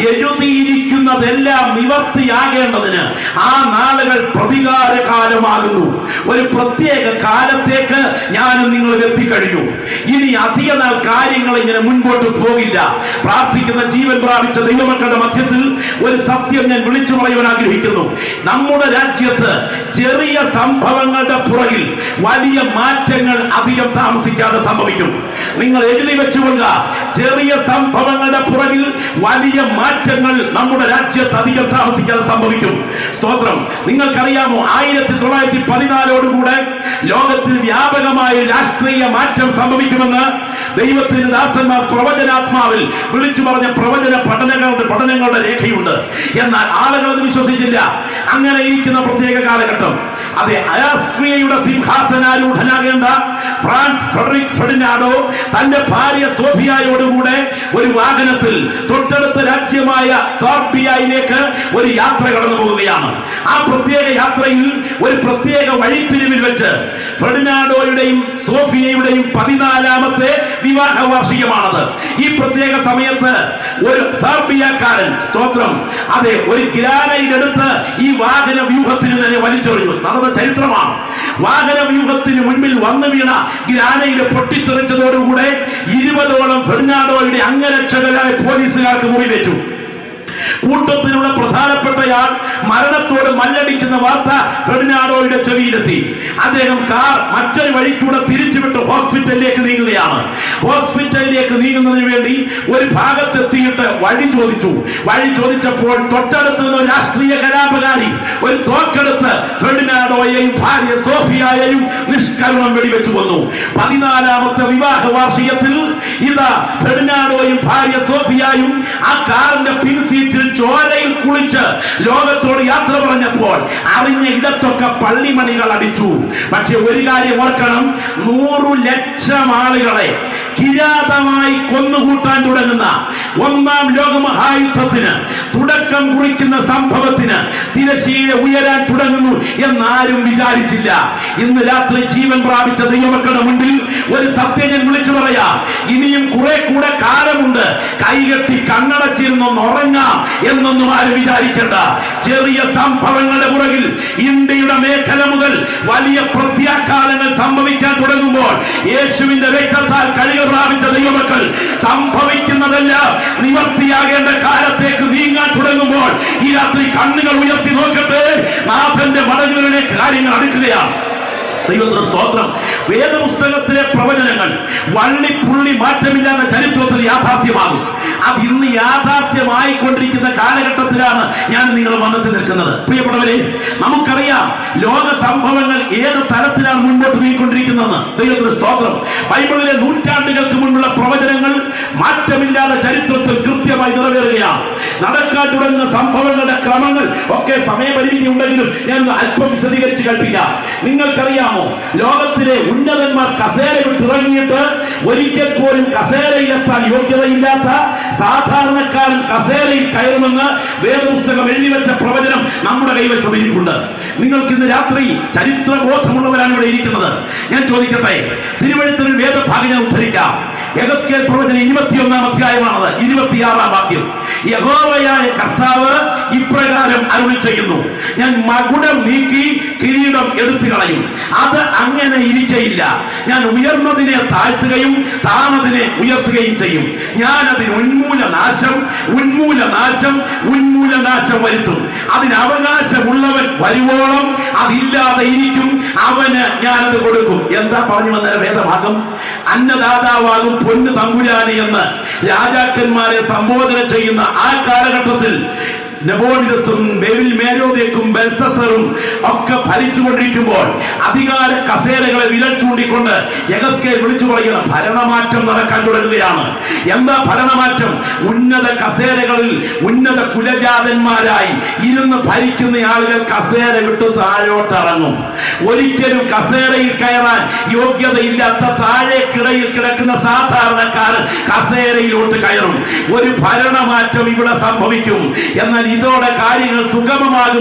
എഴുതിയിരിക്കുന്നതെല്ലാം നിവർത്തിയാകേണ്ടതിന് ആ നാളുകൾ പ്രതികാര കാലമാകുന്നു ഒരു പ്രത്യേക കാലത്തേക്ക് ഞാനും നിങ്ങൾ എത്തിക്കഴിഞ്ഞു ഇനി അധിക നാൾ കാര്യങ്ങൾ ഇങ്ങനെ മുൻപോട്ട് പോകില്ല പ്രാർത്ഥിക്കുന്ന ജീവൻ പ്രാപിച്ച ദൈവമക്കളുടെ മധ്യത്തിൽ ഒരു സത്യം ഞാൻ വിളിച്ചു പറയുവാൻ ആഗ്രഹിക്കുന്നു നമ്മുടെ രാജ്യത്ത് ചെറിയ സംഭവങ്ങളുടെ പുറകിൽ വലിയ മാറ്റങ്ങൾ അധികം താമസിക്കാതെ സംഭവിക്കും നിങ്ങൾ എഴുതി വെച്ചുകൊള്ളുക ചെറിയ സംഭവങ്ങളുടെ പുറകിൽ വലിയ മാറ്റങ്ങൾ നമ്മുടെ രാജ്യത്ത് അധികം താമസിക്കാതെ സംഭവിക്കും സ്തോത്രം നിങ്ങൾക്കറിയാമോ ആയിരത്തി തൊള്ളായിരത്തി പതിനാലോടുകൂടെ ലോകത്തിൽ വ്യാപകമായ രാഷ്ട്രീയ മാറ്റം സംഭവിക്കുമെന്ന് ദൈവത്തിന്റെ ദാസന്മാർ പ്രവചനാത്മാവിൽ വിളിച്ചു പറഞ്ഞ പ്രവചന പഠനങ്ങളുടെ പഠനങ്ങളുടെ രേഖയുണ്ട് എന്നാൽ ആളുകൾ അത് വിശ്വസിച്ചില്ല അങ്ങനെ ഇരിക്കുന്ന പ്രത്യേക കാലഘട്ടം അതെ ആസ്ട്രിയയുടെ സിംഹാസനാരൂഢനാകേണ്ട ഫ്രാൻസ് ഫെഡറിക് ഫെഡിനാഡോ തന്റെ ഭാര്യ സോഫിയായോടുകൂടെ ഒരു വാഹനത്തിൽ തൊട്ടടുത്ത രാജ്യമായ സോർബിയയിലേക്ക് ഒരു യാത്ര കടന്നു പോവുകയാണ് ആ പ്രത്യേക യാത്രയിൽ ഒരു പ്രത്യേക വഴിത്തിരിവിൽ വെച്ച് ഫെഡിനാഡോയുടെയും സോഫിയയുടെയും പതിനാലാമത്തെ വിവാഹ വാർഷികമാണത് ഈ പ്രത്യേക സമയത്ത് ഒരു സാർബിയക്കാരൻ സ്തോത്രം അതെ ഒരു ഗ്രാനൈഡ് എടുത്ത് ഈ വാഹന വ്യൂഹത്തിന് നേരെ വലിച്ചെറിഞ്ഞു നടന്ന ചരിത്രമാണ് വാഹന വ്യൂഹത്തിന് മുൻപിൽ വന്നു വീണ ഗ്രാനൈഡ് പൊട്ടിത്തെറിച്ചതോടുകൂടെ ഇരുപതോളം ഫെർണാഡോയുടെ അംഗരക്ഷകരായ പോലീസുകാർക്ക് മുറിവേറ്റു കൂട്ടത്തിലുള്ള പ്രധാനപ്പെട്ടയാൾ മരണത്തോട് മല്ലടിക്കുന്ന വാർത്ത ഫെർണാഡോയുടെ ചെവിയിലെത്തി അദ്ദേഹം കാർ മറ്റൊരു വഴിക്കൂടെ തിരിച്ചുവിട്ട് ഹോസ്പിറ്റലിലേക്ക് നീങ്ങുകയാണ് ഹോസ്പിറ്റലിലേക്ക് നീങ്ങുന്നതിന് വേണ്ടി ഒരു ഭാഗത്തെത്തിയിട്ട് വഴി ചോദിച്ചു വഴി ചോദിച്ചപ്പോൾ തൊട്ടടുത്ത് നിന്ന് ഒരു രാഷ്ട്രീയ കലാപകാരി ഒരു തോക്കെടുത്ത് ഫെർഡിനാഡോയെയും ഭാര്യ സോഫിയായെയും നിഷ്കരുണം വെടിവെച്ചു കൊന്നു പതിനാലാമത്തെ വിവാഹ വാർഷികത്തിൽ ഇതാ ഫെർഡിനാഡോയും ഭാര്യ സോഫിയായും ആ കാറിന്റെ പിൻസീറ്റിൽ ചോരയിൽ കുളിച്ച് ലോകത്തോട് യാത്ര പറഞ്ഞപ്പോൾ അറിഞ്ഞ ഇടത്തൊക്കെ പള്ളിമണികൾ അടിച്ചു പക്ഷെ ഒരു കാര്യം ഓർക്കണം നൂറു ലക്ഷം ആളുകളെ കിരാതമായി കൊന്നുകൂട്ടാൻ തുടങ്ങുന്ന ഒന്നാം ലോകമഹായുദ്ധത്തിന് തുടക്കം കുറിക്കുന്ന സംഭവത്തിന് തിരശീല ഉയരാൻ തുടങ്ങുന്നു എന്നാരും വിചാരിച്ചില്ല ഇന്ന് രാത്രി ജീവൻ പ്രാപിച്ച ദൈവമക്കളുടെ മുൻപിൽ ഒരു സത്യം ഞാൻ വിളിച്ചു പറയാ ഇനിയും കുറെ കൂടെ കാലമുണ്ട് കൈകെട്ടി കണ്ണടച്ചിരുന്നൊന്ന് ഉറങ്ങാം എന്നൊന്നും ആരും വിചാരിക്കേണ്ട ചെറിയ സംഭവങ്ങളുടെ പുറകിൽ ഇന്ത്യയുടെ മേഖല മുതൽ വലിയ പ്രത്യാഘാതങ്ങൾ സംഭവിക്കാൻ തുടങ്ങുമ്പോൾ യേശുവിന്റെ രക്തത്താൽ കഴിവ് പ്രാപിച്ച ദൈവമക്കൾ സംഭവിക്കുന്നതെല്ലാം നിവർത്തിയാകേണ്ട കാലത്തേക്ക് നീങ്ങാൻ തുടങ്ങുമ്പോൾ ഈ രാത്രി കണ്ണുകൾ ഉയർത്തി നോക്കട്ടെ നാഥന്റെ മടങ്ങുകളിലേക്ക് കാര്യങ്ങൾ അടുക്കുകയാണ് ദൈവത്തിന് സ്തോത്രം വേദപുസ്തകത്തിലെ പ്രവചനങ്ങൾ വള്ളിപ്പുള്ളി മാറ്റമില്ലാത്ത ചരിത്രത്തിൽ യാഥാർത്ഥ്യമാകും അത് ഇന്ന് യാഥാർത്ഥ്യമായിക്കൊണ്ടിരിക്കുന്ന കാലഘട്ടത്തിലാണ് ഞാൻ നിങ്ങൾ വന്നെത്തി നിൽക്കുന്നത് പ്രിയപ്പെട്ടവരെ നമുക്കറിയാം ലോക സംഭവങ്ങൾ ഏത് തരത്തിലാണ് മുൻപോട്ട് നീങ്ങിക്കൊണ്ടിരിക്കുന്നതെന്ന് ദൈവത്തിന് സ്തോത്രം ബൈബിളിലെ നൂറ്റാണ്ടുകൾക്ക് മുൻപുള്ള പ്രവചനങ്ങൾ മാറ്റമില്ലാതെ ചരിത്രത്തിൽ കൃത്യമായി നിറവേറുകയാണ് നടക്കാൻ തുടങ്ങുന്ന സംഭവങ്ങളുടെ ക്രമങ്ങൾ ഒക്കെ സമയപരിമിതി ഉണ്ടെങ്കിലും ഞാൻ ഒന്ന് അല്പം വിശദീകരിച്ച് കൽപ്പിക്കാം നിങ്ങൾക്കറിയാമോ ലോകത്തിലെ ഉന്നതന്മാർ കസേര വിട്ടിറങ്ങിയിട്ട് ഒരിക്കൽ പോലും കസേരയിലെത്താൻ യോഗ്യതയില്ലാത്ത സാധാരണക്കാരൻ കസേരയിൽ കയറുമെന്ന് വേദപുസ്തകം എഴുതി വെച്ച പ്രവചനം നമ്മുടെ കൈവശം ഇരിപ്പുണ്ട് നിങ്ങൾക്ക് ഇന്ന് രാത്രി ചരിത്ര ബോധമുള്ളവരാണ് ഇവിടെ ഇരിക്കുന്നത് ഞാൻ ചോദിക്കട്ടെ തിരുവഴുത്തിൽ വേദഭാഗം ഞാൻ ഉദ്ധരിക്കാം യഗസ്കേൽ പ്രവചനം ഇരുപത്തിയൊന്നാം അധ്യായമാണത് ഇരുപത്തിയാറാം വാക്യം യഹോവയായ കർത്താവ് ഇപ്രകാരം അരുളി ചെയ്യുന്നു ഞാൻ മകുടം നീക്കി കിരീടം എടുത്തു കളയും അത് അങ്ങനെ ഇരിക്കയില്ല ഞാൻ ഉയർന്നതിനെ താഴ്ത്തുകയും താണതിനെ ഉയർത്തുകയും ചെയ്യും ഞാൻ അതിന് ഉന്മൂല നാശം ഉന്മൂല നാശം ഉന്മൂല നാശം വരുത്തും അതിന് അവകാശമുള്ളവൻ വരുവോളം അതില്ലാതെ ഇരിക്കും അവന് ഞാനത് കൊടുക്കും എന്താ പറഞ്ഞു വന്ന വേദഭാഗം അന്നദാതാവാകും പൊന്ന് തമ്പുരാനി എന്ന് രാജാക്കന്മാരെ സംബോധന ചെയ്യുന്ന ആ കാലഘട്ടത്തിൽ നെബോണിദസും ബെവിൽ മേരോദേക്കും ബെൽസസറും ഒക്കെ ഭരിച്ചുകൊണ്ടിരിക്കുമ്പോൾ അധികാര കസേരകളെ വിരൽ ചൂണ്ടിക്കൊണ്ട് യഗസ്കെ വിളിച്ചു പറയുന്ന ഭരണമാറ്റം നടക്കാൻ തുടങ്ങുകയാണ് എന്താ ഭരണമാറ്റം ഉന്നത കസേരകളിൽ ഉന്നത കുലജാതന്മാരായി ഇരുന്ന് ഭരിക്കുന്ന ആളുകൾ കസേര വിട്ട് താഴോട്ടിറങ്ങും ഒരിക്കലും കസേരയിൽ കയറാൻ യോഗ്യതയില്ലാത്ത താഴേക്കിടയിൽ കിടക്കുന്ന സാധാരണക്കാരൻ കസേരയിലോട്ട് കയറും ഒരു ഭരണമാറ്റം ഇവിടെ സംഭവിക്കും എന്നാൽ ഇതോടെ കാര്യങ്ങൾ സുഗമമാകുമെന്ന് ഓർക്കരുത്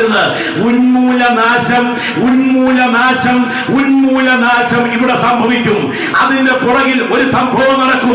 ഉണ്ടാകരുത് ഉന്മൂലനാശം ഉന്മൂലനാശം ഉന്മൂലനാശം ഇവിടെ സംഭവിക്കും അതിന്റെ പുറകിൽ ഒരു സംഭവം നടക്കും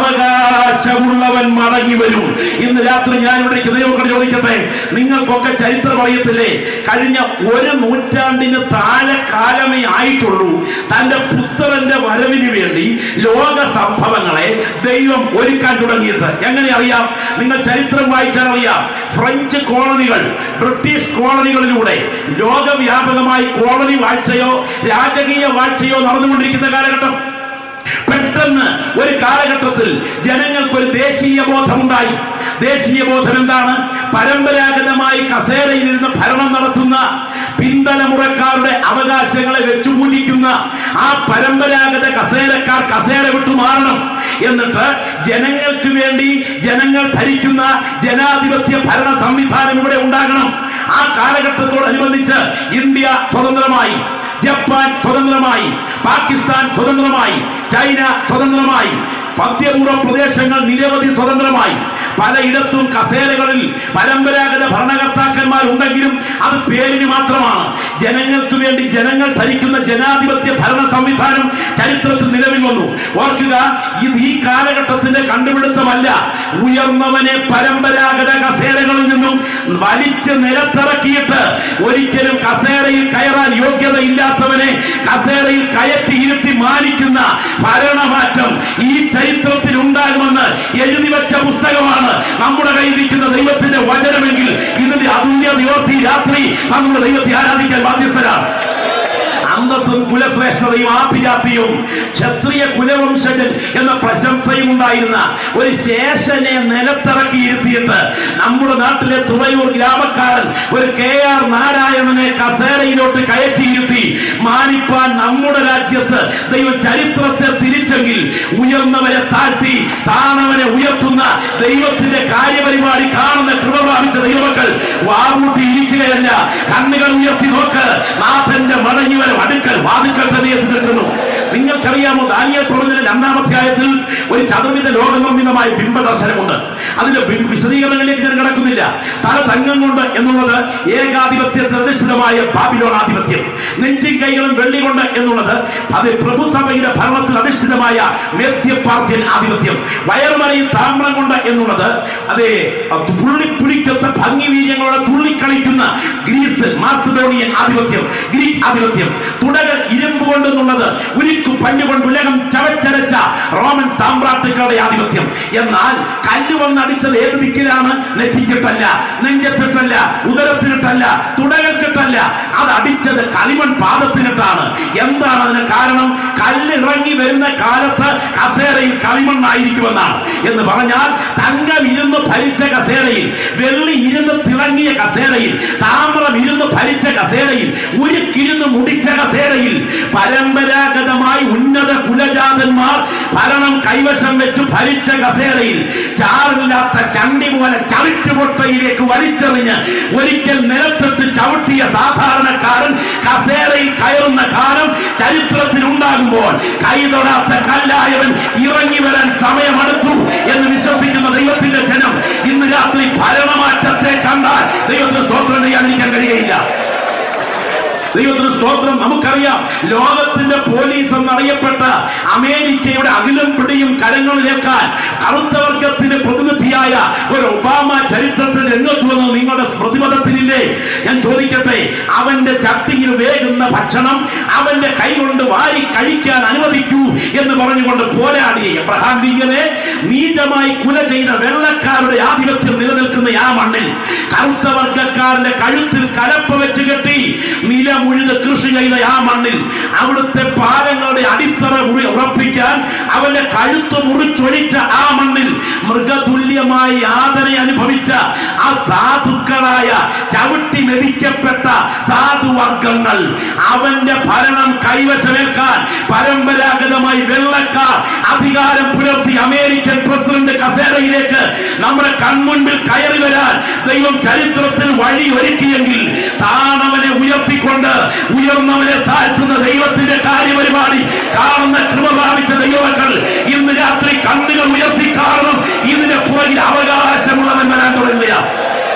അവകാശമുള്ളവൻ മടങ്ങി വരും ഇന്ന് രാത്രി ഞാൻ ഇവിടെ ദൈവത്തോട് ചോദിക്കട്ടെ നിങ്ങൾക്കൊക്കെ ചരിത്രം അറിയത്തില്ലേ കഴിഞ്ഞ ഒരു നൂറ്റാണ്ടിന് താഴെ കാലമേ ആയിട്ടുള്ളൂ തന്റെ പുത്രന്റെ വരവിന് വേണ്ടി ലോക സംഭവങ്ങളെ ദൈവം ഒരുക്കാൻ തുടങ്ങിയിട്ട് എങ്ങനെ അറിയാം നിങ്ങൾ ചരിത്രം വായിച്ചാൽ അറിയാം ഫ്രഞ്ച് കോളനികൾ ബ്രിട്ടീഷ് കോളനികളിലൂടെ ലോകവ്യാപകമായി കോളനി വാഴ്ചയോ രാജകീയ വാഴ്ചയോ നടന്നുകൊണ്ടിരിക്കുന്ന കാലഘട്ടം പെട്ടെന്ന് ഒരു കാലഘട്ടത്തിൽ ജനങ്ങൾക്കൊരു ദേശീയ ബോധമുണ്ടായി ദേശീയ ബോധം എന്താണ് പരമ്പരാഗതമായി കസേരയിൽ ഇരുന്ന് ഭരണം നടത്തുന്ന പിന്തലമുറക്കാരുടെ അവകാശങ്ങളെ വെച്ചു പൂജിക്കുന്ന ആ പരമ്പരാഗത കസേരക്കാർ കസേര വിട്ടു മാറണം എന്നിട്ട് ജനങ്ങൾക്ക് വേണ്ടി ജനങ്ങൾ ഭരിക്കുന്ന ജനാധിപത്യ ഭരണ സംവിധാനം ഇവിടെ ഉണ്ടാകണം ആ കാലഘട്ടത്തോടനുബന്ധിച്ച് ഇന്ത്യ സ്വതന്ത്രമായി ജപ്പാൻ സ്വതന്ത്രമായി പാകിസ്ഥാൻ സ്വതന്ത്രമായി ചൈന സ്വതന്ത്രമായി മധ്യപൂർവ്വ പ്രദേശങ്ങൾ നിരവധി സ്വതന്ത്രമായി പലയിടത്തും കസേരകളിൽ പരമ്പരാഗത ഭരണകർത്താക്കന്മാർ ഉണ്ടെങ്കിലും അത് പേരിന് മാത്രമാണ് ജനങ്ങൾക്ക് വേണ്ടി ജനങ്ങൾ ഭരിക്കുന്ന ജനാധിപത്യ ഭരണ സംവിധാനം ചരിത്രത്തിൽ നിലവിൽ വന്നു ഓർക്കുക ഇത് ഈ കാലഘട്ടത്തിന്റെ കണ്ടുപിടുത്തമല്ല ഉയർന്നവനെ പരമ്പരാഗത കസേരകളിൽ നിന്നും വലിച്ച് നിലത്തിറക്കിയിട്ട് ഒരിക്കലും കസേരയിൽ കയറാൻ യോഗ്യതയില്ലാത്തവനെ കസേരയിൽ കയറ്റി ഇരുത്തി മാനിക്കുന്ന ഭരണമാറ്റം ഈ ചരിത്രത്തിൽ ഉണ്ടാകുമെന്ന് എഴുതി വെച്ച പുസ്തകമാണ് നമ്മുടെ കയ്യിൽ നിൽക്കുന്ന ദൈവത്തിന്റെ വചനമെങ്കിൽ ഇതിന്റെ അതുല്യ നിവർത്തി രാത്രി നമ്മുടെ ദൈവത്തെ ആരാധിക്കാൻ ബാധ്യസ്ഥരാണ് അന്തസ്സും കുലശ്രേഷ്ഠതയും ആഭിജാത്യവും ക്ഷത്രിയ കുലവംശജൻ എന്ന പ്രശംസയും ഉണ്ടായിരുന്ന ഒരു ശേഷനെ നിലത്തിറക്കി ഇരുത്തിയിട്ട് നമ്മുടെ നാട്ടിലെ തുറയൂർ ഗ്രാമക്കാരൻ ഒരു കെ ആർ നാരായണനെ കസേരയിലോട്ട് കയറ്റിയിരുത്തി മാനിപ്പാൻ നമ്മുടെ രാജ്യത്ത് ദൈവ ചരിത്രത്തെ തിരിച്ചെങ്കിൽ ഉയർന്നവരെ താഴ്ത്തി താണവനെ ഉയർത്തുന്ന ദൈവത്തിന്റെ കാര്യപരിപാടി കാണുന്ന കൃപ പ്രാപിച്ച ദൈവമക്കൾ വാമൂട്ടി ഇരിക്കുകയല്ല കണ്ണുകൾ ഉയർത്തി നോക്ക് നാഥന്റെ മടങ്ങി വരും അടുക്കൽ വാതുക്കൽ തന്നെ എത്തി നിൽക്കുന്നു നിങ്ങൾക്കറിയാമോ ദാനിയൽ പ്രവചന രണ്ടാം അധ്യായത്തിൽ ഒരു ചതുർവിധ ലോകനിർമ്മിതമായ ബിംബദർശനമുണ്ട് അതിന്റെ ബി- വിശദീകരണങ്ങളിലേക്ക് ഞാൻ കിടക്കുന്നില്ല തല തങ്കം കൊണ്ട് എന്നുള്ളത് ഏകാധിപത്യത്തിൽ അധിഷ്ഠിതമായ ബാബിലോൺ ആധിപത്യം നെഞ്ചിൻ കൈകളും വെള്ളി കൊണ്ട് എന്നുള്ളത് അത് പ്രഭുസഭയുടെ ഭരണത്തിൽ അധിഷ്ഠിതമായ മേധ്യപാർശ്യൻ ആധിപത്യം വയർമലയിൽ താമ്രം കൊണ്ട് എന്നുള്ളത് അതെ തുള്ളിപ്പിടിക്കൊത്ത ഭംഗി വീര്യങ്ങളോടെ തുള്ളിക്കളിക്കുന്ന ഗ്രീസ് മാസിഡോണിയൻ ആധിപത്യം ഗ്രീക്ക് ആധിപത്യം തുടകൾ ഇരുമ്പ് കൊണ്ടെന്നുള്ളത് ഉരുക്കു പഞ്ഞുകൊണ്ട് ഉലകം ചവച്ചരച്ച റോമൻ സാമ്രാട്ടുക്കളുടെ ആധിപത്യം എന്നാൽ കല്ല് വന്നടിച്ചത് ഏത് ദിക്കിലാണ് നെറ്റിക്കിട്ടല്ല നെഞ്ചത്തിട്ടല്ല ഉദരത്തിനിട്ടല്ല തുടകൾക്കിട്ടല്ല അത് അടിച്ചത് കളിമൺ പാദത്തിനിട്ടാണ് എന്താണ് അതിന് കാരണം കല്ല് ഇറങ്ങി വരുന്ന കാലത്ത് കസേരയിൽ കളിമണ്ണായിരിക്കുമെന്നാണ് എന്ന് പറഞ്ഞാൽ തങ്കം ഇരുന്ന് ഭരിച്ച കസേരയിൽ വെള്ളി ഇരുന്ന് തിളങ്ങിയ കസേരയിൽ താമ്രം ഇരുന്ന് ഭരിച്ച കസേരയിൽ ഉരുക്കിരുന്ന് മുടിച്ച കസേരയിൽ പരമ്പരാഗതമായി ഉന്നത കുലജാതന്മാർ ഭരണം കൈവശം വെച്ച് ഭരിച്ച കസേരയിൽ ചാറില്ലാത്ത ചണ്ടി പോലെ ചവിട്ടുപൊട്ടയിലേക്ക് വലിച്ചെറിഞ്ഞ് ഒരിക്കൽ നിലത്തിട്ട് ചവിട്ടിയ സാധാരണക്കാരൻ കസേരയിൽ കയറുന്ന കാലം ചരിത്രത്തിൽ ഉണ്ടാകുമ്പോൾ കൈതൊടാത്ത കല്ലായവൻ ഇറങ്ങി വരാൻ സമയമെടുത്തു എന്ന് വിശ്വസിക്കുന്ന ദൈവത്തിന്റെ ജനം ഇന്ന് രാത്രി ഭരണമാറ്റത്തെ കണ്ടാൽ ദൈവത്തിന് സ്തോത്രം ചെയ്യാതിരിക്കാൻ കഴിയുകയില്ല ദൈവത്തിന് സ്തോത്രം നമുക്കറിയാം ലോകത്തിന്റെ പോലീസ് എന്നറിയപ്പെട്ട അമേരിക്കയുടെ അഖിലും പിടിയും കരങ്ങളിലേക്കാൻ കറുത്ത വർഗത്തിന് പ്രതിനിധിയായ ഒരു ഒബാമ ചരിത്രത്തിൽ രംഗത്ത് വന്ന് നിങ്ങളുടെ പ്രതിപദത്തിലില്ലേ ഞാൻ ചോദിക്കട്ടെ അവന്റെ ചട്ടിയിൽ വേകുന്ന ഭക്ഷണം അവന്റെ കൈ കൊണ്ട് വാരി കഴിക്കാൻ അനുവദിക്കൂ എന്ന് പറഞ്ഞുകൊണ്ട് പോരാടിയ എബ്രഹാം ലിങ്കനെ നീചമായി കുല ചെയ്ത വെള്ളക്കാരുടെ ആധിപത്യം നിലനിൽക്കുന്ന ആ മണ്ണിൽ കറുത്ത വർഗക്കാരന്റെ കഴുത്തിൽ കലപ്പ വെച്ച് കെട്ടി നിലമുഴുത് കൃഷി ചെയ്ത ആ മണ്ണിൽ അവിടുത്തെ പാലങ്ങളുടെ അടിത്തറ ഉറി- ഉറപ്പിക്കാൻ അവന്റെ കഴുത്ത് മുറിച്ചൊഴിച്ച ആ മണ്ണിൽ മൃഗതുല്യമായി യാതന അനുഭവിച്ച ആ സാധുക്കളായ ചവിട്ടി മെതിക്കപ്പെട്ട സാധുവർഗങ്ങൾ അവന്റെ ഭരണം കൈവശമേൽക്കാൻ പരമ്പരാഗതമായി വെള്ളക്കാർ അധികാരം പുലർത്തി അമേരിക്കൻ പ്രസിഡന്റ് കസേരയിലേക്ക് നമ്മുടെ കൺമുൻപിൽ കയറി വരാൻ ദൈവം ചരിത്രത്തിൽ വഴി ഒരുക്കിയെങ്കിൽ താണവനെ ഉയർത്തിക്കൊണ്ട് ഉയർന്നവനെ താഴ്ത്തുന്ന ദൈവത്തിന്റെ കാര്യപരിപാടി കാണുന്ന കൃപ പ്രാപിച്ച ദൈവമക്കൾ ഇന്ന് രാത്രി കണ്ണുകൾ ഉയർത്തി കാണണം ഇതിന്റെ പുറകിൽ അവകാശമുള്ളവൻ വരാൻ തുടങ്ങുക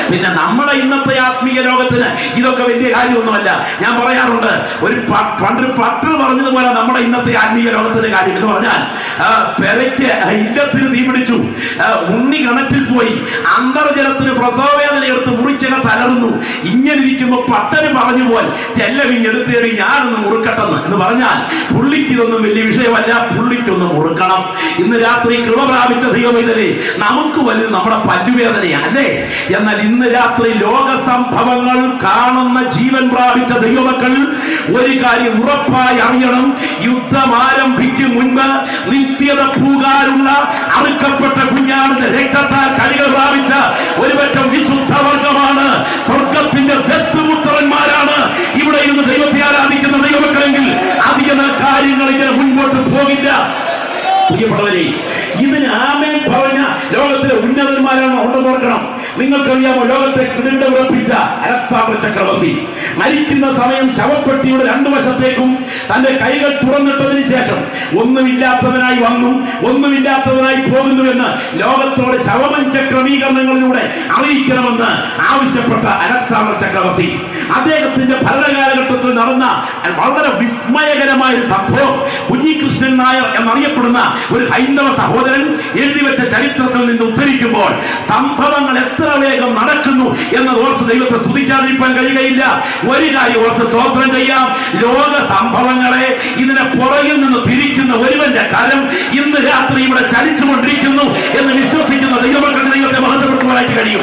പിന്നെ നമ്മുടെ ഇന്നത്തെ ആത്മീയ ലോകത്തിന് ഇതൊക്കെ വലിയ കാര്യമൊന്നുമല്ല ഞാൻ പറയാറുണ്ട് ഒരു പ- പണ്ടൊരു പട്ടർ പറഞ്ഞതുപോലെ നമ്മുടെ ഇന്നത്തെ ആത്മീയ ലോകത്തിന്റെ കാര്യം എന്ന് പറഞ്ഞാൽ ആ, പെരയ്ക്ക് ഇല്ലത്തിന് തീ പിടിച്ചു ആ, ഉണ്ണി കിണറ്റിൽ പോയി അന്തർജലത്തിന് പ്രസവവേദന എടുത്ത് മുറിക്കകത്ത് അലറുന്നു ഇങ്ങനെ ഇരിക്കുമ്പോ പട്ടന് പറഞ്ഞു പോൽ ചെല്ലവി എടുത്തേടി ഞാനൊന്ന് മുറുക്കട്ടെന്ന് എന്ന് പറഞ്ഞാൽ പുള്ളിക്ക് ഇതൊന്നും വലിയ വിഷയമല്ല പുള്ളിക്കൊന്ന് മുറുക്കണം ഇന്ന് രാത്രി കൃപ പ്രാപിച്ച ദൈവവേദനെ നമുക്ക് വലുത് നമ്മുടെ പല്ലുവേദനയാണ് അല്ലേ എന്നാൽ ഇന്ന് രാത്രി ലോക സംഭവങ്ങൾ കാണുന്ന ജീവൻ പ്രാപിച്ച ദൈവമക്കൾ ഒരു കാര്യം ഉറപ്പായി അറിയണം യുദ്ധം ആരംഭിക്കും മുൻപ് നിത്യത പൂകാരുള്ള അറുക്കപ്പെട്ട കുഞ്ഞാടിന്റെ രക്തത്താൽ കളികൾ പ്രാപിച്ച ഒരുപറ്റം വിശുദ്ധ വർഗമാണ് സ്വർഗത്തിന്റെ ദത്തുപുത്രന്മാരാണ് ഇവിടെ ഇരുന്ന് ദൈവത്തെ ആരാധിക്കുന്ന ദൈവമക്കളെങ്കിൽ അധികം കാര്യങ്ങൾ ഇങ്ങനെ മുൻപോട്ട് പോകില്ല പ്രിയപ്പെട്ടവരെ ഇതിന് ആമേൻ പറഞ്ഞ ലോകത്തിലെ ഉന്നതന്മാരാണ് ഉണ്ടെന്ന് ഓർക്കണം നിങ്ങൾക്കറിയാമോ ലോകത്തെ കിടിണ്ട ഉറപ്പിച്ച അലക്സാണ്ടർ ചക്രവർത്തി മരിക്കുന്ന സമയം ശവപ്പെട്ടിയുടെ രണ്ടു വശത്തേക്കും തന്റെ കൈകൾ തുറന്നിട്ടതിന് ശേഷം ഒന്നുമില്ലാത്തവനായി വന്നു ഒന്നുമില്ലാത്തവനായി പോകുന്നുവെന്ന് ലോകത്തോട് ശവമഞ്ച ക്രമീകരണങ്ങളിലൂടെ അറിയിക്കണമെന്ന് ആവശ്യപ്പെട്ട അലക്സാണ്ടർ ചക്രവർത്തി അദ്ദേഹത്തിന്റെ ഭരണകാലഘട്ടത്തിൽ നടന്ന വളരെ വിസ്മയകരമായ ഒരു സംഭവം കുഞ്ഞികൃഷ്ണൻ നായർ എന്നറിയപ്പെടുന്ന ഒരു ഹൈന്ദവ സഹോദരൻ എഴുതി വെച്ച ചരിത്രത്തിൽ നിന്ന് ഉദ്ധരിക്കുമ്പോൾ സംഭവങ്ങൾ എത്ര വേഗം നടക്കുന്നു എന്നത് ഓർത്ത് ദൈവത്തെ സ്തുതിക്കാതിരിക്കാൻ കഴിയുകയില്ല ഒരു കാര്യം ഓർത്ത് സ്തോത്രം ചെയ്യാം ലോക സംഭവങ്ങളെ ഇതിനെ പുറകിൽ നിന്ന് തിരിക്കുന്ന ഒരുവന്റെ കരം ഇന്ന് രാത്രി ഇവിടെ ചലിച്ചുകൊണ്ടിരിക്കുന്നു എന്ന് വിശ്വസിക്കുന്ന ദൈവമക്കളുടെ ദൈവത്തെ മഹത്വപ്പെടുത്തുവാനായിട്ട് കഴിയും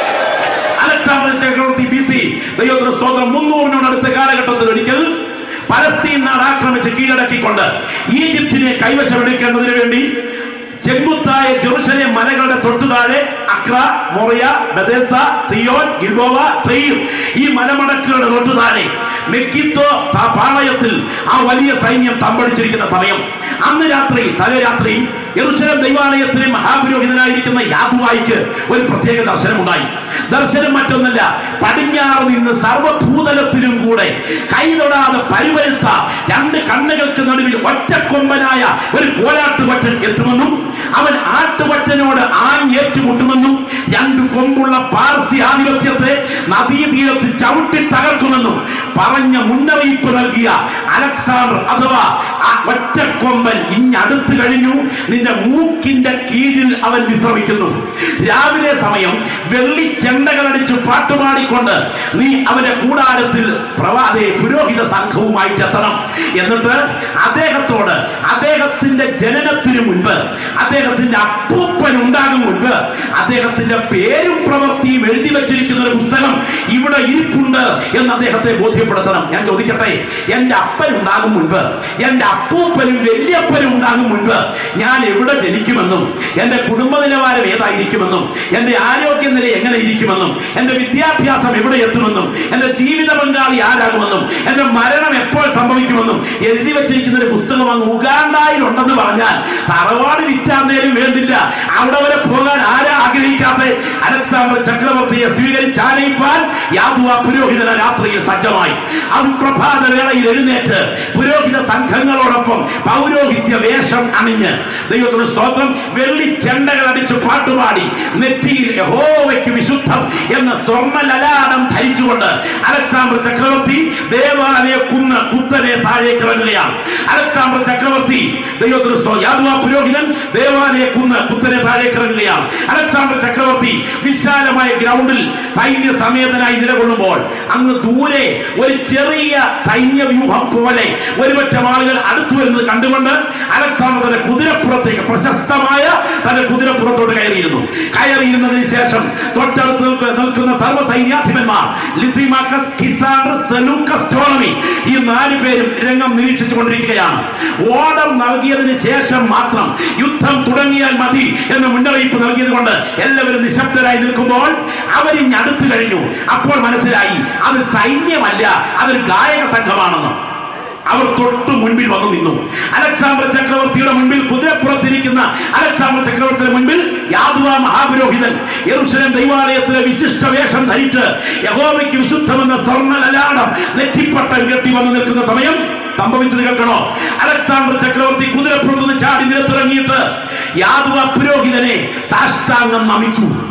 അലക്സാണ്ടർ ചക്രവർത്തി ബി സി ദൈവത്തിന് സ്തോത്രം മുന്നൂറിനോടടുത്ത കാലഘട്ടത്തിൽ ഒരിക്കൽ പലസ്തീൻ നാട് ആക്രമിച്ച് കീഴടക്കിക്കൊണ്ട് ഈജിപ്തിനെ കൈവശമെടുക്കേണ്ടതിന് വേണ്ടി ചെങ്കുത്തായ ജെറുസലേം മലകളുടെ തൊട്ടുതാഴെ അക്ര മൊറിയ ബദേസ സിയോൻ ഗിൽബോവ സെയ്ർ ഈ മലമടക്കുകളുടെ തൊട്ടുതാഴെ മെക്കിത്തോ ത- പാളയത്തിൽ ആ വലിയ സൈന്യം തമ്പടിച്ചിരിക്കുന്ന സമയം അന്ന് രാത്രി തലരാത്രി യെറുശലേം ദൈവാലയത്തിലെ മഹാപുരോഹിതനായിരിക്കുന്ന യാദുവായിക്ക് ഒരു പ്രത്യേക ദർശനമുണ്ടായി ദർശനം മറ്റൊന്നല്ല പടിഞ്ഞാറ് നിന്ന് സർവഭൂതലത്തിലും കൂടെ കൈതൊടാതെ പരിവരുത്ത രണ്ട് കണ്ണുകൾക്ക് നടുവിൽ ഒറ്റക്കൊമ്പനായ ഒരു കോലാട്ടുവറ്റൻ എത്തുമെന്നും അവൻ ആട്ടുവറ്റനോട് ആഞ്ഞ് ഏറ്റുമുട്ടുമെന്നും രണ്ട് കൊമ്പുള്ള പാർസി ആധിപത്യത്തെ നദീതീരത്ത് ചവിട്ടി തകർക്കുമെന്നും പറഞ്ഞ മുന്നറിയിപ്പ് നൽകിയ അലക്സാണ്ടർ അഥവാ ആ ഒറ്റക്കൊമ്പൻ ഇഞ്ഞടുത്ത് കഴിഞ്ഞു നിന്റെ മൂക്കിന്റെ കീഴിൽ അവൻ വിശ്രമിക്കുന്നു രാവിലെ സമയം വെള്ളി ചെണ്ടകളടിച്ച് പാട്ടുപാടിക്കൊണ്ട് നീ അവന്റെ കൂടാരത്തിൽ പ്രവാദേ പുരോഹിത സംഘവുമായിട്ട് എത്തണം എന്നിട്ട് അദ്ദേഹത്തോട് അദ്ദേഹത്തിന്റെ ജനനത്തിനു മുൻപ് അദ്ദേഹത്തിന്റെ അപ്പൂപ്പൻ ഉണ്ടാകും മുൻപ് അദ്ദേഹത്തിന്റെ പേരും പ്രവൃത്തിയും എഴുതി വെച്ചിരിക്കുന്ന ഒരു പുസ്തകം ഇവിടെ ഇരിപ്പുണ്ട് എന്ന് അദ്ദേഹത്തെ ബോധ്യപ്പെടുത്തണം ഞാൻ ചോദിക്കട്ടെ എന്റെ അപ്പൻ ഉണ്ടാകും മുൻപ് എന്റെ അപ്പൂപ്പനും വലിയപ്പനും ഉണ്ടാകും മുൻപ് ഞാൻ എവിടെ ജനിക്കുമെന്നും എന്റെ കുടുംബ നിലവാരം ഏതായിരിക്കുമെന്നും എന്റെ ആരോഗ്യനില എങ്ങനെ ഇരിക്കുമെന്നും എന്റെ വിദ്യാഭ്യാസം എവിടെ എത്തുമെന്നും എന്റെ ജീവിത പങ്കാളി ആരാകുമെന്നും എന്റെ മരണം എപ്പോൾ സംഭവിക്കുമെന്നും എഴുതി വെച്ചിരിക്കുന്ന ഒരു പുസ്തകം അങ്ങ് ഉഗാണ്ടായിൽ ഉണ്ടെന്ന് പറഞ്ഞാൽ തറവാട് വിറ്റാന്നേലും വേണ്ടില്ല അവിടെ വരെ പോകാൻ ആരാ ആഗ്രഹിക്കാത്ത അലക്സാണ്ടർ ചക്രവർത്തിയെ സ്വീകരിച്ചാനയിപ്പാൻ യാദുവ പുരോഹിതന രാത്രിയിൽ സജ്ജമായി അവൻ പ്രഭാത വേളയിൽ എഴുന്നേറ്റ് പുരോഹിത സംഘങ്ങളോടൊപ്പം പൗരോഹിത്യ വേഷം അണിഞ്ഞ് ദൈവത്തിന് സ്തോത്രം വെള്ളി ചെണ്ടകൾ അടിച്ച് പാട്ടുപാടി നെറ്റിയിൽ യഹോവയ്ക്ക് വിശുദ്ധം എന്ന സ്വർണ്ണ ലലാടം ധരിച്ചുകൊണ്ട് അലക്സാണ്ടർ ചക്രവർത്തി ദേവാലയ കുന്ന് കുത്തനെ താഴേക്ക് ഇറങ്ങുകയാണ് അലക്സാണ്ടർ ചക്രവർത്തി ദൈവത്തിന് സ്തോ യാദവ പുരോഹിതൻ ദേവാലയ കുന്ന് കുത്തനെ താഴേക്ക് ഇറങ്ങുകയാണ് അലക്സാണ്ടർ ചക്രവർത്തി വിശാലമായ ഗ്രൗണ്ടിൽ സൈന്യ സമേതനായി നിലകൊള്ളുമ്പോൾ അങ്ങ് ദൂരെ ഒരു ചെറിയ സൈന്യ വ്യൂഹം പോലെ ഒരുപറ്റം ആളുകൾ അടുത്തു വരുന്നത് കണ്ടുകൊണ്ട് അലക്സാണ്ടർ തന്റെ കുതിരപ്പുറത്തേക്ക് പ്രശസ്തമായ തന്റെ കുതിരപ്പുറത്തോട്ട് കയറിയിരുന്നു കയറിയിരുന്നതിന് ശേഷം തൊട്ടടുത്ത് നിൽക്ക- നിൽക്കുന്ന സർവ്വ സൈന്യാധിപന്മാർ ലിസിമാക്കസ് കിസാണ്ടർ സെലൂക്കസ് ടോളമി ഈ നാല് പേരും രംഗം നിരീക്ഷിച്ചു കൊണ്ടിരിക്കുകയാണ് ഓർഡർ നൽകിയതിന് ശേഷം മാത്രം യുദ്ധം തുടങ്ങിയാൽ മതി എന്ന് മുന്നറിയിപ്പ് നൽകിയത് കൊണ്ട് എല്ലാവരും നിശബ്ദരായി നിൽക്കുമ്പോൾ അവരിഞ്ഞ് അടുത്തു കഴിഞ്ഞു അപ്പോൾ മനസ്സിലായി അത് സൈന്യമല്ല അതൊരു ഗായക സംഘമാണെന്ന് അവർ തൊട്ടു മുൻപിൽ വന്നു നിന്നു അലക്സാണ്ടർ ചക്രവർത്തിയുടെ മുൻപിൽ കുതിരപ്പുറത്തിരിക്കുന്ന അലക്സാണ്ടർ ചക്രവർത്തിയുടെ മുൻപിൽ യാദുവ മഹാപുരോഹിതൻ യെരൂശലേം ദൈവാലയത്തിലെ വിശിഷ്ട വേഷം ധരിച്ച് യഹോവയ്ക്ക് വിശുദ്ധമെന്ന സ്വർണ്ണ ലലാടം നെറ്റിപ്പട്ടം കെട്ടി വന്നു നിൽക്കുന്ന സമയം സംഭവിച്ചത് കേൾക്കണോ അലക്സാണ്ടർ ചക്രവർത്തി കുതിരപ്പുറത്ത് നിന്ന് ചാടി നിലത്തിറങ്ങിയിട്ട് യാദുവ പുരോഹിതനെ സാഷ്ടാംഗം നമിച്ചു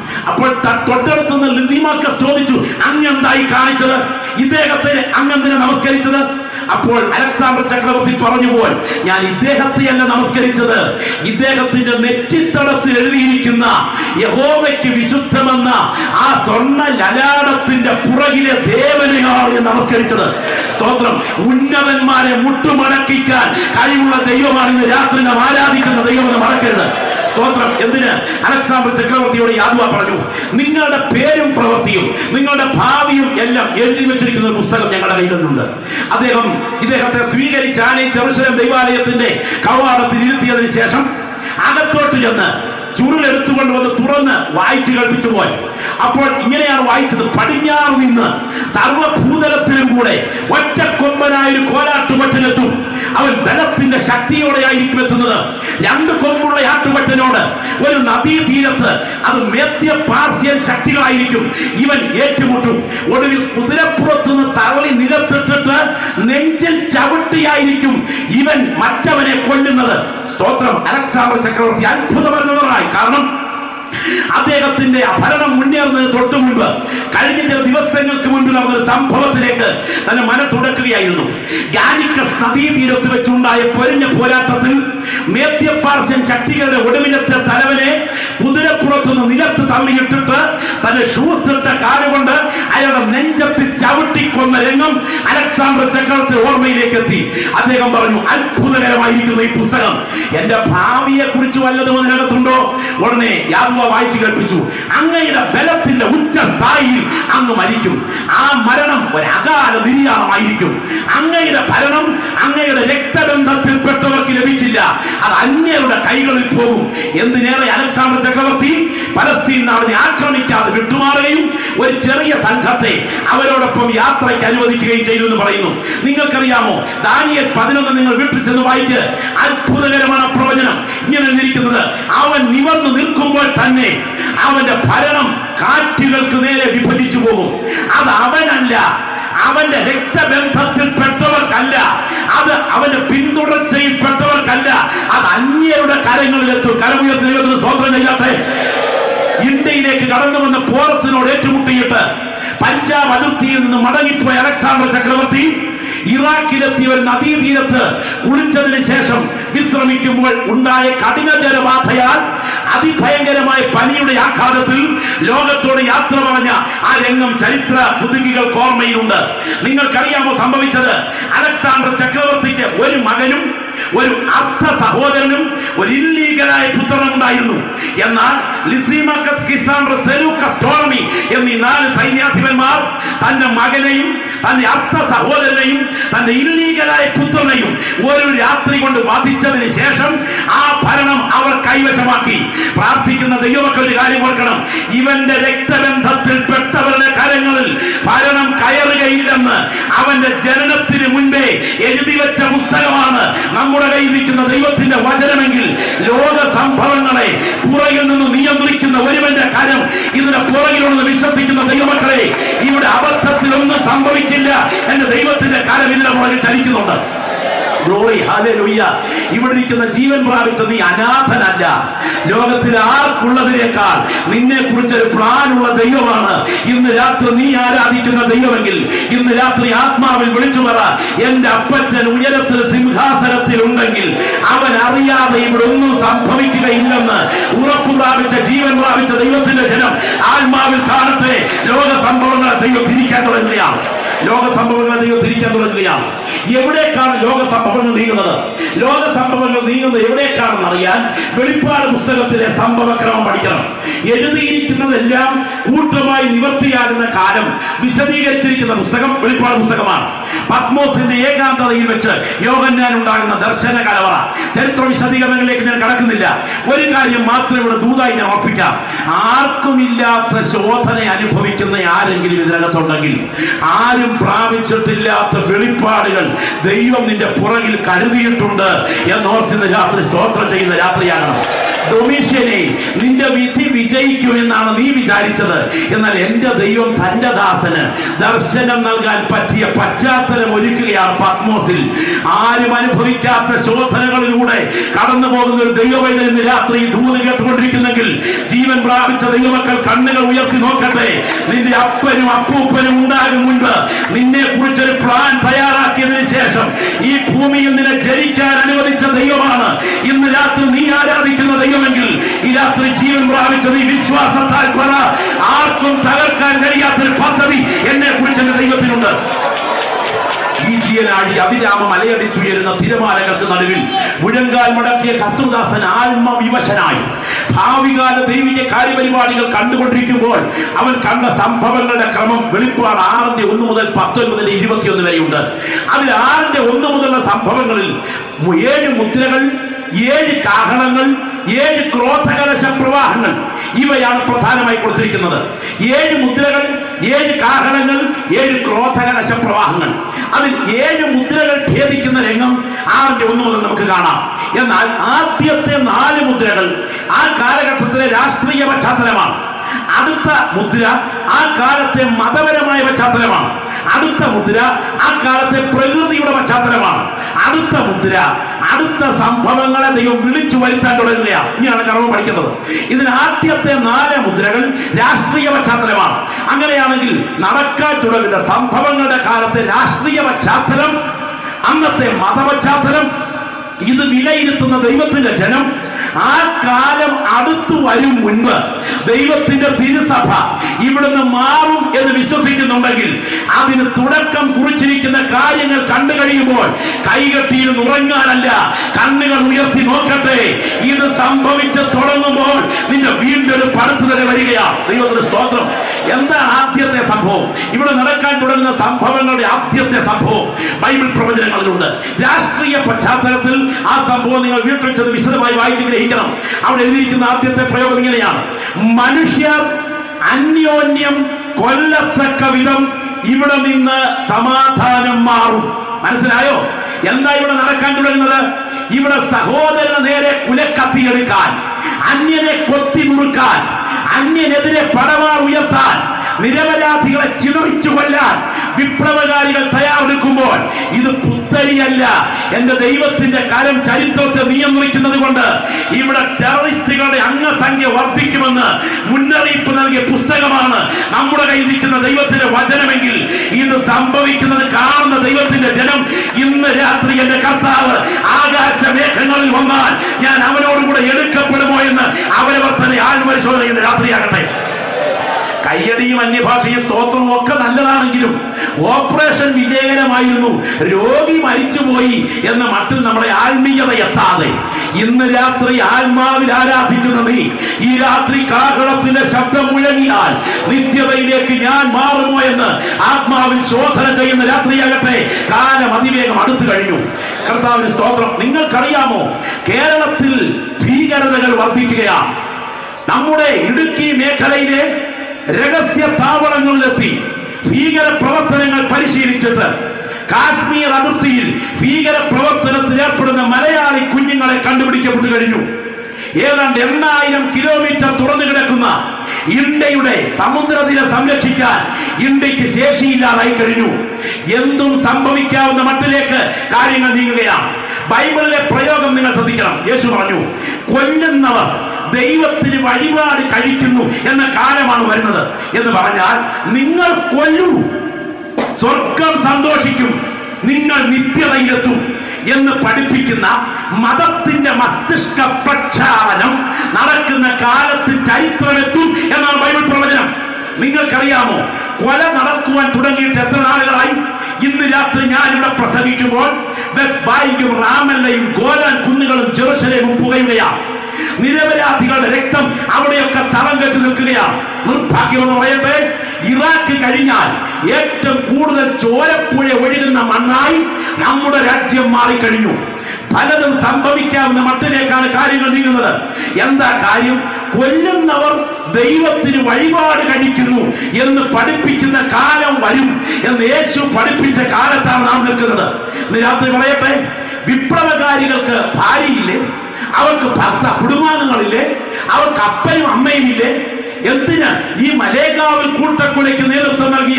അപ്പോൾ ത- തൊട്ടടുത്തുനിന്ന് ലിസിമാക്കസ് ചോദിച്ചു അങ്ങെന്തായി കാണിച്ചത് ഇദ്ദേഹത്തെ അങ്ങെന്തിനെ നമസ്കരിച്ചത് അപ്പോൾ അലക്സാണ്ടർ ചക്രവർത്തി പറഞ്ഞു പോൽ ഞാൻ ഇദ്ദേഹത്തെയല്ല നമസ്കരിച്ചത് ഇദ്ദേഹത്തിന്റെ നെറ്റിത്തടത്തിൽ എഴുതിയിരിക്കുന്ന യഹോവയ്ക്ക് വിശുദ്ധമെന്ന ആ സ്വർണ്ണ ലലാടത്തിന്റെ പുറകിലെ ദേവനെയാണ് ഞാൻ നമസ്കരിച്ചത് സ്തോത്രം ഉന്നതന്മാരെ മുട്ടുമടക്കിക്കാൻ കഴിവുള്ള ദൈവമാണ് ഇന്ന് രാത്രി നാം ആരാധിക്കുന്ന ദൈവമെന്ന് മറക്കരുത് സ്തോത്രം എന്തിന് അലക്സാണ്ടർ ചക്രവർത്തിയോട് യാദവ പറഞ്ഞു നിങ്ങളുടെ പേരും പ്രവൃത്തിയും നിങ്ങളുടെ ഭാവിയും എല്ലാം എഴുതി വെച്ചിരിക്കുന്ന ഒരു പുസ്തകം ഞങ്ങളുടെ കയ്യിലുണ്ട് അദ്ദേഹം ഇദ്ദേഹത്തെ സ്വീകരിച്ചാണ് ഈ ചെറുശലം ദൈവാലയത്തിന്റെ കവാടത്തിൽ ഇരുത്തിയതിനു ശേഷം അകത്തോട്ട് ചെന്ന് ചുരുളെടുത്തുകൊണ്ട് വന്ന് തുറന്ന് വായിച്ചു കേൾപ്പിച്ചു പോയി അപ്പോൾ ഇങ്ങനെയാണ് വായിച്ചത് പടിഞ്ഞാറ് നിന്ന് സർവഭൂതലത്തിലും കൂടെ ഒറ്റക്കൊമ്പനായ ഒരു കോലാട്ടുപറ്റനെത്തും അവൻ ബലത്തിന്റെ ശക്തിയോടെ ആയിരിക്കും എത്തുന്നത് രണ്ട് കൊമ്പുള്ള ആട്ടുപറ്റനോട് ഒരു നദീതീരത്ത് അത് മേത്യ പാർസ്യൻ ശക്തികളായിരിക്കും ഇവൻ ഏറ്റുമുട്ടും ഒടുവിൽ കുതിരപ്പുറത്ത് നിന്ന് തള്ളി നിലത്തിട്ടിട്ട് നെഞ്ചിൽ ചവിട്ടിയായിരിക്കും ഇവൻ മറ്റവനെ കൊല്ലുന്നത് സ്തോത്രം അലക്സാണ്ടർ ചക്രവർത്തി അത്ഭുതപരമായി കാരണം അദ്ദേഹത്തിന്റെ ഭരണം മുന്നേറുന്നതിന് തൊട്ടു മുൻപ് കഴിഞ്ഞ ചില ദിവസങ്ങൾക്ക് മുൻപ് നടന്ന ഒരു സംഭവത്തിലേക്ക് തന്നെ മനസ്സുടക്കുകയായിരുന്നു ഗാനിക്കസ് നദീതീരത്ത് വെച്ചുണ്ടായ പൊരിഞ്ഞ പോരാട്ടത്തിൽ മേത്യപ്പാർശ്യൻ ശക്തികളുടെ ഒടുവിലത്തെ തലവനെ കുതിരപ്പുറത്തുനിന്ന് നിലത്ത് തള്ളിയിട്ടിട്ട് തന്റെ ഷൂസ് ഇട്ട കാലുകൊണ്ട് അയാളുടെ നെഞ്ചത്ത് ചവിട്ടിക്കൊന്ന രംഗം അലക്സാണ്ടർ ചക്രവർത്തി ഓർമ്മയിലേക്ക് എത്തി അദ്ദേഹം പറഞ്ഞു അത്ഭുതകരമായിരിക്കുന്ന ഈ പുസ്തകം എന്റെ ഭാവിയെ കുറിച്ച് വല്ലതും അതിനകത്തുണ്ടോ ഉടനെ യാദവ വായിച്ചു കേൾപ്പിച്ചു അങ്ങയുടെ ബലത്തിന്റെ ഉച്ച സ്ഥായിയിൽ അങ്ങ് മരിക്കും ആ മരണം ഒരു അകാല നിര്യാണമായിരിക്കും അങ്ങയുടെ ഭരണം അങ്ങയുടെ രക്തബന്ധത്തിൽപ്പെട്ടവർക്ക് ലഭിക്കില്ല അത് അന്യരുടെ കൈകളിൽ പോകും എന്തിനേറെ അലക്സാണ്ടർ ചക്രവർത്തി പലസ്തീൻ നാടിനെ ആക്രമിക്കാതെ വിട്ടുമാറുകയും ഒരു ചെറിയ സംഘത്തെ അവരോടൊപ്പം യാത്രയ്ക്ക് അനുവദിക്കുകയും ചെയ്തു എന്ന് പറയുന്നു നിങ്ങൾക്കറിയാമോ ദാനിയൽ പതിനൊന്ന് നിങ്ങൾ വീട്ടിൽ ചെന്ന് വായിക്ക് അത്ഭുതകരമാണ് പ്രവചനം ഇങ്ങനെ എഴുതിയിരിക്കുന്നത് അവൻ നിവർന്നു നിൽക്കുമ്പോൾ തന്നെ അവന്റെ ഭരണം കാറ്റുകൾക്ക് നേരെ വിഭജിച്ചു പോകും അത് അവനല്ല അവന്റെ രക്തബന്ധത്തിൽപ്പെട്ടവർക്കല്ല അത് അവന്റെ പിന്തുടർച്ചയിൽപ്പെട്ടവർക്കല്ല അത് അന്യരുടെ കരങ്ങളിലെത്തും കരമുയർത്തി ദൈവത്തിന് സ്വന്തം ചെയ്യാത്തെ ഇന്ത്യയിലേക്ക് കടന്നു വന്ന പോറസിനോട് ഏറ്റുമുട്ടിയിട്ട് പഞ്ചാബ് അതിർത്തിയിൽ നിന്ന് മടങ്ങിപ്പോയ അലക്സാണ്ടർ ചക്രവർത്തി ഇറാഖിലെത്തിയ ഒരു നദീതീരത്ത് കുളിച്ചതിന് ശേഷം വിശ്രമിക്കുമ്പോൾ ഉണ്ടായ കഠിന ജലബാധയാൽ അതിഭയങ്കരമായ പനിയുടെ ആഘാതത്തിൽ ലോകത്തോട് യാത്ര പറഞ്ഞ ആ രംഗം ചരിത്ര പുതുകികൾക്ക് ഓർമ്മയിലുണ്ട് നിങ്ങൾക്കറിയാമോ സംഭവിച്ചത് അലക്സാണ്ടർ ചക്രവർത്തിക്ക് ഒരു മകനും ഒരു അർത്ഥ സഹോദരനും ഒരു ഇല്ലീഗലായ പുത്രനും ഉണ്ടായിരുന്നു എന്നാൽ ലിസിമക്കസ് കിസാണ്ടർ സെലൂക്കസ് ടോളമി എന്നീ നാല് സൈന്യാധിപന്മാർ തന്റെ മകനെയും തന്റെ അർത്ഥ സഹോദരനെയും തന്റെ ഇല്ലീഗലായ പുത്രനെയും ഒരു രാത്രി കൊണ്ട് വധിച്ചതിന് ശേഷം ആ ഭരണം അവർ കൈവശമാക്കി പ്രാർത്ഥിക്കുന്ന ദൈവമക്കൾ ഒരു കാര്യം ഓർക്കണം ഇവന്റെ രക്തബന്ധത്തിൽപ്പെട്ടവരുടെ കരങ്ങളിൽ ഭരണം കയറുകയില്ലെന്ന് അവന്റെ ജനനത്തിന് മുൻപേ എഴുതി വെച്ച പുസ്തകമാണ് നമ്മുടെ കയ്യിൽ നിൽക്കുന്ന ദൈവത്തിന്റെ വചനമെങ്കിൽ ലോക സംഭവങ്ങളെ പുറകിൽ നിന്ന് നിയന്ത്രിക്കുന്ന ഒരുവന്റെ കരം ഇതിന്റെ പുറകിലുണ്ടെന്ന് വിശ്വസിക്കുന്ന ദൈവമക്കളെ ഇവിടെ അബദ്ധത്തിലൊന്നും സംഭവിക്കില്ല എന്റെ ദൈവത്തിന്റെ കരം ഇതിന്റെ പുറകിൽ ചലിക്കുന്നുണ്ട് ഗ്ലോറി ഹല്ലേലൂയ ഇവിടെ ഇരിക്കുന്ന ജീവൻ പ്രാപിച്ച നീ അനാഥനല്ല ലോകത്തിൽ ആർക്കുള്ളതിനേക്കാൾ നിന്നെ കുറിച്ച് ഒരു പ്ലാനുള്ള ദൈവമാണ് ഇന്ന് രാത്രി നീ ആരാധിക്കുന്ന ദൈവമെങ്കിൽ ഇന്ന് രാത്രി ആത്മാവിൽ വിളിച്ചു പറ എന്റെ അപ്പച്ചൻ ഉയരത്തിൽ സിംഹാസനത്തിൽ ഉണ്ടെങ്കിൽ അവൻ അറിയാതെ ഇവിടെ ഒന്നും സംഭവിക്കുകയില്ലെന്ന് ഉറപ്പു പ്രാപിച്ച ജീവൻ പ്രാപിച്ച ദൈവത്തിന്റെ ജനം ആത്മാവിൽ കാണട്ടെ ലോക സംഭവങ്ങളെ ദൈവം തിരിക്കാൻ തുടങ്ങുകയാണ് ലോക സംഭവങ്ങളെ ദൈവം തിരിക്കാൻ തുടങ്ങുകയാണ് എവിടേക്കാണ് ലോക സംഭവങ്ങൾ നീങ്ങുന്നത് ലോക സംഭവങ്ങൾ നീങ്ങുന്നത് എവിടേക്കാണെന്ന് അറിയാൻ വെളിപ്പാട് പുസ്തകത്തിലെ സംഭവക്രമം പഠിക്കണം എഴുതിയിരിക്കുന്നതെല്ലാം കൂട്ടമായി നിവർത്തിയാകുന്ന കാലം വിശദീകരിച്ചിരിക്കുന്ന പുസ്തകം വെളിപ്പാട് പുസ്തകമാണ് പത്മോസിന്റെ ഏകാന്തതയിൽ വെച്ച് യോഗന്യാൻ ഉണ്ടാകുന്ന ദർശന കലവറ ചരിത്ര വിശദീകരണങ്ങളിലേക്ക് ഞാൻ കടക്കുന്നില്ല ഒരു കാര്യം മാത്രം ഇവിടെ ദൂതായി ഞാൻ ഉറപ്പിക്കാം ആർക്കുമില്ലാത്ത ശോധന അനുഭവിക്കുന്ന ആരെങ്കിലും ഇതിനകത്തുണ്ടെങ്കിൽ ആരും പ്രാപിച്ചിട്ടില്ലാത്ത വെളിപ്പാടുകൾ ദൈവം നിന്റെ പുറകിൽ കരുതിയിട്ടുണ്ട് എന്നോർത്തുന്ന രാത്രി സ്തോത്രം ചെയ്യുന്ന രാത്രിയാകണം ഡൊമീഷ്യനെ നിന്റെ വിധി വിജയിക്കുമെന്നാണ് നീ വിചാരിച്ചത് എന്നാൽ എന്റെ ദൈവം തന്റെ ദാസന് ദർശനം നൽകാൻ പറ്റിയ പശ്ചാത്തലം ഒരുക്കുകയാണ് പത്മോസിൽ ആരും അനുഭവിക്കാത്ത ശോധനകളിലൂടെ കടന്നു പോകുന്ന ഒരു ദൈവവൈദ്യ ഇന്ന് രാത്രി ദൂത് കേട്ടുകൊണ്ടിരിക്കുന്നെങ്കിൽ ജീവൻ പ്രാപിച്ച ദൈവമക്കൾ കണ്ണുകൾ ഉയർത്തി നോക്കട്ടെ നിന്റെ അപ്പനും അപ്പൂപ്പനും ഉണ്ടാകും മുൻപ് നിന്നെ കുറിച്ചൊരു പ്ലാൻ തയ്യാറാക്കിയതിനു ശേഷം ഈ ഭൂമിയിൽ നിന്നെ ജനിക്കാൻ അനുവദിച്ച ദൈവമാണ് ഇന്ന് രാത്രി നീ ആരാധിക്കുന്ന ദൈവമെങ്കിൽ ഈ രാത്രി ജീവൻ പ്രാപിച്ച നീ വിശ്വാസത്താൽ പറ ആർക്കും തകർക്കാൻ കഴിയാത്തൊരു പദ്ധതി എന്നെ കുറിച്ച് എന്റെ ദൈവത്തിനുണ്ട് ഈജിയനാഴി അവിരാമ മലയടിച്ചുയരുന്ന തിരമാലകൾക്ക് നടുവിൽ മുഴങ്കാൽ മടക്കിയ കർത്തൃദാസൻ ആത്മവിവശനായി ഭാവികാല ദൈവിക കാര്യപരിപാടികൾ കണ്ടുകൊണ്ടിരിക്കുമ്പോൾ അവൻ കണ്ട സംഭവങ്ങളുടെ ക്രമം വെളിപ്പാട് ആറിന്റെ ഒന്ന് മുതൽ പത്തൊൻപതിന്റെ ഇരുപത്തിയൊന്ന് വരെയുണ്ട് അതിൽ ആറിന്റെ ഒന്ന് മുതലുള്ള സംഭവങ്ങളിൽ മു- ഏഴ് മുദ്രകൾ ഏഴ് കാഹളങ്ങൾ ഏഴ് ക്രോധകലശ പ്രവാഹങ്ങൾ ഇവയാണ് പ്രധാനമായി കൊടുത്തിരിക്കുന്നത് ഏഴ് മുദ്രകൾ ഏഴ് കാഹളങ്ങൾ ഏഴ് ക്രോധകലശ പ്രവാഹങ്ങൾ അതിൽ ഏഴ് മുദ്രകൾ ഭേദിക്കുന്ന രംഗം ആറിന്റെ ഒന്ന് മുതൽ നമുക്ക് കാണാം എന്നാൽ ആദ്യത്തെ നാല് മുദ്രകൾ ആ കാലഘട്ടത്തിലെ രാഷ്ട്രീയ പശ്ചാത്തലമാണ് അടുത്ത മുദ്ര ആ കാലത്തെ മതപരമായ പശ്ചാത്തലമാണ് അടുത്ത മുദ്ര ആ കാലത്തെ പ്രകൃതിയുടെ പശ്ചാത്തലമാണ് അടുത്ത മുദ്ര അടുത്ത സംഭവങ്ങളെ ദൈവം വിളിച്ചു വരുത്താൻ തുടങ്ങുകയാണ് ഇനിയാണ് കർമ്മം പഠിക്കുന്നത് ഇതിന് ആദ്യത്തെ നാല് മുദ്രകൾ രാഷ്ട്രീയ പശ്ചാത്തലമാണ് അങ്ങനെയാണെങ്കിൽ നടക്കാൻ തുടങ്ങുന്ന സംഭവങ്ങളുടെ കാലത്തെ രാഷ്ട്രീയ പശ്ചാത്തലം അന്നത്തെ മതപശ്ചാത്തലം ഇത് വിലയിരുത്തുന്ന ദൈവത്തിന്റെ ജനം ആ കാലം അടുത്തു വരും മുൻപ് ദൈവത്തിന്റെ തിരുസഭ ഇവിടുന്ന് മാറും എന്ന് വിശ്വസിക്കുന്നുണ്ടെങ്കിൽ അതിന് തുടക്കം കുറിച്ചിരിക്കുന്ന കാര്യങ്ങൾ കണ്ടു കഴിയുമ്പോൾ കൈകെട്ടിയിരുന്ന് ഉറങ്ങാനല്ല കണ്ണുകൾ ഉയർത്തി നോക്കട്ടെ ഇത് സംഭവിച്ച് തുടങ്ങുമ്പോൾ നിന്റെ വീണ്ടെടുപ്പ് അടുത്തു തന്നെ വരികയാണ് ദൈവത്തിന്റെ സ്തോത്രം എന്താണ് ആദ്യത്തെ സംഭവം ഇവിടെ നടക്കാൻ തുടങ്ങുന്ന സംഭവങ്ങളുടെ ആദ്യത്തെ സംഭവം ബൈബിൾ പ്രവചനങ്ങളിലുണ്ട് രാഷ്ട്രീയ പശ്ചാത്തലത്തിൽ ആ സംഭവം നിങ്ങൾ വീട്ടിൽ ചെന്ന് വിശദമായി വായിച്ചു ഗ്രഹിക്കണം അവിടെ എഴുതിയിരിക്കുന്ന ആദ്യത്തെ പ്രയോഗം ഇങ്ങനെയാണ് മനുഷ്യർ അന്യോന്യം കൊല്ലത്തക്ക വിധം ഇവിടെ നിന്ന് സമാധാനം മാറും മനസ്സിലായോ എന്താ ഇവിടെ നടക്കാൻ തുടങ്ങുന്നത് ഇവിടെ സഹോദരന് നേരെ കുലക്കത്തിയെടുക്കാൻ അന്യനെ കൊത്തി മുറുക്കാൻ അന്യനെതിരെ പടവാൾ ഉയർത്താൻ നിരപരാധികളെ ചിതറിച്ചു കൊല്ലാൻ വിപ്ലവകാരികൾ തയ്യാറെടുക്കുമ്പോൾ ഇത് പുത്തരിയല്ല എന്റെ ദൈവത്തിന്റെ കരം ചരിത്രത്തെ നിയന്ത്രിക്കുന്നത് കൊണ്ട് ഇവിടെ ടെററിസ്റ്റുകളുടെ അംഗസംഖ്യ വർദ്ധിക്കുമെന്ന് മുന്നറിയിപ്പ് നൽകിയ പുസ്തകമാണ് നമ്മുടെ കയ്യിൽ നിൽക്കുന്ന ദൈവത്തിന്റെ വചനമെങ്കിൽ ഇത് സംഭവിക്കുന്നത് കാണുന്ന ദൈവത്തിന്റെ ജനം ഇന്ന് രാത്രി എന്റെ കർത്താവ് ആകാശമേഘങ്ങളിൽ വന്നാൽ ഞാൻ അവനോടുകൂടെ എടുക്കപ്പെടുമോ എന്ന് അവരവർ തന്നെ ആത്മപരിശോധന ഇന്ന് രാത്രിയാകട്ടെ കയ്യടിയും അന്യഭാഷയും സ്തോത്രവും ഒക്കെ നല്ലതാണെങ്കിലും ഓപ്പറേഷൻ വിജയകരമായിരുന്നു രോഗി മരിച്ചുപോയി എന്ന മട്ടിൽ നമ്മുടെ ആത്മീയത എത്താതെ ഇന്ന് രാത്രി ആത്മാവിൽ ആരാധിക്കുന്ന നീ ഈ രാത്രി കാഹളത്തിന്റെ ശബ്ദം മുഴങ്ങിയാൽ നിത്യതയിലേക്ക് ഞാൻ മാറുമോ എന്ന് ആത്മാവിൽ ശോധന ചെയ്യുന്ന രാത്രിയാകട്ടെ കാലം അതിവേഗം അടുത്തു കഴിഞ്ഞു കർത്താവിന് സ്തോത്രം നിങ്ങൾക്കറിയാമോ കേരളത്തിൽ ഭീകരതകൾ വർദ്ധിക്കുകയാണ് നമ്മുടെ ഇടുക്കി മേഖലയിലെ രഹസ്യ താവളങ്ങളിലെത്തി ഭീകര പ്രവർത്തനങ്ങൾ പരിശീലിച്ചിട്ട് കാശ്മീർ അതിർത്തിയിൽ ഭീകര പ്രവർത്തനത്തിൽ ഏർപ്പെടുന്ന മലയാളി കുഞ്ഞുങ്ങളെ കണ്ടുപിടിക്കപ്പെട്ടു കഴിഞ്ഞു ഏതാണ്ട് എണ്ണായിരം കിലോമീറ്റർ തുറന്നു കിടക്കുന്ന ഇന്ത്യയുടെ സമുദ്രനിര സംരക്ഷിക്കാൻ ഇന്ത്യക്ക് ശേഷിയില്ലാതായി കഴിഞ്ഞു എന്തും സംഭവിക്കാവുന്ന മട്ടിലേക്ക് കാര്യങ്ങൾ നീങ്ങുകയാണ് ബൈബിളിലെ പ്രയോഗം നിങ്ങൾ ശ്രദ്ധിക്കണം യേശു പറഞ്ഞു കൊല്ലുന്നവർ ദൈവത്തിന് വഴിപാട് കഴിക്കുന്നു എന്ന കാലമാണ് വരുന്നത് എന്ന് പറഞ്ഞാൽ നിങ്ങൾ കൊല്ലൂ സ്വർഗം സന്തോഷിക്കും നിങ്ങൾ നിത്യതയിലെത്തും എന്ന് പഠിപ്പിക്കുന്ന മതത്തിന്റെ മസ്തിഷ്ക പ്രക്ഷാളനം നടക്കുന്ന കാലത്ത് ചരിത്രമെത്തും എന്നാണ് ബൈബിൾ പ്രവചനം നിങ്ങൾക്കറിയാമോ കൊല നടക്കുവാൻ തുടങ്ങിയിട്ട് എത്ര നാളുകളായി ഇന്ന് രാത്രി ഞാൻ ഇവിടെ പ്രസംഗിക്കുമ്പോൾ ബസ് ബായിക്കും റാമല്ലയും ഗോലാൻ കുന്നുകളും ജെറുസലേമും പുകയുകയാണ് നിരപരാധികളുടെ രക്തം അവിടെയൊക്കെ തളം കെട്ടി നിൽക്കുകയാണ് നിർഭാഗ്യമെന്ന് പറയട്ടെ ഇറാഖ് കഴിഞ്ഞാൽ ഏറ്റവും കൂടുതൽ ചോരപ്പുഴ ഒഴുകുന്ന മണ്ണായി നമ്മുടെ രാജ്യം മാറിക്കഴിഞ്ഞു പലതും സംഭവിക്കാവുന്ന മട്ടിലേക്കാണ് കാര്യങ്ങൾ നീങ്ങുന്നത് എന്താ കാര്യം കൊല്ലുന്നവർ ദൈവത്തിന് വഴിപാട് കഴിക്കുന്നു എന്ന് പഠിപ്പിക്കുന്ന കാലം വരും എന്ന് യേശു പഠിപ്പിച്ച കാലത്താണ് നാം നിൽക്കുന്നത് ഇന്ന് രാത്രി പറയട്ടെ വിപ്ലവകാരികൾക്ക് ഭാര്യയില്ലേ അവർക്ക് ഭർത്ത കുടുംബാംഗങ്ങളില്ലേ അവർക്ക് അപ്പയും അമ്മയും ഇല്ലേ എന്തിന് ഈ മലേഗാവിൽ കൂട്ടക്കൊലയ്ക്ക് നേതൃത്വം നൽകിയ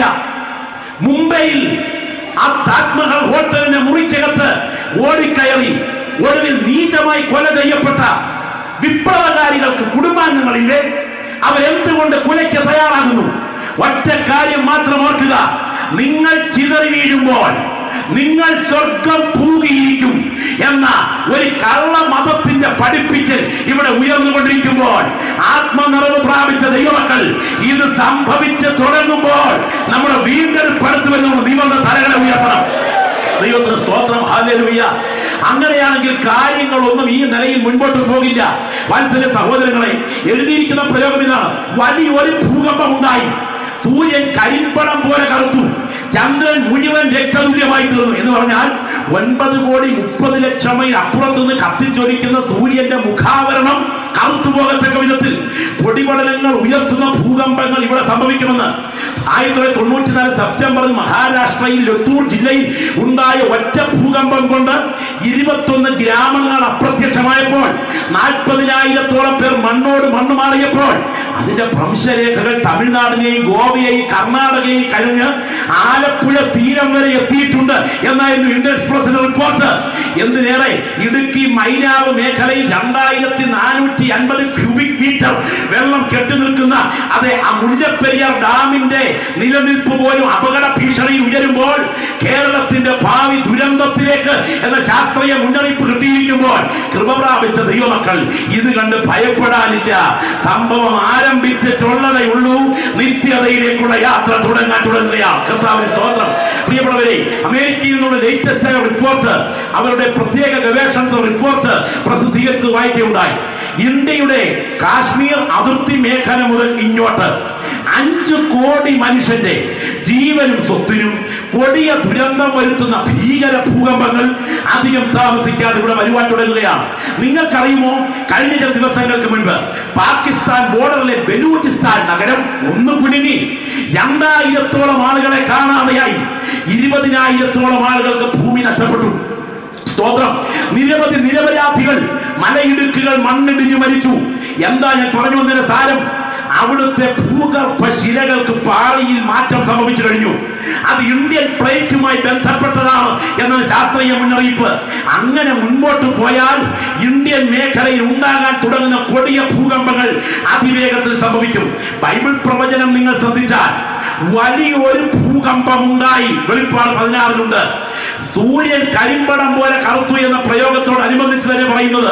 മുംബൈയിൽ ആ താജ്മഹൽ ഹോട്ടലിന്റെ മുറിക്കകത്ത് ഓടിക്കയറി ഒടുവിൽ നീചമായി കൊല ചെയ്യപ്പെട്ട വിപ്ലവകാരികൾക്ക് കുടുംബാംഗങ്ങളില്ലേ അവരെന്തുകൊണ്ട് കൊലയ്ക്ക് തയ്യാറാകുന്നു ഒറ്റ കാര്യം മാത്രം ഓർക്കുക നിങ്ങൾ ചിതറി വീഴുമ്പോൾ നിങ്ങൾ സ്വർഗം പൂകിയിരിക്കും എന്ന ഒരു കള്ള മതത്തിന്റെ പഠിപ്പിക്കൽ ഇവിടെ ഉയർന്നുകൊണ്ടിരിക്കുമ്പോൾ ആത്മനിറവ് പ്രാപിച്ച ദൈവമക്കൾ ഇത് സംഭവിച്ച് തുടങ്ങുമ്പോൾ നമ്മുടെ വീണ്ടെടുപ്പെടുത്തു വരുന്ന ദൈവങ്ങളുടെ തലകളെ ഉയർത്തണം ദൈവത്തിന് സ്തോത്രം ഹാലേലുയ്യ അങ്ങനെയാണെങ്കിൽ കാര്യങ്ങളൊന്നും ഈ നിലയിൽ മുൻപോട്ട് പോകില്ല വാത്സല്യ സഹോദരങ്ങളെ എഴുതിയിരിക്കുന്ന പ്രയോഗം ഇതാണ് വലിയൊരു ഭൂകമ്പം ഉണ്ടായി സൂര്യൻ കരിമ്പടം പോലെ കറുത്തു ചന്ദ്രൻ മുഴുവൻ രക്തതുല്യമായി തീർന്നു എന്ന് പറഞ്ഞാൽ ഒൻപത് കോടി മുപ്പത് ലക്ഷം മൈൽ അപ്പുറത്തു നിന്ന് കത്തിച്ചൊലിക്കുന്ന സൂര്യന്റെ മുഖാവരണം കറുത്തു പോകത്തക്ക വിധത്തിൽ പൊടിപടലങ്ങൾ ഉയർത്തുന്ന ഭൂകമ്പങ്ങൾ ഇവിടെ സംഭവിക്കുമെന്ന് ആയിരത്തി തൊള്ളായിരത്തി തൊണ്ണൂറ്റിനാല് സെപ്റ്റംബറിൽ മഹാരാഷ്ട്രയിൽ ലത്തൂർ ജില്ലയിൽ ഉണ്ടായ ഒറ്റ ഭൂകമ്പം കൊണ്ട് ഇരുപത്തൊന്ന് ഗ്രാമങ്ങൾ അപ്രത്യക്ഷമായപ്പോൾ നാൽപ്പതിനായിരത്തോളം പേർ മണ്ണോട് മണ്ണ് മാറിയപ്പോൾ അതിന്റെ ഭ്രംശരേഖകൾ തമിഴ്നാടിനെയും ഗോവയെയും കർണാടകയെയും കഴിഞ്ഞ് ആലപ്പുഴ തീരം വരെ എത്തിയിട്ടുണ്ട് എന്നായിരുന്നു ഇന്ത്യൻ എക്സ്പ്രസിന്റെ റിപ്പോർട്ട് എന്തിനേറെ ഇടുക്കി മൈനാവ് മേഖലയിൽ രണ്ടായിരത്തി നാനൂറ്റി അൻപത് ക്യൂബിക് മീറ്റർ വെള്ളം കെട്ടി നിൽക്കുന്ന അതെ ആ മുല്ലപ്പെരിയാർ ഡാമിന്റെ നിലനിൽപ്പ് പോലും അപകട ഭീഷണിയിൽ ഉയരുമ്പോൾ കേരളത്തിന്റെ ഭാവി ദുരന്തത്തിലേക്ക് എന്ന ശാസ്ത്രീയ മുന്നറിയിപ്പ് കിട്ടിയിരിക്കുമ്പോൾ കൃപ പ്രാപിച്ച ദൈവമക്കൾ ഇത് കണ്ട് ഭയപ്പെടാനില്ല സംഭവം ആരംഭിച്ചിട്ടുള്ളതേ ഉള്ളൂ നിത്യതയിലേക്കുള്ള യാത്ര തുടങ്ങാൻ തുടങ്ങുകയാണ് കർത്താവിന് സ്തോത്രം പ്രിയപ്പെട്ടവരെ അമേരിക്കയിൽ നിന്നുള്ള ലേറ്റസ്റ്റ് ആയ റിപ്പോർട്ട് അവരുടെ പ്രത്യേക ഗവേഷണ റിപ്പോർട്ട് പ്രസിദ്ധീകരിച്ച് വായിക്കുകയുണ്ടായി ഇന്ത്യയുടെ കാശ്മീർ അതിർത്തി മേഖല മുതൽ ഇങ്ങോട്ട് അഞ്ചു കോടി മനുഷ്യന്റെ ജീവനും സ്വത്തിനും കൊടിയ ദുരന്തം വരുത്തുന്ന ഭീകര ഭൂകമ്പങ്ങൾ അധികം താമസിക്കാതെ ഇവിടെ വരുവാൻ തുടങ്ങുകയാണ് നിങ്ങൾക്കറിയുമോ കഴിഞ്ഞ ചില ദിവസങ്ങൾക്ക് മുൻപ് പാകിസ്ഥാൻ ബോർഡറിലെ ബലൂചിസ്ഥാൻ നഗരം ഒന്ന് കുലുങ്ങി രണ്ടായിരത്തോളം ആളുകളെ കാണാതെയായി ഇരുപതിനായിരത്തോളം ആളുകൾക്ക് ഭൂമി നഷ്ടപ്പെട്ടു സ്തോത്രം നിരവധി നിരപരാധികൾ മലയിടുക്കുകൾ മണ്ണിടിഞ്ഞു മരിച്ചു എന്താ ഞാൻ പറഞ്ഞു വന്നതിന്റെ സാരം അവിടുത്തെ ഭൂഗർഭ ശിലകൾക്ക് പാളിയിൽ മാറ്റം സംഭവിച്ചു കഴിഞ്ഞു അത് ഇന്ത്യൻ പ്ലേറ്റുമായി ബന്ധപ്പെട്ടതാണ് എന്ന ശാസ്ത്രീയ മുന്നറിയിപ്പ് അങ്ങനെ മുൻപോട്ട് പോയാൽ ഇന്ത്യൻ മേഖലയിൽ ഉണ്ടാകാൻ തുടങ്ങുന്ന കൊടിയ ഭൂകമ്പങ്ങൾ അതിവേഗത്തിൽ സംഭവിക്കും ബൈബിൾ പ്രവചനം നിങ്ങൾ ശ്രദ്ധിച്ചാൽ വലിയൊരു ഭൂകമ്പം ഉണ്ടായി വെളിപ്പാട് പതിനാറിലുണ്ട് സൂര്യൻ കരിമ്പടം പോലെ കറുത്തു എന്ന പ്രയോഗത്തോടനുബന്ധിച്ച് തന്നെ പറയുന്നത്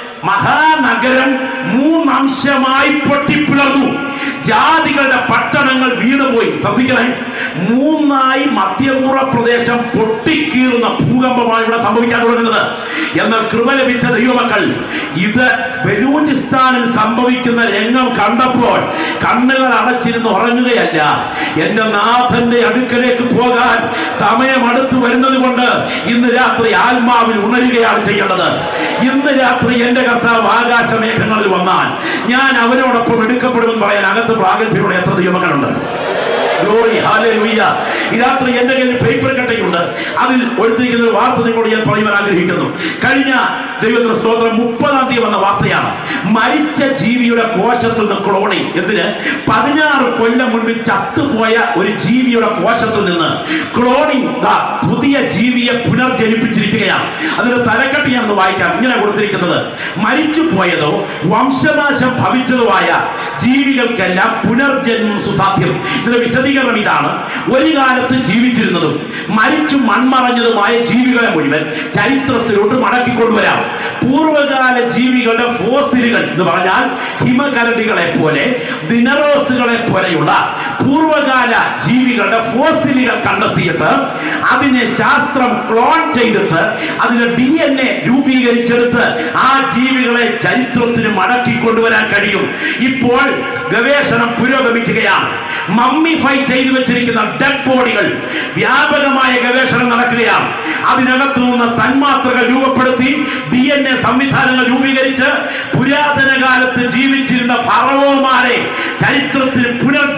മഹാനഗരം മൂന്നംശമായി പൊട്ടിപ്പിളർന്നു ജാതികളുടെ പട്ടണങ്ങൾ വീണുപോയി ശ്രദ്ധിക്കണേ മൂന്നായി മധ്യപൂർവ്വ പ്രദേശം പൊട്ടിക്കീറുന്ന ഭൂകമ്പമാണ് ഇവിടെ സംഭവിക്കാൻ തുടങ്ങുന്നത് എന്നാൽ കൃപ ലഭിച്ച ദൈവമക്കൾ ഇത് ബലൂചിസ്ഥാനിൽ സംഭവിക്കുന്ന രംഗം കണ്ടപ്പോൾ കണ്ണുകൾ അടച്ചിരുന്ന് ഉറങ്ങുകയല്ല എന്റെ നാഥന്റെ അടുക്കലേക്ക് പോകാൻ സമയം അടുത്തു വരുന്നത് കൊണ്ട് ഇന്ന് രാത്രി ആത്മാവിൽ ഉണരുകയാണ് ചെയ്യേണ്ടത് ഇന്ന് രാത്രി എന്റെ കർത്താവ് ആകാശമേഘങ്ങളിൽ വന്നാൽ ഞാൻ അവനോടൊപ്പം എടുക്കപ്പെടുമെന്ന് പറയാൻ അകത്ത് പ്രാഗൽഭ്യമുള്ള എത്ര ദൈവമക്കളുണ്ട് ഗ്ലോറി ഹാലേലൂയ ഈ രാത്രി എന്റെ കയ്യിൽ പേപ്പർ കട്ടയുണ്ട് അതിൽ ഒഴുത്തിരിക്കുന്ന ഒരു വാർത്ത നിങ്ങളോട് ഞാൻ പറയുവാൻ ആഗ്രഹിക്കുന്നു കഴിഞ്ഞ ദൈവത്തിന്റെ സ്തോത്രം മുപ്പതാം തീയതി വന്ന വാർത്തയാണ് മരിച്ച ജീവിയുടെ കോശത്തിൽ നിന്ന് ക്ലോണിംഗ് എന്തിന് പതിനാറ് കൊല്ലം മുൻപ് ചത്തുപോയ ഒരു ജീവിയുടെ കോശത്തിൽ നിന്ന് ക്ലോണിംഗ് ദാ പുതിയ ജീവിയെ പുനർജനിപ്പിച്ചിരിക്കുകയാണ് അതിന്റെ തലക്കെട്ട് ഞാൻ ഒന്ന് വായിക്കാം ഇങ്ങനെ കൊടുത്തിരിക്കുന്നത് മരിച്ചു പോയതോ വംശനാശം ഭവിച്ചതുമായ ജീവികൾക്കെല്ലാം പുനർജന്മം സുസാധ്യം ഇതിന്റെ വിശദീകരണം ഇതാണ് ഒരു കാലത്ത് ജീവിച്ചിരുന്നതും മരിച്ചു മൺമറഞ്ഞതുമായ ജീവികളെ മുഴുവൻ ചരിത്രത്തിലോട്ട് മടക്കിക്കൊണ്ടുവരാം പൂർവ്വകാല ജീവികളുടെ ഫോസിലുകൾ എന്ന് പറഞ്ഞാൽ ഹിമകരടികളെ പോലെ ദിനറോസുകളെ പോലെയുള്ള പൂർവ്വകാല ജീവികളുടെ ഫോസിലുകൾ കണ്ടെത്തിയിട്ട് അതിനെ ശാസ്ത്രം ക്ലോൺ ചെയ്തിട്ട് അതിന്റെ ഡി എൻ എ രൂപീകരിച്ചെടുത്ത് ആ ജീവികളെ ചരിത്രത്തിന് മടക്കി കൊണ്ടുവരാൻ കഴിയും ഇപ്പോൾ ഗവേഷണം പുരോഗമിക്കുകയാണ് മമ്മിഫൈ ചെയ്തു വെച്ചിരിക്കുന്ന ഡെഡ് ബോഡികൾ വ്യാപകമായ ഗവേഷണം നടക്കുകയാണ് അതിനകത്തു നിന്ന് തന്മാത്രകൾ രൂപപ്പെടുത്തി ഡി എൻ എ സംവിധാനങ്ങൾ രൂപീകരിച്ച് പുരാതന കാലത്ത് ജീവിച്ചിരുന്ന ഫറവോമാരെ ചരിത്രത്തിൽ പുനർജനിപ്പിക്കാൻ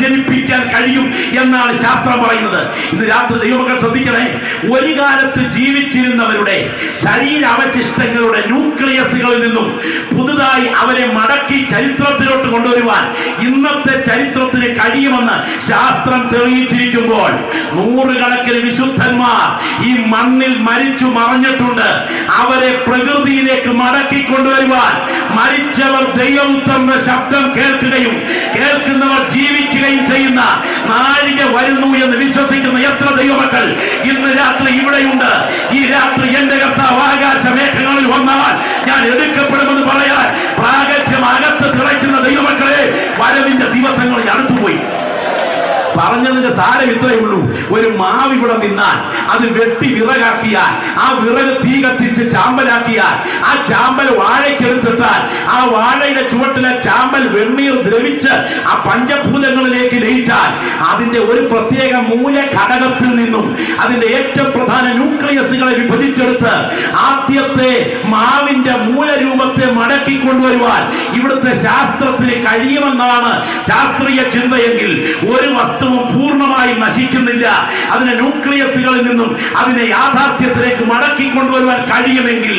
ജീവിക്കാൻ കഴിയും എന്നാണ് ശാസ്ത്രം പറയുന്നത് ഇന്ന് രാത്രി ദൈവമക്കൾ ശ്രദ്ധിക്കണേ ഒരു കാലത്ത് ജീവിച്ചിരുന്നവരുടെ ശരീരാവശിഷ്ടങ്ങളുടെ ന്യൂക്ലിയസുകളിൽ നിന്നും പുതുതായി അവരെ മടക്കി ചരിത്രത്തിലോട്ട് കൊണ്ടുവരുവാൻ ഇന്നത്തെ ചരിത്രത്തിന് കഴിയുമെന്ന് ശാസ്ത്രം തെളിയിച്ചിരിക്കുമ്പോൾ നൂറുകണക്കിന് വിശുദ്ധന്മാർ ഈ മണ്ണിൽ മരിച്ചു മറഞ്ഞിട്ടുണ്ട് അവരെ പ്രകൃതിയിലേക്ക് മടക്കി കൊണ്ടുവരുവാൻ മരിച്ചവർ ദൈവപുത്രന്റെ ശബ്ദം കേൾക്കുകയും കേൾക്കുന്നവർ ജീവിക്കുകയും ചെയ്യുന്ന നാഴിക വരുന്നു എന്ന് വിശ്വസിക്കുന്ന എത്ര ദൈവമക്കൾ ഇന്ന് രാത്രി ഇവിടെയുണ്ട് ഈ രാത്രി എന്റെ കർത്താവ് ആകാശ മേഘങ്ങളിൽ വന്നാൽ ഞാൻ എടുക്കപ്പെടുമെന്ന് പറയാൻ പ്രാഗത്യം അകത്ത് തിളയ്ക്കുന്ന ദൈവമക്കളെ വരവിന്റെ ദിവസങ്ങൾ അടുത്തുപോയി പറഞ്ഞതിന്റെ സാരം ഇത്രയേ ഉള്ളൂ ഒരു മാവ് ഇവിടെ നിന്നാൽ അത് വെട്ടി വിറകാക്കിയാൽ ആ വിറക് തീ കത്തിച്ച് ചാമ്പലാക്കിയാൽ ആ ചാമ്പൽ വാഴയ്ക്കെടുത്തിട്ടാൽ ആ വാഴയുടെ ചുവട്ടിലെ ചാമ്പൽ വെണ്ണീർ ദ്രവിച്ച് ആ പഞ്ചഭൂതങ്ങളിലേക്ക് ലയിച്ചാൽ അതിന്റെ ഒരു പ്രത്യേക മൂല ഘടകത്തിൽ നിന്നും അതിന്റെ ഏറ്റവും പ്രധാന ന്യൂക്ലിയസുകളെ വിഭജിച്ചെടുത്ത് ആദ്യത്തെ മാവിന്റെ മൂലരൂപത്തെ മടക്കി കൊണ്ടുവരുവാൻ ഇവിടുത്തെ ശാസ്ത്രത്തിന് കഴിയുമെന്നാണ് ശാസ്ത്രീയ ചിന്തയെങ്കിൽ ഒരു വസ്തുവും പൂർണ്ണമായും നശിക്കുന്നില്ല അതിന്റെ ന്യൂക്ലിയസുകളിൽ നിന്നും അതിനെ യാഥാർത്ഥ്യത്തിലേക്ക് മടക്കി കൊണ്ടുവരുവാൻ കഴിയുമെങ്കിൽ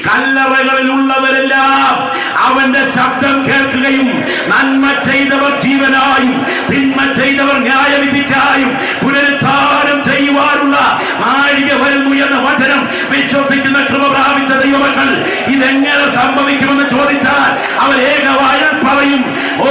കല്ലറകളിലുള്ളവരെല്ലാം അവന്റെ ശബ്ദം കേൾക്കുകയും നന്മ ചെയ്തവർ ജീവനായും തിന്മ ചെയ്തവർ ന്യായവിധിക്കായും പുനരുദ്ധാനം ചെയ്യുവാനുള്ള നാഴിക വരുന്നു എന്ന വചനം വിശ്വസിക്കുന്ന കൃപ പ്രാപിച്ച ദൈവമക്കൾ ഇതെങ്ങനെ സംഭവിക്കുമെന്ന് ചോദിച്ചാൽ അവർ ഏകവായ പറയും ഓ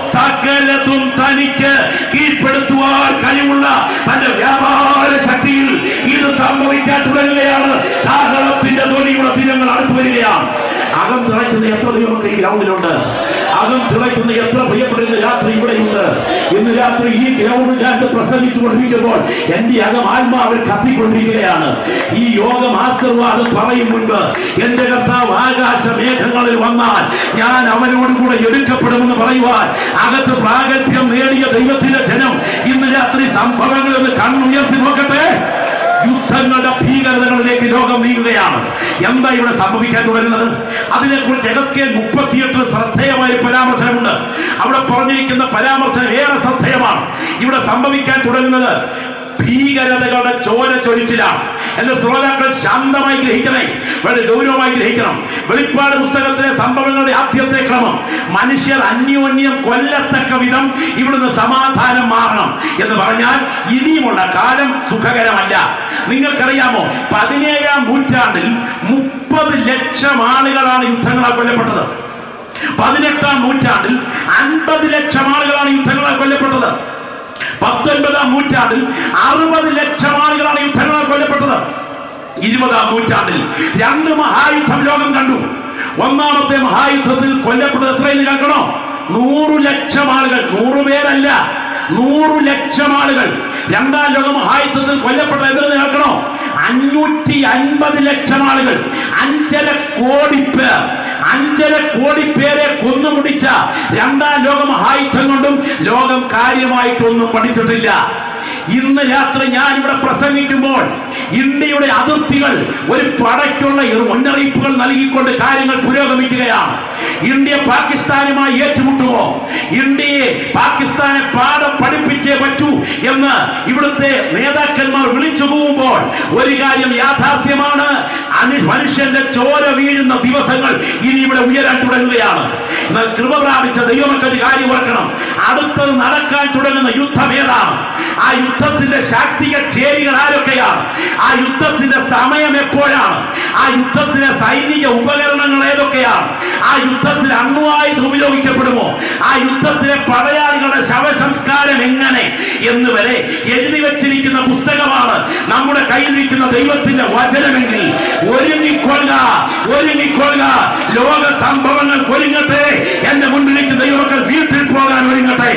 സകലതും തനിക്ക് കീഴ്പ്പെടുത്തുവാൻ കഴിവുള്ള തന്റെ വ്യാപാര ശക്തിയിൽ ഇത് സംഭവിക്കാൻ തുടങ്ങുകയാണ് കാഹളത്തിന്റെ ധ്വനിയുടെ ദിനങ്ങൾ അടുത്തു വരികയാണ് അകം തിളയ്ക്കുന്ന എത്ര ദൈവമൊക്കെ ഈ ഗ്രൗണ്ടിലുണ്ട് അകം തിളയ്ക്കുന്ന എത്ര പ്രിയപ്പെടുന്ന രാത്രി ഇവിടെയുണ്ട് ഇന്ന് രാത്രി ഈ ഗ്രൗണ്ടിൽ ഞാൻ പ്രസംഗിച്ചു കൊണ്ടിരിക്കുമ്പോൾ എന്റെ അകം ആത്മാവിൽ കത്തിക്കൊണ്ടിരിക്കുകയാണ് ഈ യോഗം ആശീർവാദം പറയും മുൻപ് എന്റെ കർത്താവ് ആകാശ മേഘങ്ങളിൽ വന്നാൽ ഞാൻ അവനോട് കൂടെ എടുക്കപ്പെടുമെന്ന് പറയുവാൻ അകത്ത് പ്രാഗത്യം നേടിയ ദൈവത്തിന്റെ ജനം ഇന്ന് രാത്രി സംഭവങ്ങൾ ഒന്ന് കണ്ണുയർത്തി നോക്കട്ടെ യുദ്ധങ്ങളുടെ ഭീകരതകളിലേക്ക് ലോകം നീങ്ങുകയാണ് എന്താ ഇവിടെ സംഭവിക്കാൻ തുടങ്ങുന്നത് അതിനെക്കുറിച്ച് എഗസ്കേൽ മുപ്പത്തിയെട്ടിൽ ശ്രദ്ധേയമായ ഒരു പരാമർശനമുണ്ട് അവിടെ പറഞ്ഞിരിക്കുന്ന പരാമർശനം ഏറെ ശ്രദ്ധേയമാണ് ഇവിടെ സംഭവിക്കാൻ തുടങ്ങുന്നത് ഭീകരതകളുടെ ചോര ചൊരിച്ചിലാണ് എന്റെ ശ്രോതാക്കൾ ശാന്തമായി ഗ്രഹിക്കണേ വളരെ ഗൗരവമായി ഗ്രഹിക്കണം വെളിപ്പാട് പുസ്തകത്തിലെ സംഭവങ്ങളുടെ ആദ്യത്തെ ക്രമം മനുഷ്യർ അന്യോന്യം കൊല്ലത്തക്ക വിധം ഇവിടുന്ന് സമാധാനം മാറണം എന്ന് പറഞ്ഞാൽ ഇനിയുമുള്ള കാലം സുഖകരമല്ല നിങ്ങൾക്കറിയാമോ പതിനേഴാം നൂറ്റാണ്ടിൽ മുപ്പത് ലക്ഷം ആളുകളാണ് യുദ്ധങ്ങളാൽ കൊല്ലപ്പെട്ടത് പതിനെട്ടാം നൂറ്റാണ്ടിൽ അൻപത് ലക്ഷം ആളുകളാണ് യുദ്ധങ്ങളാൽ കൊല്ലപ്പെട്ടത് പത്തൊൻപതാം നൂറ്റാണ്ടിൽ അറുപത് ലക്ഷം ആളുകളാണ് യുദ്ധങ്ങളാൽ കൊല്ലപ്പെട്ടത് ഇരുപതാം നൂറ്റാണ്ടിൽ രണ്ട് മഹായുദ്ധം ലോകം കണ്ടു ഒന്നാമത്തെ മഹായുദ്ധത്തിൽ കൊല്ലപ്പെട്ടത് എത്രയെന്ന് കേൾക്കണോ നൂറു ലക്ഷം ആളുകൾ നൂറു പേരല്ല നൂറു ലക്ഷം ആളുകൾ രണ്ടാം ലോക മഹായുദ്ധത്തിൽ കൊല്ലപ്പെട്ട എത്ര കേൾക്കണോ അഞ്ഞൂറ്റി അൻപത് ലക്ഷം ആളുകൾ അഞ്ചര കോടി പേർ അഞ്ചര കോടി പേരെ കൊന്നുമുടിച്ച രണ്ടാം ലോക മഹായുദ്ധം കൊണ്ടും ലോകം കാര്യമായിട്ടൊന്നും പഠിച്ചിട്ടില്ല ഇന്ന് രാത്രി ഞാൻ ഇവിടെ പ്രസംഗിക്കുമ്പോൾ ഇന്ത്യയുടെ അതിർത്തികൾ ഒരു പടയ്ക്കുള്ള ഒരു മുന്നറിയിപ്പുകൾ നൽകിക്കൊണ്ട് കാര്യങ്ങൾ പുരോഗമിക്കുകയാണ് ഇന്ത്യ പാകിസ്ഥാനുമായി ഏറ്റുമുട്ടുമോ ഇന്ത്യയെ പാകിസ്ഥാനെ പാഠം പഠിപ്പിച്ചേ പറ്റൂ എന്ന് ഇവിടുത്തെ നേതാക്കന്മാർ വിളിച്ചു പോകുമ്പോൾ ഒരു കാര്യം യാഥാർത്ഥ്യമാണ് അനു- മനുഷ്യന്റെ ചോര വീഴുന്ന ദിവസങ്ങൾ ഇനി ഇവിടെ ഉയരാൻ തുടങ്ങുകയാണ് എന്നാൽ കൃപ പ്രാപിച്ച ദൈവമൊക്കെ കാര്യം ഓർക്കണം അടുത്തത് നടക്കാൻ തുടങ്ങുന്ന യുദ്ധം ഏതാണ് ആ യുദ്ധത്തിന്റെ ശാക്തിക ചേരികൾ ആരൊക്കെയാണ് ആ യുദ്ധത്തിന്റെ സമയം എപ്പോഴാണ് ആ യുദ്ധത്തിലെ സൈനിക ഉപകരണങ്ങൾ ഏതൊക്കെയാണ് ആ യുദ്ധത്തിൽ അണ്വായുധം ഉപയോഗിക്കപ്പെടുമോ ആ യുദ്ധത്തിലെ പടയാളികളുടെ ശവസംസ്കാരം എങ്ങനെ എന്ന് വരെ എഴുതി വെച്ചിരിക്കുന്ന പുസ്തകമാണ് നമ്മുടെ കയ്യിലിരിക്കുന്ന ദൈവത്തിന്റെ വചനമെങ്കിൽ ഒരുങ്ങിക്കൊള്ളുക ഒരുങ്ങിക്കൊള്ളുക ലോക സംഭവങ്ങൾ ഒരുങ്ങട്ടെ എന്റെ മുന്നിലേക്ക് ദൈവമക്കൾ വീട്ടിൽ പോകാൻ ഒരുങ്ങട്ടെ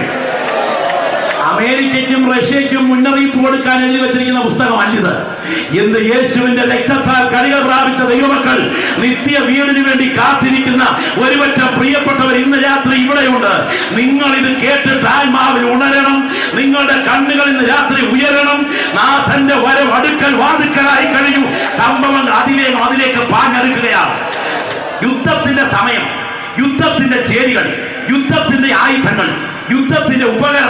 അമേരിക്കയ്ക്കും റഷ്യയ്ക്കും മുന്നറിയിപ്പ് കൊടുക്കാൻ എഴുതി വെച്ചിരിക്കുന്ന പുസ്തകമല്ലിത് ഇന്ന് യേശുവിന്റെ രക്തത്താൽ കളികൾ പ്രാപിച്ച ദൈവമക്കൾ നിത്യ വീടിന് വേണ്ടി കാത്തിരിക്കുന്ന ഒരുപറ്റം പ്രിയപ്പെട്ടവർ ഇന്ന് രാത്രി ഇവിടെയുണ്ട് നിങ്ങൾ ഇത് കേട്ടിട്ട് ആത്മാവിൽ ഉണരണം നിങ്ങളുടെ കണ്ണുകൾ ഇന്ന് രാത്രി ഉയരണം നാഥന്റെ വരവ് അടുക്കൽ വാതുക്കലായി കഴിഞ്ഞു സംഭവങ്ങൾ അതിവേഗം അതിലേക്ക് പാഞ്ഞെടുക്കുകയാണ് യുദ്ധത്തിന്റെ സമയം യുദ്ധത്തിന്റെ ചേരികൾ യുദ്ധത്തിന്റെ ആയുധങ്ങൾ യുദ്ധത്തിന്റെ ഉപകരണം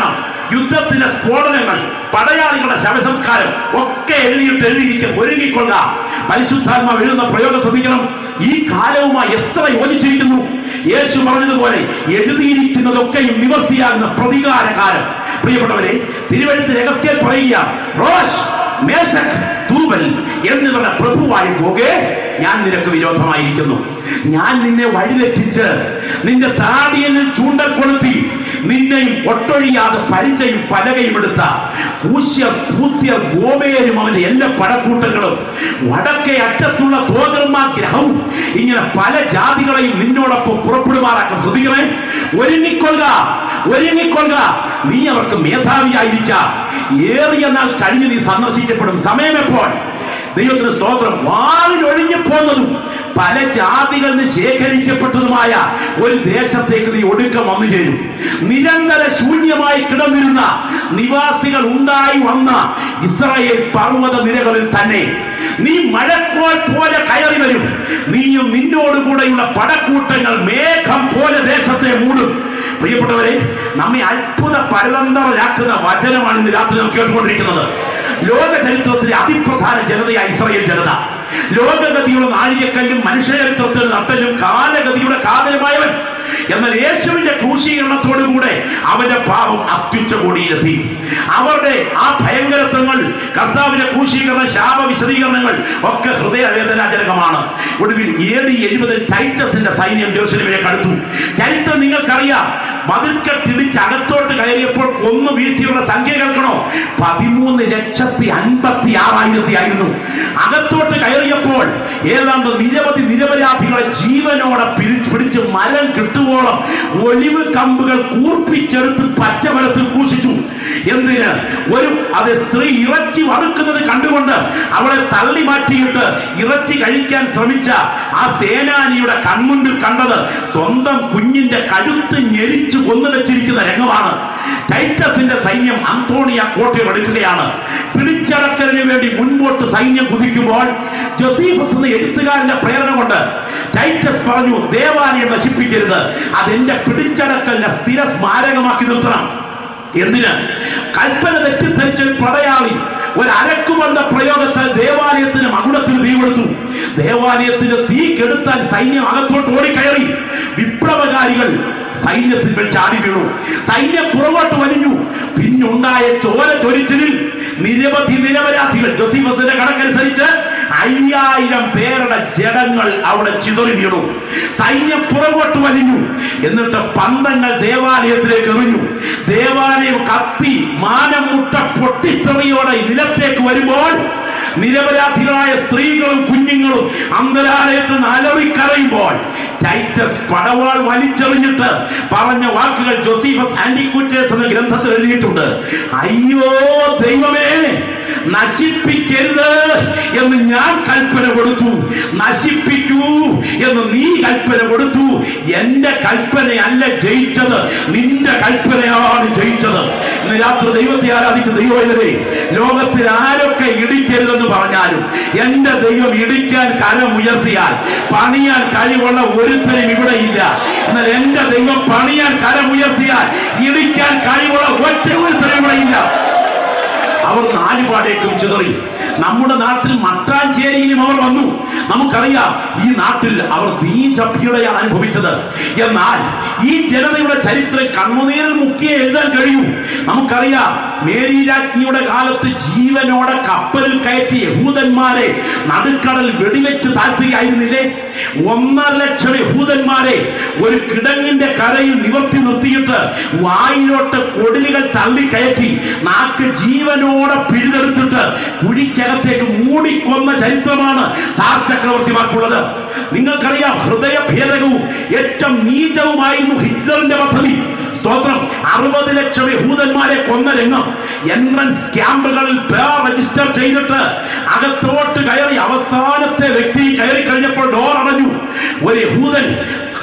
യുദ്ധത്തിന്റെ സ്ഫോടനങ്ങൾ പടയാളികളുടെ ശവസംസ്കാരം ഒക്കെ എഴുതിയിട്ട് എഴുതിയിരിക്കും ഒരുങ്ങിക്കൊള്ളുക പരിശുദ്ധാത്മാവ് എഴുതുന്ന പ്രയോഗം ശ്രദ്ധിക്കണം ഈ കാലവുമായി എത്ര യോജിച്ചിരിക്കുന്നു യേശു പറഞ്ഞതുപോലെ എഴുതിയിരിക്കുന്നതൊക്കെയും നിവർത്തിയാകുന്ന പ്രതികാര കാലം പ്രിയപ്പെട്ടവരെ തിരുവഴുത്ത് രഹസ്യം പറയുക റോഷ് മേശക് തൂബൽ എന്നിവരുടെ പ്രഭുവായി പോകെ ഞാൻ നിനക്ക് വിരോധമായിരിക്കുന്നു ഞാൻ നിന്നെ വഴിതെറ്റിച്ച് നിന്റെ താടിയനിൽ ചൂണ്ടൽ കൊളുത്തി നിന്നെയും ഒട്ടൊഴിയാതെ പരിചയും പലകയും എടുത്ത കൂശ്യർ പൂത്യർ ഗോമേരും അവന്റെ എല്ലാ പടക്കൂട്ടങ്ങളും വടക്കേ അറ്റത്തുള്ള തോതർമാ ഗ്രഹവും ഇങ്ങനെ പല ജാതികളെയും നിന്നോടൊപ്പം പുറപ്പെടുമാറാക്കും ശ്രദ്ധിക്കണേ ഒരുങ്ങിക്കൊള്ളുക ഒരുങ്ങിക്കൊള്ളുക നീ അവർക്ക് മേധാവിയായിരിക്കാം ഏറിയ നാൾ കഴിഞ്ഞ് നീ സന്ദർശിക്കപ്പെടും സമയമെപ്പോൾ ദൈവത്തിന് സ്തോത്രം വാളിനൊഴിഞ്ഞു പോന്നതും പല ജാതികളിൽ നിന്ന് ശേഖരിക്കപ്പെട്ടതുമായ ഒരു ദേശത്തേക്ക് നീ ഒടുക്കം വന്നു ചേരും നിരന്തര ശൂന്യമായി കിടന്നിരുന്ന നിവാസികൾ ഉണ്ടായി വന്ന ഇസ്രായേൽ പർവ്വത നിരകളിൽ തന്നെ നീ മഴക്കോൾ പോലെ കയറി വരും നീയും നിന്നോടുകൂടെയുള്ള പടക്കൂട്ടങ്ങൾ മേഘം പോലെ ദേശത്തെ മൂടും പ്രിയപ്പെട്ടവരെ നമ്മെ അത്ഭുത പരതന്ത്രരാക്കുന്ന വചനമാണ് ഇന്ന് രാത്രി നാം കേട്ടുകൊണ്ടിരിക്കുന്നത് ലോക ചരിത്രത്തിലെ അതിപ്രധാന ജനതയായ ഇസ്രായേൽ ജനത ലോകഗതിയുടെ നാഴികക്കല്ലും മനുഷ്യചരിത്രത്തിൽ നട്ടലും കാലഗതിയുടെ കാതലുമായവൻ എന്നാൽ യേശുവിന്റെ ക്രൂശീകരണത്തോടുകൂടെ അവന്റെ പാപം അത്യുച്ചകോടിയിലെത്തി അവരുടെ ആ ഭയങ്കരത്വങ്ങൾ കർത്താവിന്റെ ക്രൂശീകരണ ശാപ വിശദീകരണങ്ങൾ ഒക്കെ ഹൃദയവേദനാജനകമാണ് ഒടുവിൽ എ ഡി എഴുപതിൽ ടൈറ്റസിന്റെ സൈന്യം ജെറുസലേമിലേക്ക് അടുത്തു ചരിത്രം നിങ്ങൾക്കറിയാം മതിൽക്കെട്ടിടിച്ച് അകത്തോട്ട് കയറിയപ്പോൾ കൊന്നു വീഴ്ത്തിയുള്ള സംഖ്യ കേൾക്കണോ പതിമൂന്ന് ലക്ഷത്തി അൻപത്തി ആറായിരത്തി ആയിരുന്നു അകത്തോട്ട് കയറിയപ്പോൾ ഏതാണ്ട് നിരവധി നിരപരാധികളെ ജീവനോടെ പിടിച്ച് പിടിച്ച് മരം കിട്ടുവോളം ഒലിവ് കമ്പുകൾ കൂർപ്പിച്ചെടുത്ത് പച്ചവെള്ളത്തിൽ ക്രൂശിച്ചു എന്തിന് ഒരു അത് സ്ത്രീ ഇറച്ചി വറുക്കുന്നത് കണ്ടുകൊണ്ട് അവളെ തള്ളി മാറ്റിയിട്ട് ഇറച്ചി കഴിക്കാൻ ശ്രമിച്ച ആ സേനാനിയുടെ കൺമുൻപിൽ കണ്ടത് സ്വന്തം കുഞ്ഞിന്റെ കഴുത്ത് ഞെരിച്ചു കൊന്നു വെച്ചിരിക്കുന്ന രംഗമാണ് ടൈറ്റസിന്റെ സൈന്യം അന്തോണിയ കോട്ടയം എടുക്കുകയാണ് പിടിച്ചടക്കലിന് വേണ്ടി മുൻപോട്ട് സൈന്യം കുതിക്കുമ്പോൾ ജോസീഫസ് എന്ന എഴുത്തുകാരന്റെ പ്രേരണ കൊണ്ട് ടൈറ്റസ് പറഞ്ഞു ദേവാലയം നശിപ്പിക്കരുത് അതെന്റെ പിടിച്ചടക്കലിന്റെ സ്ഥിര സ്മാരകമാക്കി നിർത്തണം എന്തിന് കൽപ്പന തെറ്റിദ്ധരിച്ച ഒരു പടയാളി ഒരു അരക്കുമണ്ട പ്രയോഗത്താൽ ദേവാലയത്തിന് മകുടത്തിന് തീ കൊടുത്തു ദേവാലയത്തിന് തീ കെടുത്താൻ സൈന്യം അകത്തോട്ട് ഓടിക്കയറി വിപ്ലവകാരികൾ സൈന്യത്തിൽ മേൽ ചാടി വീണു സൈന്യം പുറകോട്ട് വലിഞ്ഞു പിന്നുണ്ടായ ചോര ചൊരിച്ചിലിൽ നിരവധി നിരപരാധികൾ ജോസിഫസിന്റെ കണക്കനുസരിച്ച് അയ്യായിരം പേരുടെ ജഡങ്ങൾ അവിടെ ചിതറി വീണു സൈന്യം പുറകോട്ട് വലിഞ്ഞു എന്നിട്ട് പന്തങ്ങൾ ദേവാലയത്തിലേക്ക് എറിഞ്ഞു ദേവാലയം കത്തി മാനം മുട്ട പൊട്ടിത്തെറിയോടെ നിലത്തേക്ക് വരുമ്പോൾ നിരപരാധികളായ സ്ത്രീകളും കുഞ്ഞുങ്ങളും അന്തരാലയത്തിൽ നിന്ന് അലറിക്കറയുമ്പോൾ ടൈറ്റസ് പടവാൾ വലിച്ചെറിഞ്ഞിട്ട് പറഞ്ഞ വാക്കുകൾ ജോസീഫസ് ആന്റിക്വിറ്റേഴ്സ് എന്ന ഗ്രന്ഥത്തിൽ എഴുതിയിട്ടുണ്ട് അയ്യോ ദൈവമേ നശിപ്പിക്കരുത് എന്ന് ഞാൻ കൽപ്പന കൊടുത്തു നശിപ്പിക്കൂ എന്ന് നീ കൽപ്പന കൊടുത്തു എന്റെ കൽപ്പനയല്ല ജയിച്ചത് നിന്റെ കൽപ്പനയാണ് ജയിച്ചത് ഇന്ന് രാത്രി ദൈവത്തെ ആരാധിക്കുന്ന ദൈവമല്ലേ ലോകത്തിൽ ആരൊക്കെ ഇടിക്കരുതെന്ന് പറഞ്ഞാലും എന്റെ ദൈവം ഇടിക്കാൻ കരം ഉയർത്തിയാൽ പണിയാൻ കഴിവുള്ള ഒരുത്തരും ഇവിടെ ഇല്ല എന്നാൽ എന്റെ ദൈവം പണിയാൻ കരം ഉയർത്തിയാൽ ഇടിക്കാൻ കഴിവുള്ള ഒറ്റ ഒരുത്തരും ഇവിടെ ഇല്ല അവർ നാലുപാടേക്കും ചിതറി നമ്മുടെ നാട്ടിൽ മട്ടാഞ്ചേരിയിലും അവർ വന്നു നമുക്കറിയാം ഈ നാട്ടിൽ അവർ നീചഭ്യതയാണ് അനുഭവിച്ചത് എന്നാൽ ഈ ജനതയുടെ ചരിത്രം കണ്ണുനീരിൽ മുക്കിയേ എഴുതാൻ കഴിയൂ നമുക്കറിയാം മേരി രാജ്ഞിയുടെ കാലത്ത് ജീവനോടെ കപ്പലിൽ കയറ്റി യഹൂദന്മാരെ നടുക്കടൽ വെടിവെച്ച് താഴ്ത്തുകയായിരുന്നില്ലേ ഒന്നര ലക്ഷം യഹൂദന്മാരെ ഒരു കിടങ്ങിന്റെ കരയിൽ നിവർത്തി നിർത്തിയിട്ട് വായിലോട്ട് കൊടിലുകൾ തള്ളിക്കയറ്റി നാക്ക് ജീവനോടെ പിഴുതെടുത്തിട്ട് കുഴിക്കകത്തേക്ക് മൂടിക്കൊന്ന ചരിത്രമാണ് സാർ ചക്രവർത്തിമാർക്കുള്ളത് നിങ്ങൾക്കറിയാം ഹൃദയഭേദകവും ഏറ്റവും നീചവുമായിരുന്നു ഹിറ്റ്ലറിന്റെ പദ്ധതി സ്തോത്രം അറുപത് ലക്ഷം യഹൂദന്മാരെ കൊന്ന രംഗം എൻട്രൻസ് ക്യാമ്പുകളിൽ പേർ രജിസ്റ്റർ ചെയ്തിട്ട് അകത്തോട്ട് കയറി അവസാനത്തെ വ്യക്തി കയറി കഴിഞ്ഞപ്പോൾ ഡോർ അടഞ്ഞു ഒരു യഹൂദൻ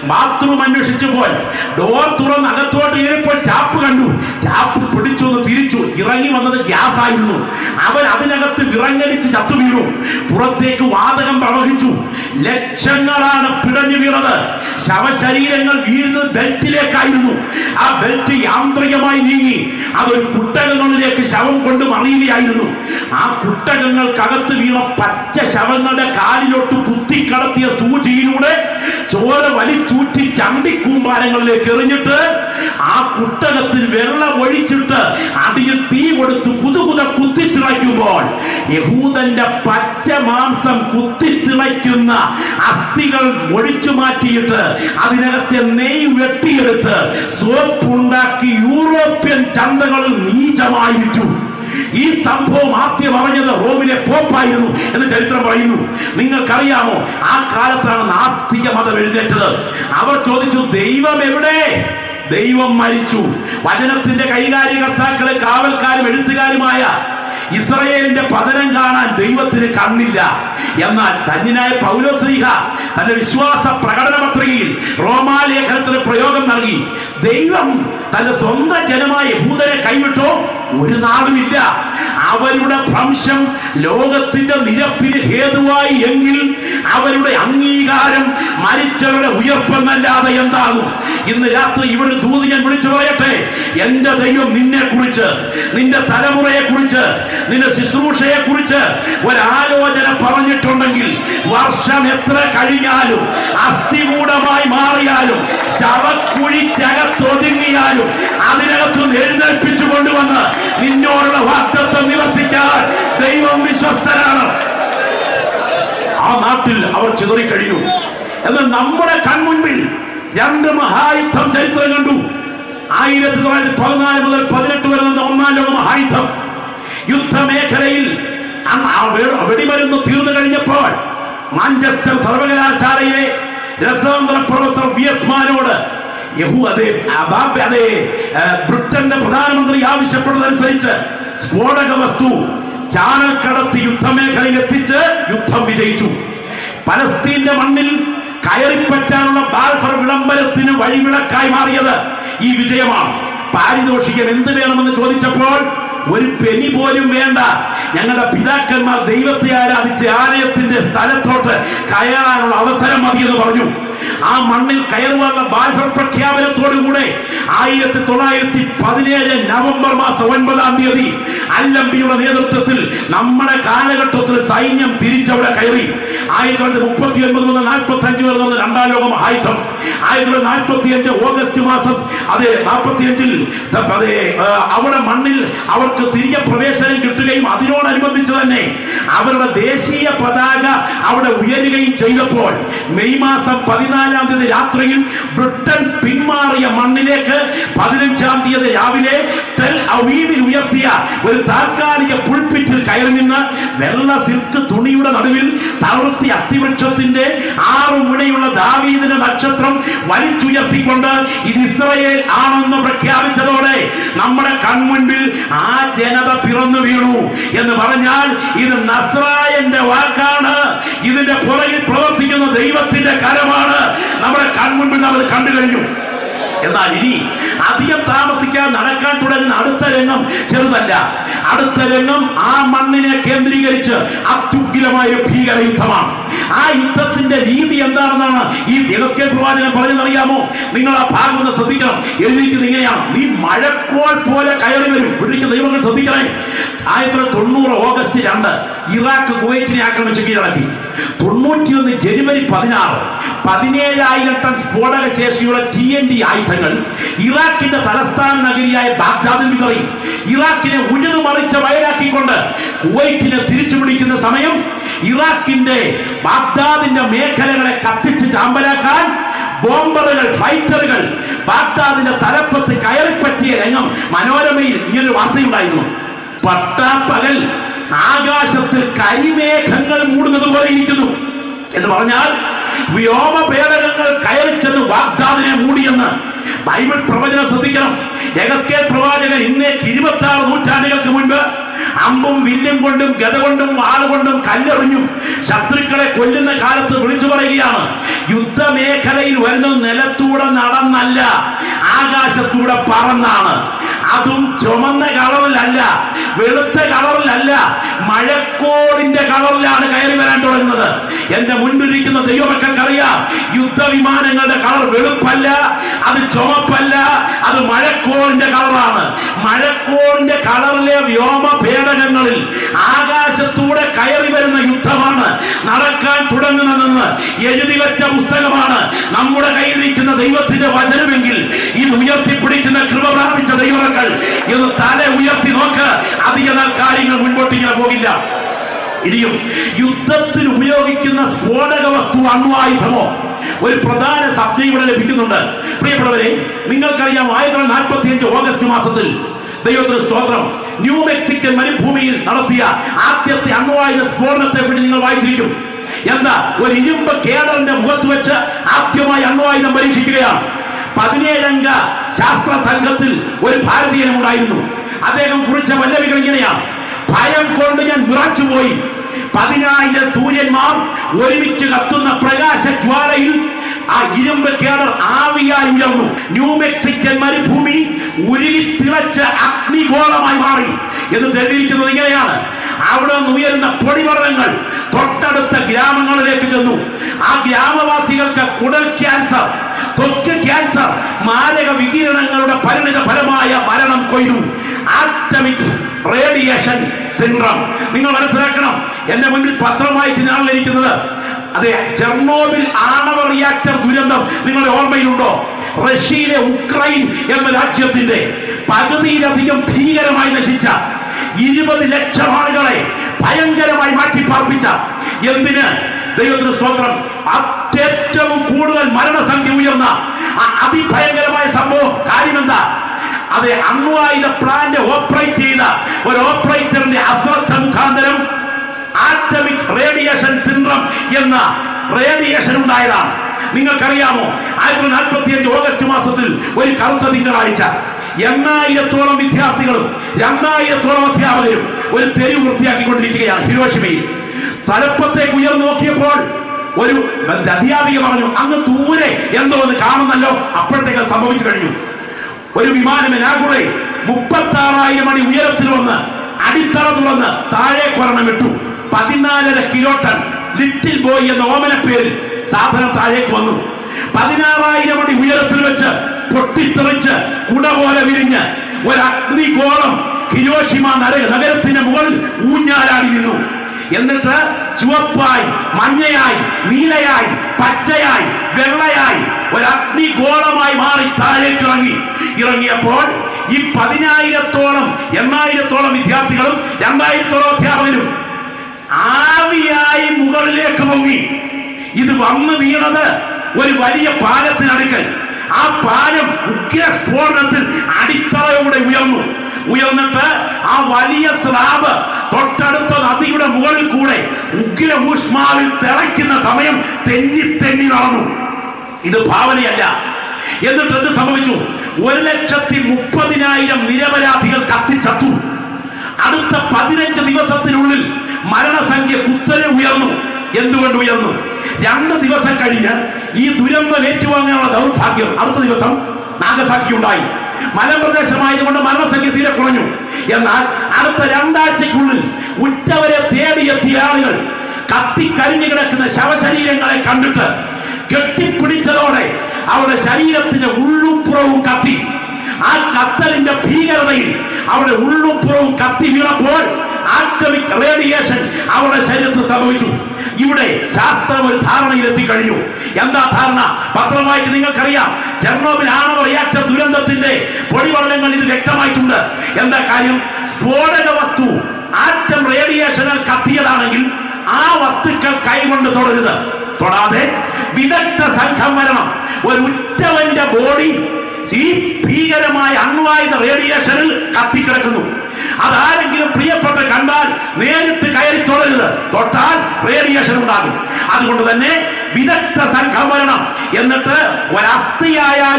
ബാത്റൂം അന്വേഷിച്ചു പോയി ഡോർ തുറന്ന് അകത്തോട്ട് കയറിപ്പോൾ ടാപ്പ് കണ്ടു ടാപ്പ് പിടിച്ചു ഒന്ന് തിരിച്ചു ഇറങ്ങി വന്നത് ഗ്യാസ് ആയിരുന്നു അവൻ അതിനകത്ത് വിറങ്ങടിച്ച് ചത്തു വീണു പുറത്തേക്ക് വാതകം പ്രവഹിച്ചു ലക്ഷങ്ങളാണ് പിടഞ്ഞു വീണത് ശവശരീരങ്ങൾ വീഴുന്നത് ബെൽറ്റിലേക്കായിരുന്നു ആ ബെൽറ്റ് യാന്ത്രികമായി നീങ്ങി അതൊരു കുട്ടകങ്ങളിലേക്ക് ശവം കൊണ്ട് മറിയുകയായിരുന്നു ആ കുട്ടകങ്ങൾക്കകത്ത് വീണ പച്ച ശവങ്ങളുടെ കാലിലോട്ട് കുത്തിക്കടത്തിയ സൂചിയിലൂടെ ചോര വലിച്ചൂറ്റി ചണ്ടിക്കൂമ്പാരങ്ങളിലേക്ക് എറിഞ്ഞിട്ട് ആ കുട്ടകത്തിൽ വെള്ളം ഒഴിച്ചിട്ട് അതിന് തീ കൊടുത്ത് പുതുപുത കുത്തിത്തിളയ്ക്കുമ്പോൾ യഹൂദന്റെ പച്ച മാംസം കുത്തിത്തിളയ്ക്കുന്ന അസ്ഥികൾ ഒഴിച്ചു മാറ്റിയിട്ട് അതിനകത്തെ നെയ് വെട്ടിയെടുത്ത് സോപ്പുണ്ടാക്കി യൂറോപ്യൻ ചന്തകളിൽ നീചമായി വിറ്റു ഈ സംഭവം ആദ്യം അറിഞ്ഞത് റോമിലെ പോപ്പായിരുന്നു എന്ന് ചരിത്രം പറയുന്നു നിങ്ങൾക്കറിയാമോ ആ കാലത്താണ് നാസ്തിക മതം എഴുന്നേറ്റത് അവർ ചോദിച്ചു ദൈവം എവിടെ ദൈവം മരിച്ചു വചനത്തിന്റെ കൈകാര്യകർത്താക്കളെ കാവൽക്കാരും എഴുത്തുകാരുമായ ഇസ്രയേലിന്റെ പതനം കാണാൻ ദൈവത്തിന് കണ്ണില്ല എന്നാൽ ധന്യനായ പൗലോസ്ലീഹ തന്റെ വിശ്വാസ പ്രകടന പത്രികയിൽ റോമാലേഖനത്തിന് പ്രയോഗം നൽകി ദൈവം തന്റെ സ്വന്തം ജനമായ യഹൂദരെ കൈവിട്ടോ ഒരു നാളുമില്ല അവരുടെ ഭ്രംശം ലോകത്തിന്റെ നിരപ്പിന് ഹേതുവായി എങ്കിൽ അവരുടെ അംഗീകാരം മരിച്ചവരുടെ ഉയർപ്പെന്നല്ലാതെ എന്താകും ഇന്ന് രാത്രി ഇവിടെ ദൂത് ഞാൻ വിളിച്ചു പറയട്ടെ എന്റെ ദൈവം നിന്നെ കുറിച്ച് നിന്റെ തലമുറയെ കുറിച്ച് നിന്റെ ശുശ്രൂഷയെ കുറിച്ച് ഒരാലോചന പറഞ്ഞിട്ടുണ്ടെങ്കിൽ വർഷം എത്ര കഴിഞ്ഞാലും അസ്ഥികൂടമായി മാറിയാലും ശവക്കുഴിക്കകത്തൊതുങ്ങിയാലും അതിനകത്ത് നിന്ന് എഴുന്നേൽപ്പിച്ചു കൊണ്ടുവന്ന് നിന്നോടുള്ള വാക്തത്വം നിവർത്തിക്കാൻ ദൈവം വിശ്വസ്തരാണ് ആ നാട്ടിൽ അവർ ചിതറിക്കഴിഞ്ഞു എന്നാൽ നമ്മുടെ കൺമുൻപിൽ രണ്ട് മഹായുദ്ധം ചരിത്രം കണ്ടു ആയിരത്തി തൊള്ളായിരത്തി പതിനാല് മുതൽ പതിനെട്ട് വരെ നടന്ന ഒന്നാം ലോക മഹായുദ്ധം യുദ്ധമേഖലയിൽ അന്ന് ആ വെ- വെടിമരുന്ന് തീർന്നു കഴിഞ്ഞപ്പോൾ മാഞ്ചസ്റ്റർ സർവകലാശാലയിലെ രസാന്തര പ്രൊഫസർ വി എസ് മാനോട് യഹു അതെ അബാബ് അതെ ഏ, ബ്രിട്ടന്റെ പ്രധാനമന്ത്രി ആവശ്യപ്പെട്ടതനുസരിച്ച് സ്ഫോടക വസ്തു ചാനൽ കടത്തി യുദ്ധമേഖലയിൽ എത്തിച്ച് യുദ്ധം വിജയിച്ചു പലസ്തീന്റെ മണ്ണിൽ കയറിപ്പറ്റാനുള്ള ബാൽഫർ വിളംബരത്തിന് വഴിവിളക്കായി മാറിയത് ഈ വിജയമാണ് പാരിതോഷികം എന്ത് വേണമെന്ന് ചോദിച്ചപ്പോൾ ഒരു പെനി പോലും വേണ്ട ഞങ്ങളുടെ പിതാക്കന്മാർ ദൈവത്തെ ആരാധിച്ച് ആലയത്തിന്റെ സ്ഥലത്തോട്ട് കയറാനുള്ള അവസരം മതി എന്ന് പറഞ്ഞു ആ മണ്ണിൽ കയറുവാനുള്ള ബാൽഫർ പ്രഖ്യാപനത്തോടുകൂടെ ആയിരത്തി തൊള്ളായിരത്തി പതിനേഴ് നവംബർ മാസം ഒൻപതാം തീയതി അല്ലമ്പിയുടെ നേതൃത്വത്തിൽ നമ്മുടെ കാലഘട്ടത്തിൽ സൈന്യം തിരിച്ചവിടെ കയറി ആയിരത്തി തൊള്ളായിരത്തി മുപ്പത്തി ഒൻപത് മുതൽ നാൽപ്പത്തി അഞ്ച് വരെ നടന്ന രണ്ടാം ലോക മഹായുദ്ധം ആയിരത്തി തൊള്ളായിരത്തി നാൽപ്പത്തി അഞ്ച് ഓഗസ്റ്റ് മാസം അതെ നാൽപ്പത്തി അഞ്ചിൽ അതെ ആ, അവിടെ മണ്ണിൽ അവർക്ക് തിരികെ പ്രവേശനം കിട്ടുകയും അതിനോടനുബന്ധിച്ച് തന്നെ അവരുടെ ദേശീയ പതാക അവിടെ ഉയരുകയും ചെയ്തപ്പോൾ മെയ് മാസം പതിനാലാം തീയതി രാത്രിയിൽ ബ്രിട്ടൻ പിന്മാറിയ മണ്ണിലേക്ക് പതിനഞ്ചാം തീയതി രാവിലെ ടെൽ അവീവിൽ ഉയർത്തിയ ഒരു താൽക്കാലിക പുൾപ്പിറ്റിൽ കയറി നിന്ന് വെള്ള സിൽക്ക് തുണിയുടെ നടുവിൽ തളർത്തി അത്തിവൃക്ഷത്തിന്റെ ആറു മുനയുള്ള ദാവീദിന്റെ നക്ഷത്രം വലിച്ചുയർത്തിക്കൊണ്ട് ഇത് ഇസ്രയേൽ ആണെന്ന് പ്രഖ്യാപിച്ചതോടെ നമ്മുടെ കൺമുൻപിൽ ആ ജനത പിറന്നു വീണു എന്ന് പറഞ്ഞാൽ ഇത് നസ്രായന്റെ വാക്കാണ് ഇതിന്റെ പുറകിൽ പ്രവർത്തിക്കുന്ന ദൈവത്തിന്റെ കരമാണ് നമ്മുടെ കൺമുൻപിൽ നമ്മൾ കണ്ടു കഴിഞ്ഞു എന്നാൽ ഇനി അധികം താമസിക്കാൻ നടക്കാൻ തുടങ്ങുന്ന അടുത്ത രംഗം ചെറുതല്ല അടുത്ത രംഗം ആ മണ്ണിനെ കേന്ദ്രീകരിച്ച് അത്യുഗ്രമായ ഒരു ഭീകര യുദ്ധമാണ് ആ യുദ്ധത്തിന്റെ രീതി എന്താണെന്നാണ് ഈ ദിവസ്കേ പ്രവാചകൻ പറഞ്ഞതറിയാമോ നിങ്ങൾ ആ ഭാഗം ഒന്ന് ശ്രദ്ധിക്കണം എഴുതിയിരിക്കുന്നത് ഇങ്ങനെയാണ് നീ മഴക്കോൾ പോലെ കയറി വരും വിളിക്കുന്ന ദൈവങ്ങൾ ശ്രദ്ധിക്കണേ ആയിരത്തി തൊള്ളായിരത്തി തൊണ്ണൂറ് ഓഗസ്റ്റ് രണ്ട് ഇറാഖ് കുവൈറ്റിനെ ആക്രമിച്ച് കീഴടക്കി തൊണ്ണൂറ്റിയൊന്ന് ജനുവരി പതിനാറ് പതിനേഴായിരം ടൺ സ്ഫോടക ശേഷിയുള്ള ടി എൻ ഡി ആയുധങ്ങൾ ഇറാഖിന്റെ തലസ്ഥാന നഗരിയായ ബാഗ്ദാദിൽ വിതറി ഇറാഖിനെ ഉഴുതുമറിച്ച വയലാക്കിക്കൊണ്ട് കുവൈറ്റിനെ തിരിച്ചു പിടിക്കുന്ന സമയം ഇറാഖിന്റെ ബാഗ്ദാദിന്റെ മേഖലകളെ കത്തിച്ച് ചാമ്പലാക്കാൻ ബോംബറുകൾ ഫൈറ്ററുകൾ ബാഗ്ദാദിന്റെ തലപ്പത്ത് കയറിപ്പറ്റിയ രംഗം മനോരമയിൽ ഇങ്ങനൊരു വാർത്തയുണ്ടായിരുന്നു പട്ടാപ്പകൽ ആകാശത്തിൽ കരിമേഘങ്ങൾ മൂടുന്നത് പോലെ ഇരിക്കുന്നു എന്ന് പറഞ്ഞാൽ വ്യോമപേടകങ്ങൾ കയറി ചെന്ന് വാഗ്ദാദിനെ മൂടിയെന്ന് ബൈബിൾ പ്രവചനം ശ്രദ്ധിക്കണം യഗസ്കേൽ പ്രവാചകൻ ഇന്നേക്ക് ഇരുപത്തി ആറ് നൂറ്റാണ്ടുകൾക്ക് മുൻപ് അമ്പും വില്ലും കൊണ്ടും ഗത കൊണ്ടും വാളുകൊണ്ടും കല്ലെറിഞ്ഞും ശത്രുക്കളെ കൊല്ലുന്ന കാലത്ത് വിളിച്ചു പറയുകയാണ് യുദ്ധമേഖലയിൽ വരുന്ന നിലത്തൂടെ നടന്നല്ല ആകാശത്തൂടെ പറന്നാണ് അതും ചുമന്ന കളറിലല്ല വെളുത്ത കളറിലല്ല മഴക്കോടിന്റെ കളറിലാണ് കയറി വരാൻ തുടങ്ങുന്നത് എന്റെ മുൻപിരിക്കുന്ന ദൈവമക്കൾക്കറിയാം യുദ്ധവിമാനങ്ങളുടെ കളർ വെളുപ്പല്ല അത് ചുമപ്പല്ല അത് മഴക്കോളിന്റെ കളറാണ് മഴക്കോളിന്റെ കളറിലെ വ്യോമ പേടകങ്ങളിൽ ആകാശത്തൂടെ കയറി വരുന്ന യുദ്ധമാണ് നടക്കാൻ തുടങ്ങുന്നതെന്ന് എഴുതി വെച്ച പുസ്തകമാണ് നമ്മുടെ കയ്യിൽ നിൽക്കുന്ന ദൈവത്തിന്റെ വചനമെങ്കിൽ ഇത് ഉയർത്തിപ്പിടിക്കുന്ന കൃപ പ്രാപിച്ച ദൈവമക്കൾ ഇത് തല ഉയർത്തി നോക്ക് അധിക നാൾ കാര്യങ്ങൾ മുൻപോട്ട് ഇങ്ങനെ പോകില്ല ഇനിയും യുദ്ധത്തിൽ ഉപയോഗിക്കുന്ന സ്ഫോടക വസ്തു അണ്വായുധമോ ഒരു പ്രധാന സബ്ജ ഇവിടെ ലഭിക്കുന്നുണ്ട് പ്രിയപ്പെട്ടവരെ നിങ്ങൾക്കറിയാം ആയിരത്തി തൊള്ളായിരത്തി നാൽപ്പത്തി അഞ്ച് ഓഗസ്റ്റ് മാസത്തിൽ ദൈവത്തിന് സ്തോത്രം ന്യൂ മെക്സിക്കൻ മരുഭൂമിയിൽ നടത്തിയ ആദ്യത്തെ അണ്വായുധ സ്ഫോടനത്തെ പറ്റി നിങ്ങൾ വായിച്ചിരിക്കും എന്താ ഒരു ഇരുമ്പ് കേഡറിന്റെ മുഖത്ത് വെച്ച് ആദ്യമായി അണ്വായുധം പരീക്ഷിക്കുകയാണ് പതിനേഴംഗ ശാസ്ത്ര സംഘത്തിൽ ഒരു ഭാരതീയനും ഉണ്ടായിരുന്നു അദ്ദേഹം കുറിച്ച വല്ലവികൾ ഇങ്ങനെയാണ് ഭയം കൊണ്ട് ഞാൻ വിറച്ചുപോയി പതിനായിരം സൂര്യന്മാർ ഒരുമിച്ച് കത്തുന്ന പ്രകാശ ജ്വാലയിൽ ആ ഇരുമ്പ് കേടർ ആവിയായി ഉയർന്നു ന്യൂ മെക്സിക്കൻ മരുഭൂമി ഉരുകി തിളച്ച അഗ്നിഗോളമായി മാറി എന്ന് തെളിയിക്കുന്നത് ഇങ്ങനെയാണ് അവിടെ നിന്ന് ഉയരുന്ന പൊടിപടലങ്ങൾ തൊട്ടടുത്ത ഗ്രാമങ്ങളിലേക്ക് ചെന്നു ആ ഗ്രാമവാസികൾക്ക് കുടൽ ക്യാൻസർ ത്വക്ക് ക്യാൻസർ മാരക വികിരണങ്ങളുടെ പരിണിത ഫലമായ മരണം കൊയ്തു ആറ്റമിക് റേഡിയേഷൻ സിൻഡ്രം നിങ്ങൾ മനസ്സിലാക്കണം എന്റെ മുന്നിൽ പത്രം വായിച്ച് ഞാനിരിക്കുന്നത് അതെ ചെർണോബിൽ ആണവ റിയാക്ടർ ദുരന്തം നിങ്ങളുടെ ഓർമ്മയിലുണ്ടോ റഷ്യയിലെ ഉക്രൈൻ എന്ന രാജ്യത്തിന്റെ പകുതിയിലധികം ഭീകരമായി നശിച്ച ഇരുപത് ലക്ഷം ആളുകളെ ഭയങ്കരമായി മാറ്റിപ്പാർപ്പിച്ച എന്തിന് ദൈവത്തിന് സ്തോത്രം ഏറ്റവും കൂടുതൽ മരണസംഖ്യ ഉയർന്ന ആ അതിഭയങ്കരമായ സംഭവം കാര്യമെന്താ അതെ അണ്വായുധ പ്ലാന്റ് ഓപ്പറേറ്റ് ചെയ്ത ഒരു ഓപ്പറേറ്ററിന്റെ അശ്രദ്ധ മുഖാന്തരം ആറ്റമിക് റേഡിയേഷൻ സിൻഡ്രം എന്ന റേഡിയേഷൻ ഉണ്ടായതാണ് നിങ്ങൾക്കറിയാമോ ആയിരത്തി തൊള്ളായിരത്തി നാൽപ്പത്തി അഞ്ച് ഓഗസ്റ്റ് മാസത്തിൽ ഒരു കറുത്ത തിങ്കളാഴ്ച എണ്ണായിരത്തോളം വിദ്യാർത്ഥികളും രണ്ടായിരത്തോളം അധ്യാപകരും ഒരു തെരുവ് വൃത്തിയാക്കിക്കൊണ്ടിരിക്കുകയാണ് ഹിരോഷിമയിൽ തലപ്പത്തേക്ക് ഉയർന്നു നോക്കിയപ്പോൾ ഒരു അധ്യാപിക പറഞ്ഞു അങ്ങ് ദൂരെ എന്തോ ഒന്ന് കാണുന്നല്ലോ അപ്പോഴത്തേക്ക് അത് സംഭവിച്ചു കഴിഞ്ഞു ഒരു വിമാനം എനാകുളെ മുപ്പത്തി ആറായിരം അടി ഉയരത്തിൽ വന്ന് അടിത്തറ തുറന്ന് താഴെ കൊരണം വിട്ടു പതിനാലര കിലോ ടൺ ലിറ്റിൽ ബോയ് എന്ന ഓമന പേരിൽ സാധനം താഴേക്ക് വന്നു പതിനാറായിരം അടി ഉയരത്തിൽ വെച്ച് പൊട്ടിത്തെറിച്ച് കുട പോലെ വിരിഞ്ഞ് ഒരു അഗ്നിഗോളം ഹിരോഷിമ നഗര നഗരത്തിന്റെ മുകളിൽ ഊഞ്ഞാലാടി നിന്നു എന്നിട്ട് ചുവപ്പായി മഞ്ഞയായി നീലയായി പച്ചയായി വെള്ളയായി ഒരു അഗ്നിഗോളമായി മാറി താഴേക്ക് ഇറങ്ങി ഇറങ്ങിയപ്പോൾ ഈ പതിനായിരത്തോളം എണ്ണായിരത്തോളം വിദ്യാർത്ഥികളും രണ്ടായിരത്തോളം അധ്യാപകരും ആവിയായി മുകളിലേക്ക് പൊങ്ങി ഇത് വന്നു വീണത് ഒരു വലിയ പാലത്തിനടുക്കൽ ആ പാലം ഉഗ്ര സ്ഫോടനത്തിൽ അടിത്തറയോടെ ഉയർന്നു ഉയർന്നിട്ട് ആ വലിയ സ്ലാബ് തൊട്ടടുത്ത നദിയുടെ മുകളിൽ കൂടെ ഉഗ്ര ഊഷ്മാവിൽ തിളയ്ക്കുന്ന സമയം തെന്നി തെന്നി നടന്നു ഇത് ഭാവനയല്ല എന്നിട്ട് എന്ത് സംഭവിച്ചു ഒരു ലക്ഷത്തി മുപ്പതിനായിരം നിരപരാധികൾ കത്തിച്ചത്തു അടുത്ത പതിനഞ്ച് ദിവസത്തിനുള്ളിൽ മരണസംഖ്യ കുത്തനെ ഉയർന്നു എന്തുകൊണ്ട് ഉയർന്നു രണ്ട് ദിവസം കഴിഞ്ഞ് ഈ ദുരന്തം ഏറ്റുവാങ്ങാനുള്ള ദൗർഭാഗ്യം അടുത്ത ദിവസം നാഗസാക്ഷി ഉണ്ടായി മലപ്രദേശമായതുകൊണ്ട് മരണസംഖ്യ തീരെ കുറഞ്ഞു എന്നാൽ അടുത്ത രണ്ടാഴ്ചക്കുള്ളിൽ ഉറ്റവരെ തേടിയെത്തിയ ആളുകൾ കത്തിക്കരിഞ്ഞു കിടക്കുന്ന ശവശരീരങ്ങളെ കണ്ടിട്ട് കെട്ടിപ്പിടിച്ചതോടെ അവരുടെ ശരീരത്തിന്റെ ഉള്ളും പുറവും കത്തി ആ കത്തലിന്റെ ഭീകരതയിൽ അവരുടെ ഉള്ളും പുറവും കത്തി വീണപ്പോൾ ആറ്റമിക് റേഡിയേഷൻ അവരുടെ ശരീരത്തിൽ സംഭവിച്ചു ഇവിടെ ശാസ്ത്രം ഒരു ധാരണയിൽ എത്തിക്കഴിഞ്ഞു എന്താ ധാരണ പത്രം വായിച്ച് നിങ്ങൾക്കറിയാം ചെർണോബിൽ ആണവ റിയാക്ടർ ദുരന്തത്തിന്റെ പൊടിപടലങ്ങൾ ഇത് വ്യക്തമായിട്ടുണ്ട് എന്താ കാര്യം സ്ഫോടക വസ്തു ആറ്റം റേഡിയേഷനാൽ കത്തിയതാണെങ്കിൽ ആ വസ്തുക്കൾ കൈകൊണ്ട് തൊടരുത് തൊടാതെ വിദഗ്ധ സംഘം വരണം ഒരു ഉറ്റവന്റെ ബോഡി ഈ ഭീകരമായ അണ്വായുധ റേഡിയേഷനിൽ കത്തിക്കിടക്കുന്നു അതാരെങ്കിലും പ്രിയപ്പെട്ട കണ്ടാൽ നേരിട്ട് കയറി തൊടരുത് തൊട്ടാൽ റേഡിയേഷൻ ഉണ്ടാകും അതുകൊണ്ട് തന്നെ വിദഗ്ധ സംഘം വരണം എന്നിട്ട് ഒരസ്ഥിയായാലും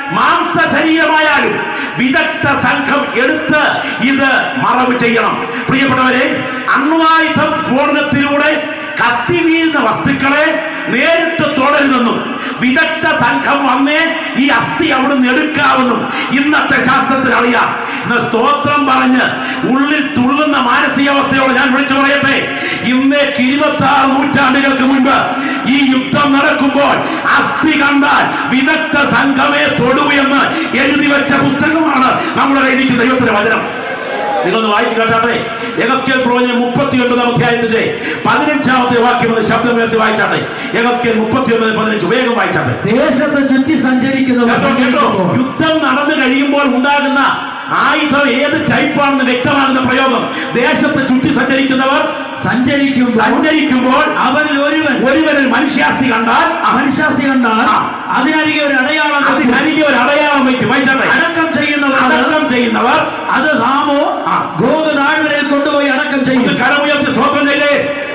മാംസ ശരീരമായാലും വിദഗ്ധ സംഘം എടുത്ത് ഇത് മറവ് ചെയ്യണം പ്രിയപ്പെട്ടവരെ അണ്വായുധ സ്ഫോടനത്തിലൂടെ കത്തി വീഴുന്ന വസ്തുക്കളെ നേരിട്ട് തുടരുന്നെന്നും വിദഗ്ധ സംഘം വന്നേ ഈ അസ്ഥി അവിടുന്ന് എടുക്കാവുന്നും ഇന്നത്തെ ശാസ്ത്രത്തിൽ അറിയാം ഇന്ന് സ്തോത്രം പറഞ്ഞ് ഉള്ളിൽ തുള്ളുന്ന മാനസികാവസ്ഥയോട് ഞാൻ വിളിച്ചു പറയട്ടെ ഇന്നേക്ക് ഇരുപത്തി ആറ് നൂറ്റാണ്ടുകൾക്ക് മുൻപ് ഈ യുദ്ധം നടക്കുമ്പോൾ അസ്ഥി കണ്ടാൽ വിദഗ്ധ സംഘമേ തൊടൂ എന്ന് എഴുതി വെച്ച പുസ്തകമാണ് നമ്മുടെ കയ്യിലേക്ക് ദൈവത്തിന്റെ വചനം നിങ്ങളൊന്ന് വായിച്ചു കേട്ടാട്ടെ യഗസ്കേൽ പ്രവചനം മുപ്പത്തി ഒൻപതാം അധ്യായത്തിന്റെ പതിനഞ്ചാമത്തെ വാക്യം ഒന്ന് ശബ്ദമേർത്തി വായിച്ചാട്ടെ യഗസ്കേൽ മുപ്പത്തി ഒൻപത് പതിനഞ്ച് വേഗം വായിച്ചാട്ടെ ദേശത്ത് ചുറ്റി സഞ്ചരിക്കുന്നവർ കേട്ടോ, കേട്ടോ? സഞ്ചരിക്കുമ്പോൾ യുദ്ധം നടന്നു കഴിയുമ്പോൾ ഉണ്ടാകുന്ന ആയുധം ഏത് ടൈപ്പാണെന്ന് വ്യക്തമാകുന്ന പ്രയോഗം ദേശത്ത് ചുറ്റി സഞ്ചരിക്കുന്നവർ സഞ്ചരിക്കുമ്പോൾ സഞ്ചരിക്കുമ്പോൾ അവരിൽ ഒരുവൻ ഒരുവരിൽ മനുഷ്യാസ്തി കണ്ടാൽ മനുഷ്യാസ്തി കണ്ടാൽ ആ. അതിനരികെ ഒരു അടയാളം വെക്കും. അതിനരികെ ഒരു അടയാളം വയ്ക്കും വായിച്ചാട്ടെ അടക്കം ചെയ്യുന്നവർ അടക്കം ചെയ്യുന്നവർ അത് ഹാമോ ആ. ഗോഗ് താഴ്വരയിൽ കൊണ്ടുപോയി അടക്കം ഇത് ചെയ്യും കരമുയർത്തി സ്വപ്നം ചെയ്തേ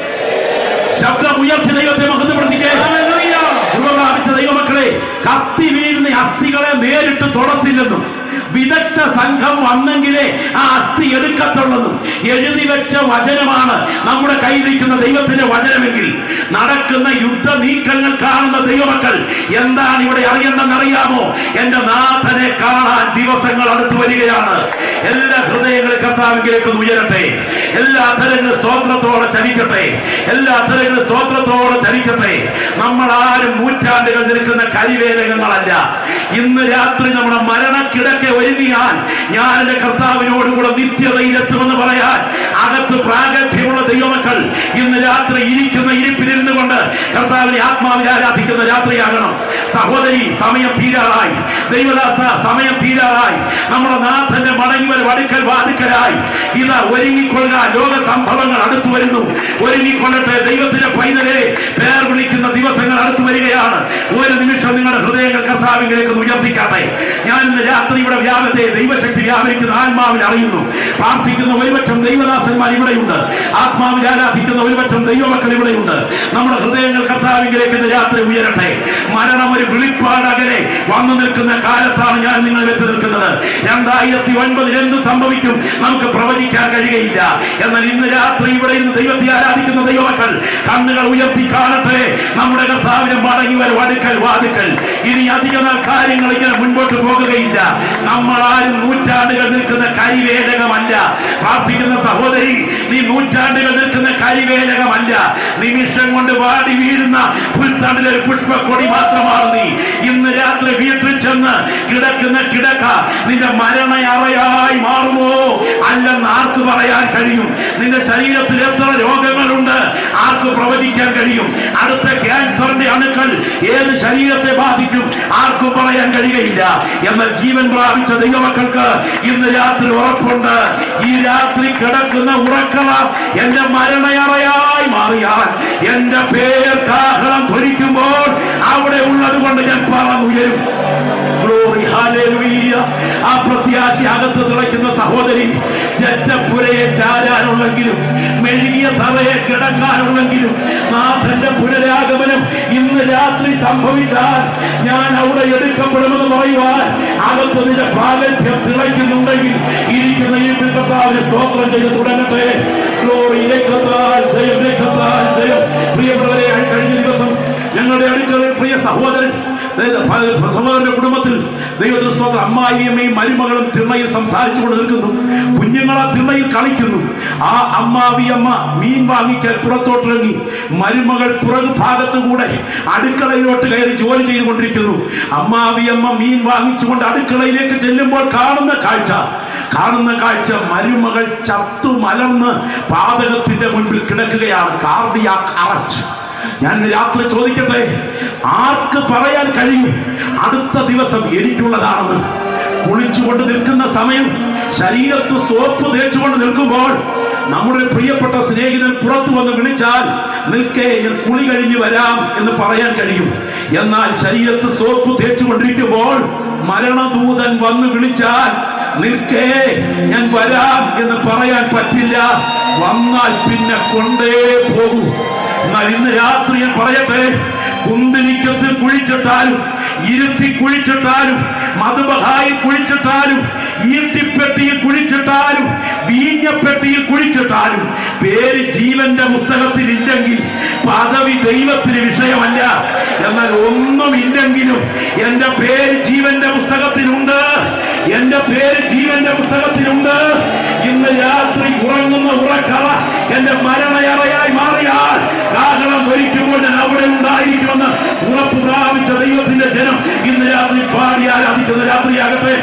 ശബ്ദം ഉയർത്തി ദൈവത്തെ മഹത്വപ്പെടുത്തിക്കേ ഹല്ലേലൂയ. പ്രാപിച്ച ദൈവമക്കളെ കത്തി വീഴുന്ന അസ്ഥികളെ നേരിട്ട് തൊടത്തില്ലെന്നും വിദഗ്ധ സംഘം വന്നെങ്കിലേ ആ അസ്ഥി എടുക്കത്തുള്ളെന്നും എഴുതി വെച്ച വചനമാണ് നമ്മുടെ കയ്യിലിരിക്കുന്ന ദൈവത്തിന്റെ വചനമെങ്കിൽ നടക്കുന്ന യുദ്ധ നീക്കങ്ങൾ കാണുന്ന ദൈവമക്കൾ എന്താണ് ഇവിടെ അറിയേണ്ടെന്ന് അറിയാമോ എന്റെ നാഥനെ കാണാൻ ദിവസങ്ങൾ അടുത്തു വരികയാണ് എല്ലാ ഹൃദയങ്ങളും കർത്താവിലേക്ക് ഒന്ന് ഉയരട്ടെ എല്ലാ അധരങ്ങളും സ്തോത്രത്തോടെ ചലിക്കട്ടെ എല്ലാ അധരങ്ങളും സ്തോത്രത്തോടെ ചലിക്കട്ടെ നമ്മൾ ആരും നൂറ്റാണ്ടുകൾ നിൽക്കുന്ന കരിവേലകങ്ങളല്ല ഇന്ന് രാത്രി നമ്മുടെ മരണക്കിടക്കെ ഒരുങ്ങിയാൽ ഞാൻ എന്റെ കർത്താവിനോടുകൂടെ നിത്യതയിലെത്തുമെന്ന് പറയാൻ അകത്ത് പ്രാഗൽഭ്യമുള്ള ദൈവമക്കൾ ഇന്ന് രാത്രി ഇരിക്കുന്ന ഇരിപ്പിലിരുന്നു കൊണ്ട് കർത്താവിനെ ആത്മാവിൽ ആരാധിക്കുന്ന രാത്രിയാകണം സഹോദരി സമയം തീരാറായി ദൈവദാസ സമയം തീരാറായി നമ്മുടെ നാഥന്റെ മടങ്ങിവർ വടുക്കൽ വാതിക്കലായി ഇതാ ഒരുങ്ങിക്കൊള്ളുക ലോക സംഭവങ്ങൾ അടുത്തു വരുന്നു ഒരുങ്ങിക്കൊള്ളട്ടെ ദൈവത്തിന്റെ പൈതലെ പേർ വിളിക്കുന്ന ദിവസങ്ങൾ അടുത്തു വരികയാണ് ഒരു നിമിഷം നിങ്ങളുടെ ഹൃദയങ്ങൾ കർത്താവിലേക്ക് ഉയർത്തിക്കാട്ടെ ഞാൻ ഇന്ന് രാത്രി ഇവിടെ വ്യാപത്തെ ദൈവശക്തി വ്യാപരിക്കുന്ന ആത്മാവിൽ അറിയുന്നു പ്രാർത്ഥിക്കുന്ന ഒരുപറ്റം ദൈവദാസന്മാർ ഇവിടെയുണ്ട് ആത്മാവിൽ ആരാധിക്കുന്ന ഒരുപറ്റം ദൈവമക്കൾ ഇവിടെയുണ്ട് നമ്മുടെ ഹൃദയങ്ങൾ കർത്താവിലേക്ക് ഇന്ന് രാത്രി ഉയരട്ടെ മരണം ഒരു വിളിപ്പാടകലെ വന്നു നിൽക്കുന്ന കാലത്താണ് ഞാൻ നിങ്ങൾ എത്തി നിൽക്കുന്നത് രണ്ടായിരത്തി ഒൻപതിൽ എന്ത് സംഭവിക്കും നമുക്ക് പ്രവചിക്കാൻ കഴിയുകയില്ല എന്നാൽ ഇന്ന് രാത്രി ഇവിടെ ഇന്ന് ദൈവത്തെ ആരാധിക്കുന്ന ദൈവമക്കൾ കണ്ണുകൾ ഉയർത്തി കാണട്ടെ നമ്മുടെ കർത്താവിനെ മടങ്ങി വരെ വടുക്കൽ വാതുക്കൽ ഇനി അധിക നാൾ കാര്യങ്ങൾ ഇങ്ങനെ മുൻപോട്ട് പോകുകയില്ല നമ്മൾ ആരും നൂറ്റാണ്ടുകൾ നിൽക്കുന്ന കരിവേലകമല്ല പ്രാർത്ഥിക്കുന്ന സഹോദരി നീ നൂറ്റാണ്ടുകൾ നിൽക്കുന്ന കരിവേലകമല്ല നിമിഷം കൊണ്ട് വാടി വീഴുന്ന പുൽത്തണ്ടിലെ ഒരു പുഷ്പക്കൊടി മാത്രമാണ് നീ ഇന്ന് രാത്രി വീട്ടിൽ ചെന്ന് കിടക്കുന്ന കിടക്ക നിന്റെ മരണയറയായി മാറുമോ അല്ലെന്ന് ആർക്ക് പറയാൻ കഴിയും നിന്റെ ശരീരത്തിൽ എത്ര രോഗങ്ങളുണ്ട് ആർക്ക് പ്രവചിക്കാൻ കഴിയും അടുത്ത ക്യാൻസറിന്റെ അണുക്കൾ ഏത് ശരീരത്തെ ബാധിക്കും ആർക്കും പറയാൻ കഴിയുകയില്ല എന്നാൽ ജീവൻ പ്രാപിച്ച ദൈവമക്കൾക്ക് ഇന്ന് രാത്രി ഉറപ്പുണ്ട് ഈ രാത്രി കിടക്കുന്ന ഉറക്കള എന്റെ മരണയറയായി മാറിയാൽ എന്റെ പേർ കാഹളം ധരിക്കുമ്പോൾ അവിടെ ഉള്ളത് കൊണ്ട് ഞാൻ പറന്നുയരും Glory, hallelujah. ആ പ്രത്യാശ അകത്ത് തുളയ്ക്കുന്ന സഹോദരി ചെറ്റപ്പുരയെ ചാരാനുള്ളെങ്കിലും മെഴുകിയ തറയെ കിടക്കാനുള്ളെങ്കിലും നാഥന്റെ പുനരാഗമനം ഇന്ന് രാത്രി സംഭവിച്ചാൽ ഞാൻ അവിടെ എടുക്കപ്പെടുമെന്ന് പറയുവാൻ അകത്ത് നിന്റെ പ്രാഗൽഭ്യം തിളയ്ക്കുന്നുണ്ടെങ്കിൽ ഇരിക്കുന്ന ഈ കർത്താവിനെ സ്തോത്രം ചെയ്ത് തുടങ്ങട്ടെ ഗ്ലോറി രക്തത്താൽ ജയം രക്തത്താൽ ജയം പ്രിയപ്പെട്ടവരെ കഴിഞ്ഞ ദിവസം ഞങ്ങളുടെ അടുക്കളയിൽ പ്രിയ സഹോദരൻ അതായത് സഹോദരന്റെ കുടുംബത്തിൽ ദൈവത്തിന് സ്തോത്രം അമ്മായിയമ്മയും മരുമകളും തിണ്ണയിൽ സംസാരിച്ചുകൊണ്ട് നിൽക്കുന്നു കുഞ്ഞുങ്ങൾ ആ തിണ്ണയിൽ കളിക്കുന്നു ആ അമ്മാവിയമ്മ മീൻ വാങ്ങിക്കാൻ പുറത്തോട്ടിറങ്ങി മരുമകൾ പുറകു ഭാഗത്തു കൂടെ അടുക്കളയിലോട്ട് കയറി ജോലി ചെയ്തുകൊണ്ടിരിക്കുന്നു അമ്മാവിയമ്മ മീൻ വാങ്ങിച്ചുകൊണ്ട് അടുക്കളയിലേക്ക് ചെല്ലുമ്പോൾ കാണുന്ന കാഴ്ച കാണുന്ന കാഴ്ച മരുമകൾ ചത്തു മലർന്ന് പാതകത്തിന്റെ മുൻപിൽ കിടക്കുകയാണ് കാർഡിയാക് അറസ്റ്റ് ഞാൻ ഇന്ന് രാത്രി ചോദിക്കട്ടെ ആർക്ക് പറയാൻ കഴിയും അടുത്ത ദിവസം എനിക്കുള്ളതാണെന്ന് കുളിച്ചുകൊണ്ട് നിൽക്കുന്ന സമയം ശരീരത്ത് സോപ്പ് തേച്ചുകൊണ്ട് നിൽക്കുമ്പോൾ നമ്മുടെ പ്രിയപ്പെട്ട സ്നേഹിതൻ പുറത്തു വന്ന് വിളിച്ചാൽ നിൽക്കേ ഞാൻ കുളി കഴിഞ്ഞ് വരാം എന്ന് പറയാൻ കഴിയും എന്നാൽ ശരീരത്ത് സോപ്പ് തേച്ചുകൊണ്ടിരിക്കുമ്പോൾ മരണദൂതൻ വന്ന് വിളിച്ചാൽ നിൽക്കേ ഞാൻ വരാം എന്ന് പറയാൻ പറ്റില്ല വന്നാൽ പിന്നെ കൊണ്ടേ പോകൂ എന്നാൽ ഇന്ന് രാത്രി ഞാൻ പറയട്ടെ കുന്തിരിക്കത്തിൽ കുഴിച്ചിട്ടാലും ഇരുത്തി കുഴിച്ചിട്ടാലും മധുബഹായിൽ കുഴിച്ചിട്ടാലും ഈട്ടിപ്പെട്ടിയിൽ കുഴിച്ചിട്ടാലും വീഞ്ഞപ്പെട്ടിയിൽ കുഴിച്ചിട്ടാലും പേര് ജീവന്റെ പുസ്തകത്തിൽ ഇല്ലെങ്കിൽ പദവി ദൈവത്തിന് വിഷയമല്ല എന്നാൽ ഒന്നുമില്ലെങ്കിലും എന്റെ പേര് ജീവന്റെ പുസ്തകത്തിലുണ്ട് എന്റെ പേര് ജീവന്റെ പുസ്തകത്തിലുണ്ട് ഇന്ന് രാത്രി ഉറങ്ങുന്ന ഉറക്കറ എന്റെ മരണയറയായി മാറിയാൽ കാഹളം ധരിക്കുമ്പോൾ ഞാൻ അവിടെ ഉണ്ടായിരിക്കുമെന്ന് ഉറപ്പ് പ്രാപിച്ച ദൈവത്തിന്റെ ജനം ഇന്ന് രാത്രി പാടി ആരാധിക്കുന്ന രാത്രിയാകട്ടെ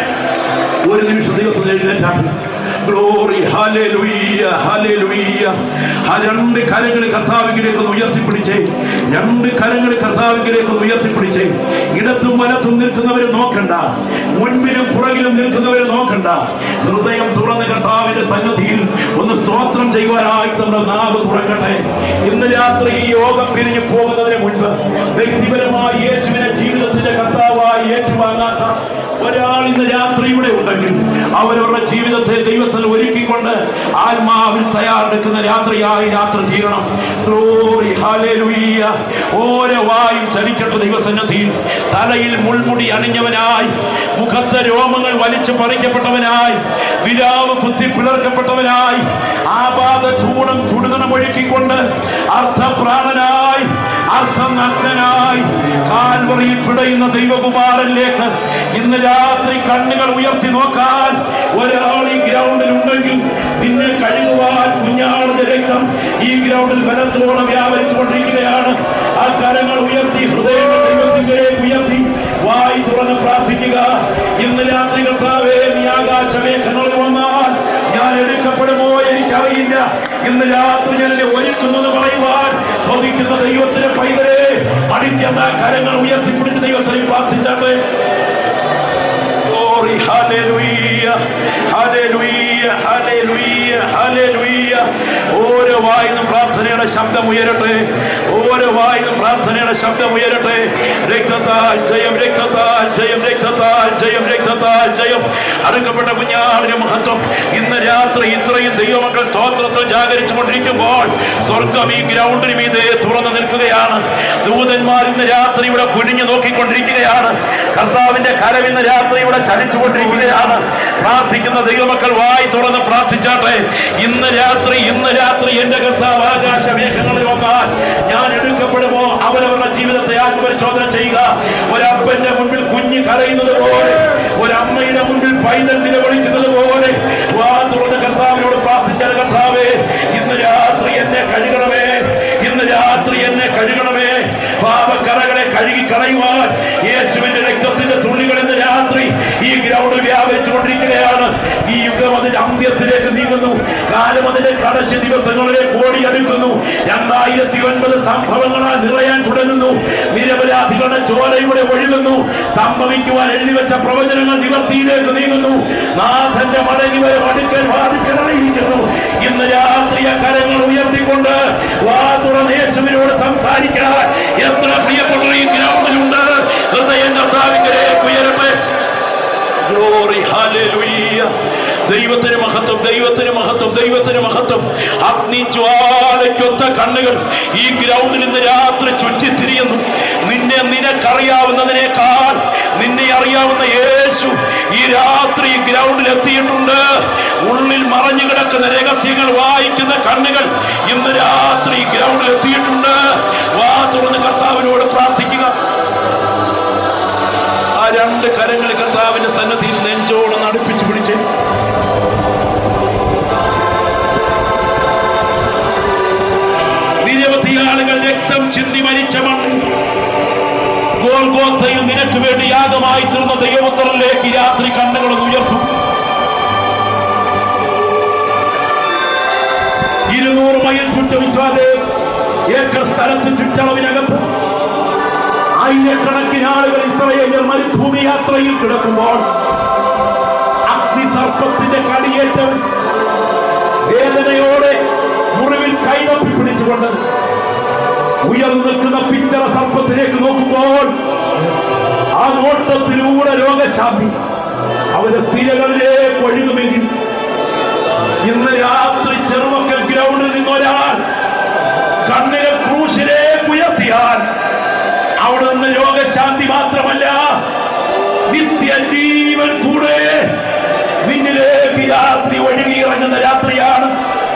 ഒരു നിമിഷം ദൈവത്തിന് എഴുന്നേറ്റാണ് ഗ്ലോറി ഹല്ലേലൂയ ഹല്ലേലൂയ ആ രണ്ട് കരങ്ങൾ കർത്താവിലേക്ക് ഒന്ന് ഉയർത്തിപ്പിടിച്ചേ രണ്ട് കരങ്ങൾ കർത്താവിലേക്ക് ഒന്ന് ഉയർത്തിപ്പിടിച്ചേ ഇടത്തും വലത്തും നിൽക്കുന്നവരെ നോക്കണ്ട മുൻപിലും പുറകിലും നിൽക്കുന്നവരെ നോക്കണ്ട ഹൃദയം തുറന്ന് കർത്താവിന്റെ സന്നദ്ധിയിൽ ഒന്ന് സ്തോത്രം ചെയ്യുവാനായി നമ്മുടെ നാവ് തുറക്കട്ടെ ഇന്ന് രാത്രി ഈ യോഗം പിരിഞ്ഞു പോകുന്നതിന് മുൻപ് വ്യക്തിപരമായി യേശുവിനെ ജീവിതത്തിന്റെ കർത്താവായി ഏറ്റുവാങ്ങാത്ത ഒരാൾ ഇന്ന് രാത്രി ഇവിടെ ഉണ്ടെങ്കിൽ അവരവരുടെ ജീവിതത്തെ ദൈവസ്ഥലം ഒരുക്കിക്കൊണ്ട് ആത്മാവിൽ തയ്യാറെടുക്കുന്ന രാത്രിയായി രാത്രി തീരണം Glory, hallelujah. ഓരോ വായും ചലിക്കട്ടെ ദൈവസന്നദ്ധിയിൽ തലയിൽ മുൾമുടി അണിഞ്ഞവനായി മുഖത്തെ രോമങ്ങൾ വലിച്ചു പറിക്കപ്പെട്ടവനായി വിരാവ് കുത്തി പിളർക്കപ്പെട്ടവനായി ആപാത ചൂടം ചുടുകണം ഒഴുക്കിക്കൊണ്ട് അർത്ഥപ്രാണനായി അർത്ഥനഗ്നനായി കാൽവറിയിൽ പിടയുന്ന ദൈവകുമാരനിലേക്ക് ഇന്ന് രാത്രി കണ്ണുകൾ ഉയർത്തി നോക്കാൻ ഒരാൾ ഈ ഗ്രൗണ്ടിൽ ഉണ്ടെങ്കിൽ നിന്നെ കഴുകുവാൻ കുഞ്ഞാളിന്റെ രക്തം ഈ ഗ്രൗണ്ടിൽ ബലത്തോടെ വ്യാപരിച്ചുകൊണ്ടിരിക്കുകയാണ് ആ കരങ്ങൾ ഉയർത്തി ഹൃദയങ്ങൾ ദൈവത്തിന്റെ ഉയർത്തി വായി തുറന്ന് പ്രാർത്ഥിക്കുക ഇന്ന് രാത്രി കർത്താവേ നീ ആകാശമേഖങ്ങളിൽ വന്നാൽ ഞാൻ എടുക്കപ്പെടുമോ എനിക്കറിയില്ല ഇന്ന് രാത്രി എന്നെ ഒരുക്കുന്നത് പറയുവാൻ ഭവിക്കുന്ന ദൈവത്തിന്റെ പൈതരെ അടിക്കുന്ന കരങ്ങൾ ഉയർത്തിപ്പിടിച്ച് ദൈവത്തെ പ്രാർത്ഥിച്ചാട്ടെ Glory, hallelujah, hallelujah, hallelujah, hallelujah. ഓരോ വായിലും പ്രാർത്ഥനയുടെ ശബ്ദം ഉയരട്ടെ ഓരോ വായിലും പ്രാർത്ഥനയുടെ ശബ്ദം ഉയരട്ടെ രക്തത്താൽ ജയം രക്തത്താൽ ജയം രക്തത്താൽ ജയം രക്തത്താൽ ജയം അടക്കപ്പെട്ട കുഞ്ഞാടിന്റെ മഹത്വം ഇന്ന് രാത്രി ഇത്രയും ദൈവമക്കൾ സ്തോത്രത്തിൽ ജാഗരിച്ചു കൊണ്ടിരിക്കുമ്പോൾ സ്വർഗം ഈ ഗ്രൗണ്ടിന് മീതെ തുറന്നു നിൽക്കുകയാണ് ദൂതന്മാർ ഇന്ന് രാത്രി ഇവിടെ കുനിഞ്ഞു നോക്കിക്കൊണ്ടിരിക്കുകയാണ് കർത്താവിന്റെ കരം ഇന്ന് രാത്രി ഇവിടെ ചലിച്ചുകൊണ്ടിരിക്കുകയാണ് പ്രാർത്ഥിക്കുന്ന ദൈവമക്കൾ വായി തുറന്ന് പ്രാർത്ഥിച്ചാട്ടെ ഇന്ന് രാത്രി ഇന്ന് രാത്രി എന്റെ കർത്താവ് ആകാശ മേഘങ്ങളിൽ വന്നാൽ ഞാൻ എടുക്കപ്പെടുമോ അവരവരുടെ ജീവിതത്തെ ആത്മപരിശോധന ചെയ്യുക ഒരപ്പന്റെ മുൻപിൽ കുഞ്ഞ് കരയുന്നത് പോലെ ഒരമ്മയുടെ മുൻപിൽ പൈതൽ നിലവിളിക്കുന്നത് പോലെ വാ തുറന്ന് കർത്താവിനോട് പ്രാർത്ഥിച്ചാൽ കർത്താവേ ഇന്ന് രാത്രി എന്നെ കഴുകണമേ ഇന്ന് രാത്രി എന്നെ കഴുകണമേ പാപക്കറകളെ കഴുകി കളയുവാൻ യേശുവിന്റെ രക്തത്തിന്റെ തുള്ളികൾ ഇന്ന് രാത്രി ഈ ഗ്രൗണ്ടിൽ വ്യാപരിച്ചു കൊണ്ടിരിക്കുകയാണ് ഈ യുഗം അതിന്റെ അന്ത്യത്തിലേക്ക് നീങ്ങുന്നു കാലം അതിന്റെ കടശ ദിവസങ്ങളിലേക്ക് ഓടി അടുക്കുന്നു രണ്ടായിരത്തി ഒൻപത് സംഭവങ്ങളാൽ നിറയാൻ തുടങ്ങുന്നു നിരപരാധികളുടെ ചോരയുടെ ഒഴുകുന്നു സംഭവിക്കുവാൻ എഴുതി വെച്ച പ്രവചനങ്ങൾ നിവർത്തിയിലേക്ക് നീങ്ങുന്നു നാഥന്റെ മടങ്ങി വരെ അടുക്കൽ വാദിച്ചിറങ്ങിയിരിക്കുന്നു ഇന്ന് രാത്രി ആ കരങ്ങൾ ഉയർത്തിക്കൊണ്ട് വാ തുറന്ന് യേശുവിനോട് സംസാരിക്കാൻ എത്ര പ്രിയപ്പെട്ട ഈ ഗ്രൗണ്ടിലുണ്ട് ഹൃദയം കർത്താവിലേക്ക് ഉയരട്ടെ ഗ്ലോറി ഹാലേലൂയ ദൈവത്തിന് മഹത്വം ദൈവത്തിന് മഹത്വം ദൈവത്തിന് മഹത്വം അഗ്നി ജ്വാലയ്ക്കൊത്ത കണ്ണുകൾ ഈ ഗ്രൗണ്ടിൽ ഇന്ന് രാത്രി ചുറ്റിത്തിരിയുന്നു നിന്നെ നിനക്കറിയാവുന്നതിനേക്കാൾ നിന്നെ അറിയാവുന്ന യേശു ഈ രാത്രി ഈ ഗ്രൗണ്ടിൽ എത്തിയിട്ടുണ്ട് ഉള്ളിൽ മറഞ്ഞു കിടക്കുന്ന രഹസ്യങ്ങൾ വായിക്കുന്ന കണ്ണുകൾ ഇന്ന് രാത്രി ഈ ഗ്രൗണ്ടിൽ എത്തിയിട്ടുണ്ട് വാ തുറന്ന് കർത്താവിനോട് പ്രാർത്ഥിക്കുക ആ രണ്ട് കരങ്ങൾ കർത്താവിന്റെ സന്നദ്ധിയിൽ നെഞ്ചോട് നടുപ്പിച്ച് പിടിച്ച് നിരവധി ആളുകൾ രക്തം ചിന്തി മരിച്ച മണ്ണ് ഗോൽഗോത്തയിൽ നിനക്ക് വേണ്ടി യാഗമായി തീർന്ന ദൈവപുത്രനിലേക്ക് ഈ രാത്രി കണ്ണുകൾ ഉയർത്തും ഇരുന്നൂറ് മൈൽ ചുറ്റവിശ്വാസേ ഏക്കർ സ്ഥലത്ത് ചുറ്റളവിനകത്ത് ആയിരക്കണക്കിന് ആളുകൾ ഇസ്രയേലിൽ മരുഭൂമി യാത്രയിൽ കിടക്കുമ്പോൾ അഗ്നി സർപ്പത്തിന്റെ കടിയേറ്റവൻ വേദനയോടെ മുറിവിൽ കൈതപ്പി പിടിച്ചുകൊണ്ട് ഉയർന്നു നിൽക്കുന്ന പിച്ചറ സർപ്പത്തിലേക്ക് നോക്കുമ്പോൾ ആ നോട്ടത്തിലൂടെ രോഗശാന്തി അവരുടെ സ്ഥിരകളിലേക്ക് ഒഴുകുമെങ്കിൽ ഇന്ന് രാത്രി ചെറുമക്കൽ ഗ്രൗണ്ടിൽ നിന്നൊരാൾ കണ്ണിലെ ക്രൂശിലേക്ക് ഉയർത്തിയാൽ മാത്രമല്ല നിത്യജീവൻ കൂടെ നിന്നിലേക്ക് രാത്രി ഒഴുകിയിറങ്ങുന്ന രാത്രിയാണ്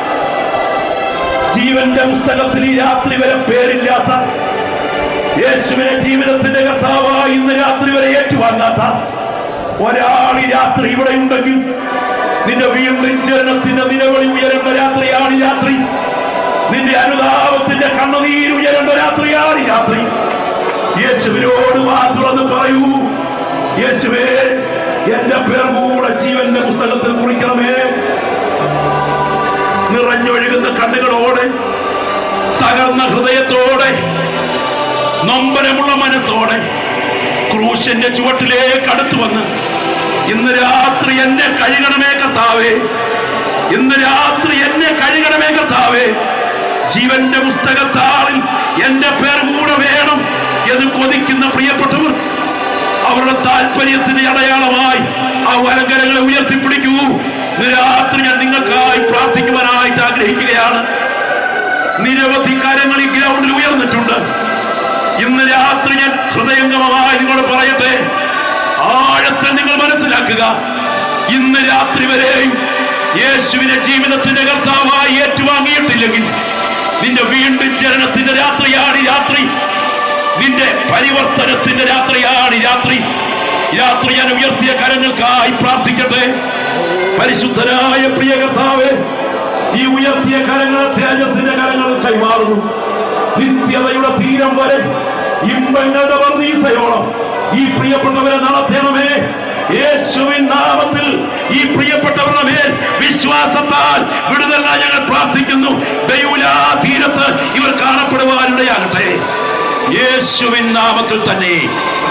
ജീവന്റെ പുസ്തകത്തിൽ ഈ രാത്രി വരെ പേരില്ലാത്ത യേശുവിനെ ജീവിതത്തിന്റെ കർത്താവായി ഇന്ന് രാത്രി വരെ ഏറ്റുവാങ്ങാത്ത ഒരാൾ ഈ രാത്രി ഇവിടെ ഉണ്ടെങ്കിൽ നിന്റെ വീണ്ടും ചരണത്തിന്റെ നിലവിളി ഉയരേണ്ട രാത്രിയാണ് ഈ രാത്രി നിന്റെ അനുതാപത്തിന്റെ കണ്ണുനീര് ഉയരേണ്ട രാത്രിയാണ് ഈ രാത്രി യേശുവിനോട് വാ തുറന്ന് പറയൂ യേശുവേ എന്റെ പേർ കൂടെ ജീവന്റെ പുസ്തകത്തിൽ കുറിക്കണമേ നിറഞ്ഞൊഴുകുന്ന കണ്ണുകളോടെ തകർന്ന ഹൃദയത്തോടെ നൊമ്പരമുള്ള മനസ്സോടെ ക്രൂശന്റെ ചുവട്ടിലേക്ക് അടുത്തു വന്ന് ഇന്ന് രാത്രി എന്നെ കഴുകണമേ കർത്താവേ ഇന്ന് രാത്രി എന്നെ കഴുകണമേ കർത്താവേ ജീവന്റെ പുസ്തകത്താളിൽ എന്റെ പേർ കൂടെ വേണം എന്ന് കൊതിക്കുന്ന പ്രിയപ്പെട്ടവർ അവരുടെ താല്പര്യത്തിന്റെ അടയാളമായി ആ വലങ്കരങ്ങളെ ഉയർത്തിപ്പിടിക്കൂ ഇന്ന് രാത്രി ഞാൻ നിങ്ങൾക്കായി പ്രാർത്ഥിക്കുവാനായിട്ട് ആഗ്രഹിക്കുകയാണ് നിരവധി കാര്യങ്ങൾ ഈ ഗ്രൗണ്ടിൽ ഉയർന്നിട്ടുണ്ട് ഇന്ന് രാത്രി ഞാൻ ഹൃദയംഗമമായി നിങ്ങളോട് പറയട്ടെ ആഴത്തിൽ നിങ്ങൾ മനസ്സിലാക്കുക ഇന്ന് രാത്രി വരെയും യേശുവിനെ ജീവിതത്തിന്റെ കർത്താവായി ഏറ്റുവാങ്ങിയിട്ടില്ലെങ്കിൽ നിന്റെ വീണ്ടും ചരണത്തിന്റെ രാത്രിയാണ് ഈ രാത്രി നിന്റെ പരിവർത്തനത്തിന്റെ രാത്രിയാണ് ഈ രാത്രി ഈ രാത്രി ഞാൻ ഉയർത്തിയ കരങ്ങൾക്കായി പ്രാർത്ഥിക്കട്ടെ പരിശുദ്ധനായ പ്രിയ കർത്താവേ ഈ ഉയർത്തിയ കരങ്ങൾ തേജസ്സിന്റെ കരങ്ങൾ കൈമാറുന്നു നിത്യതയുടെ തീരം വരെ ഇമ്പങ്ങളുടെ വർദ്ധീസയോളം ഈ പ്രിയപ്പെട്ടവരെ നടത്തണമേ യേശുവിൻ നാമത്തിൽ ഈ പ്രിയപ്പെട്ടവരുടെ മേൽ വിശ്വാസത്താൽ വിടുതലായി ഞങ്ങൾ പ്രാർത്ഥിക്കുന്നു ദൈവലാ തീരത്ത് ഇവർ കാണപ്പെടുവാനിടയാകട്ടെ യേശുവിൻ നാമത്തിൽ തന്നെ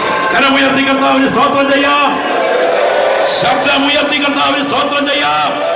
കരമുയർത്തി കർത്താവിന് സ്തോത്രം ചെയ്യാം ശബ്ദമുയർത്തി കർത്താവിന് സ്തോത്രം ചെയ്യാം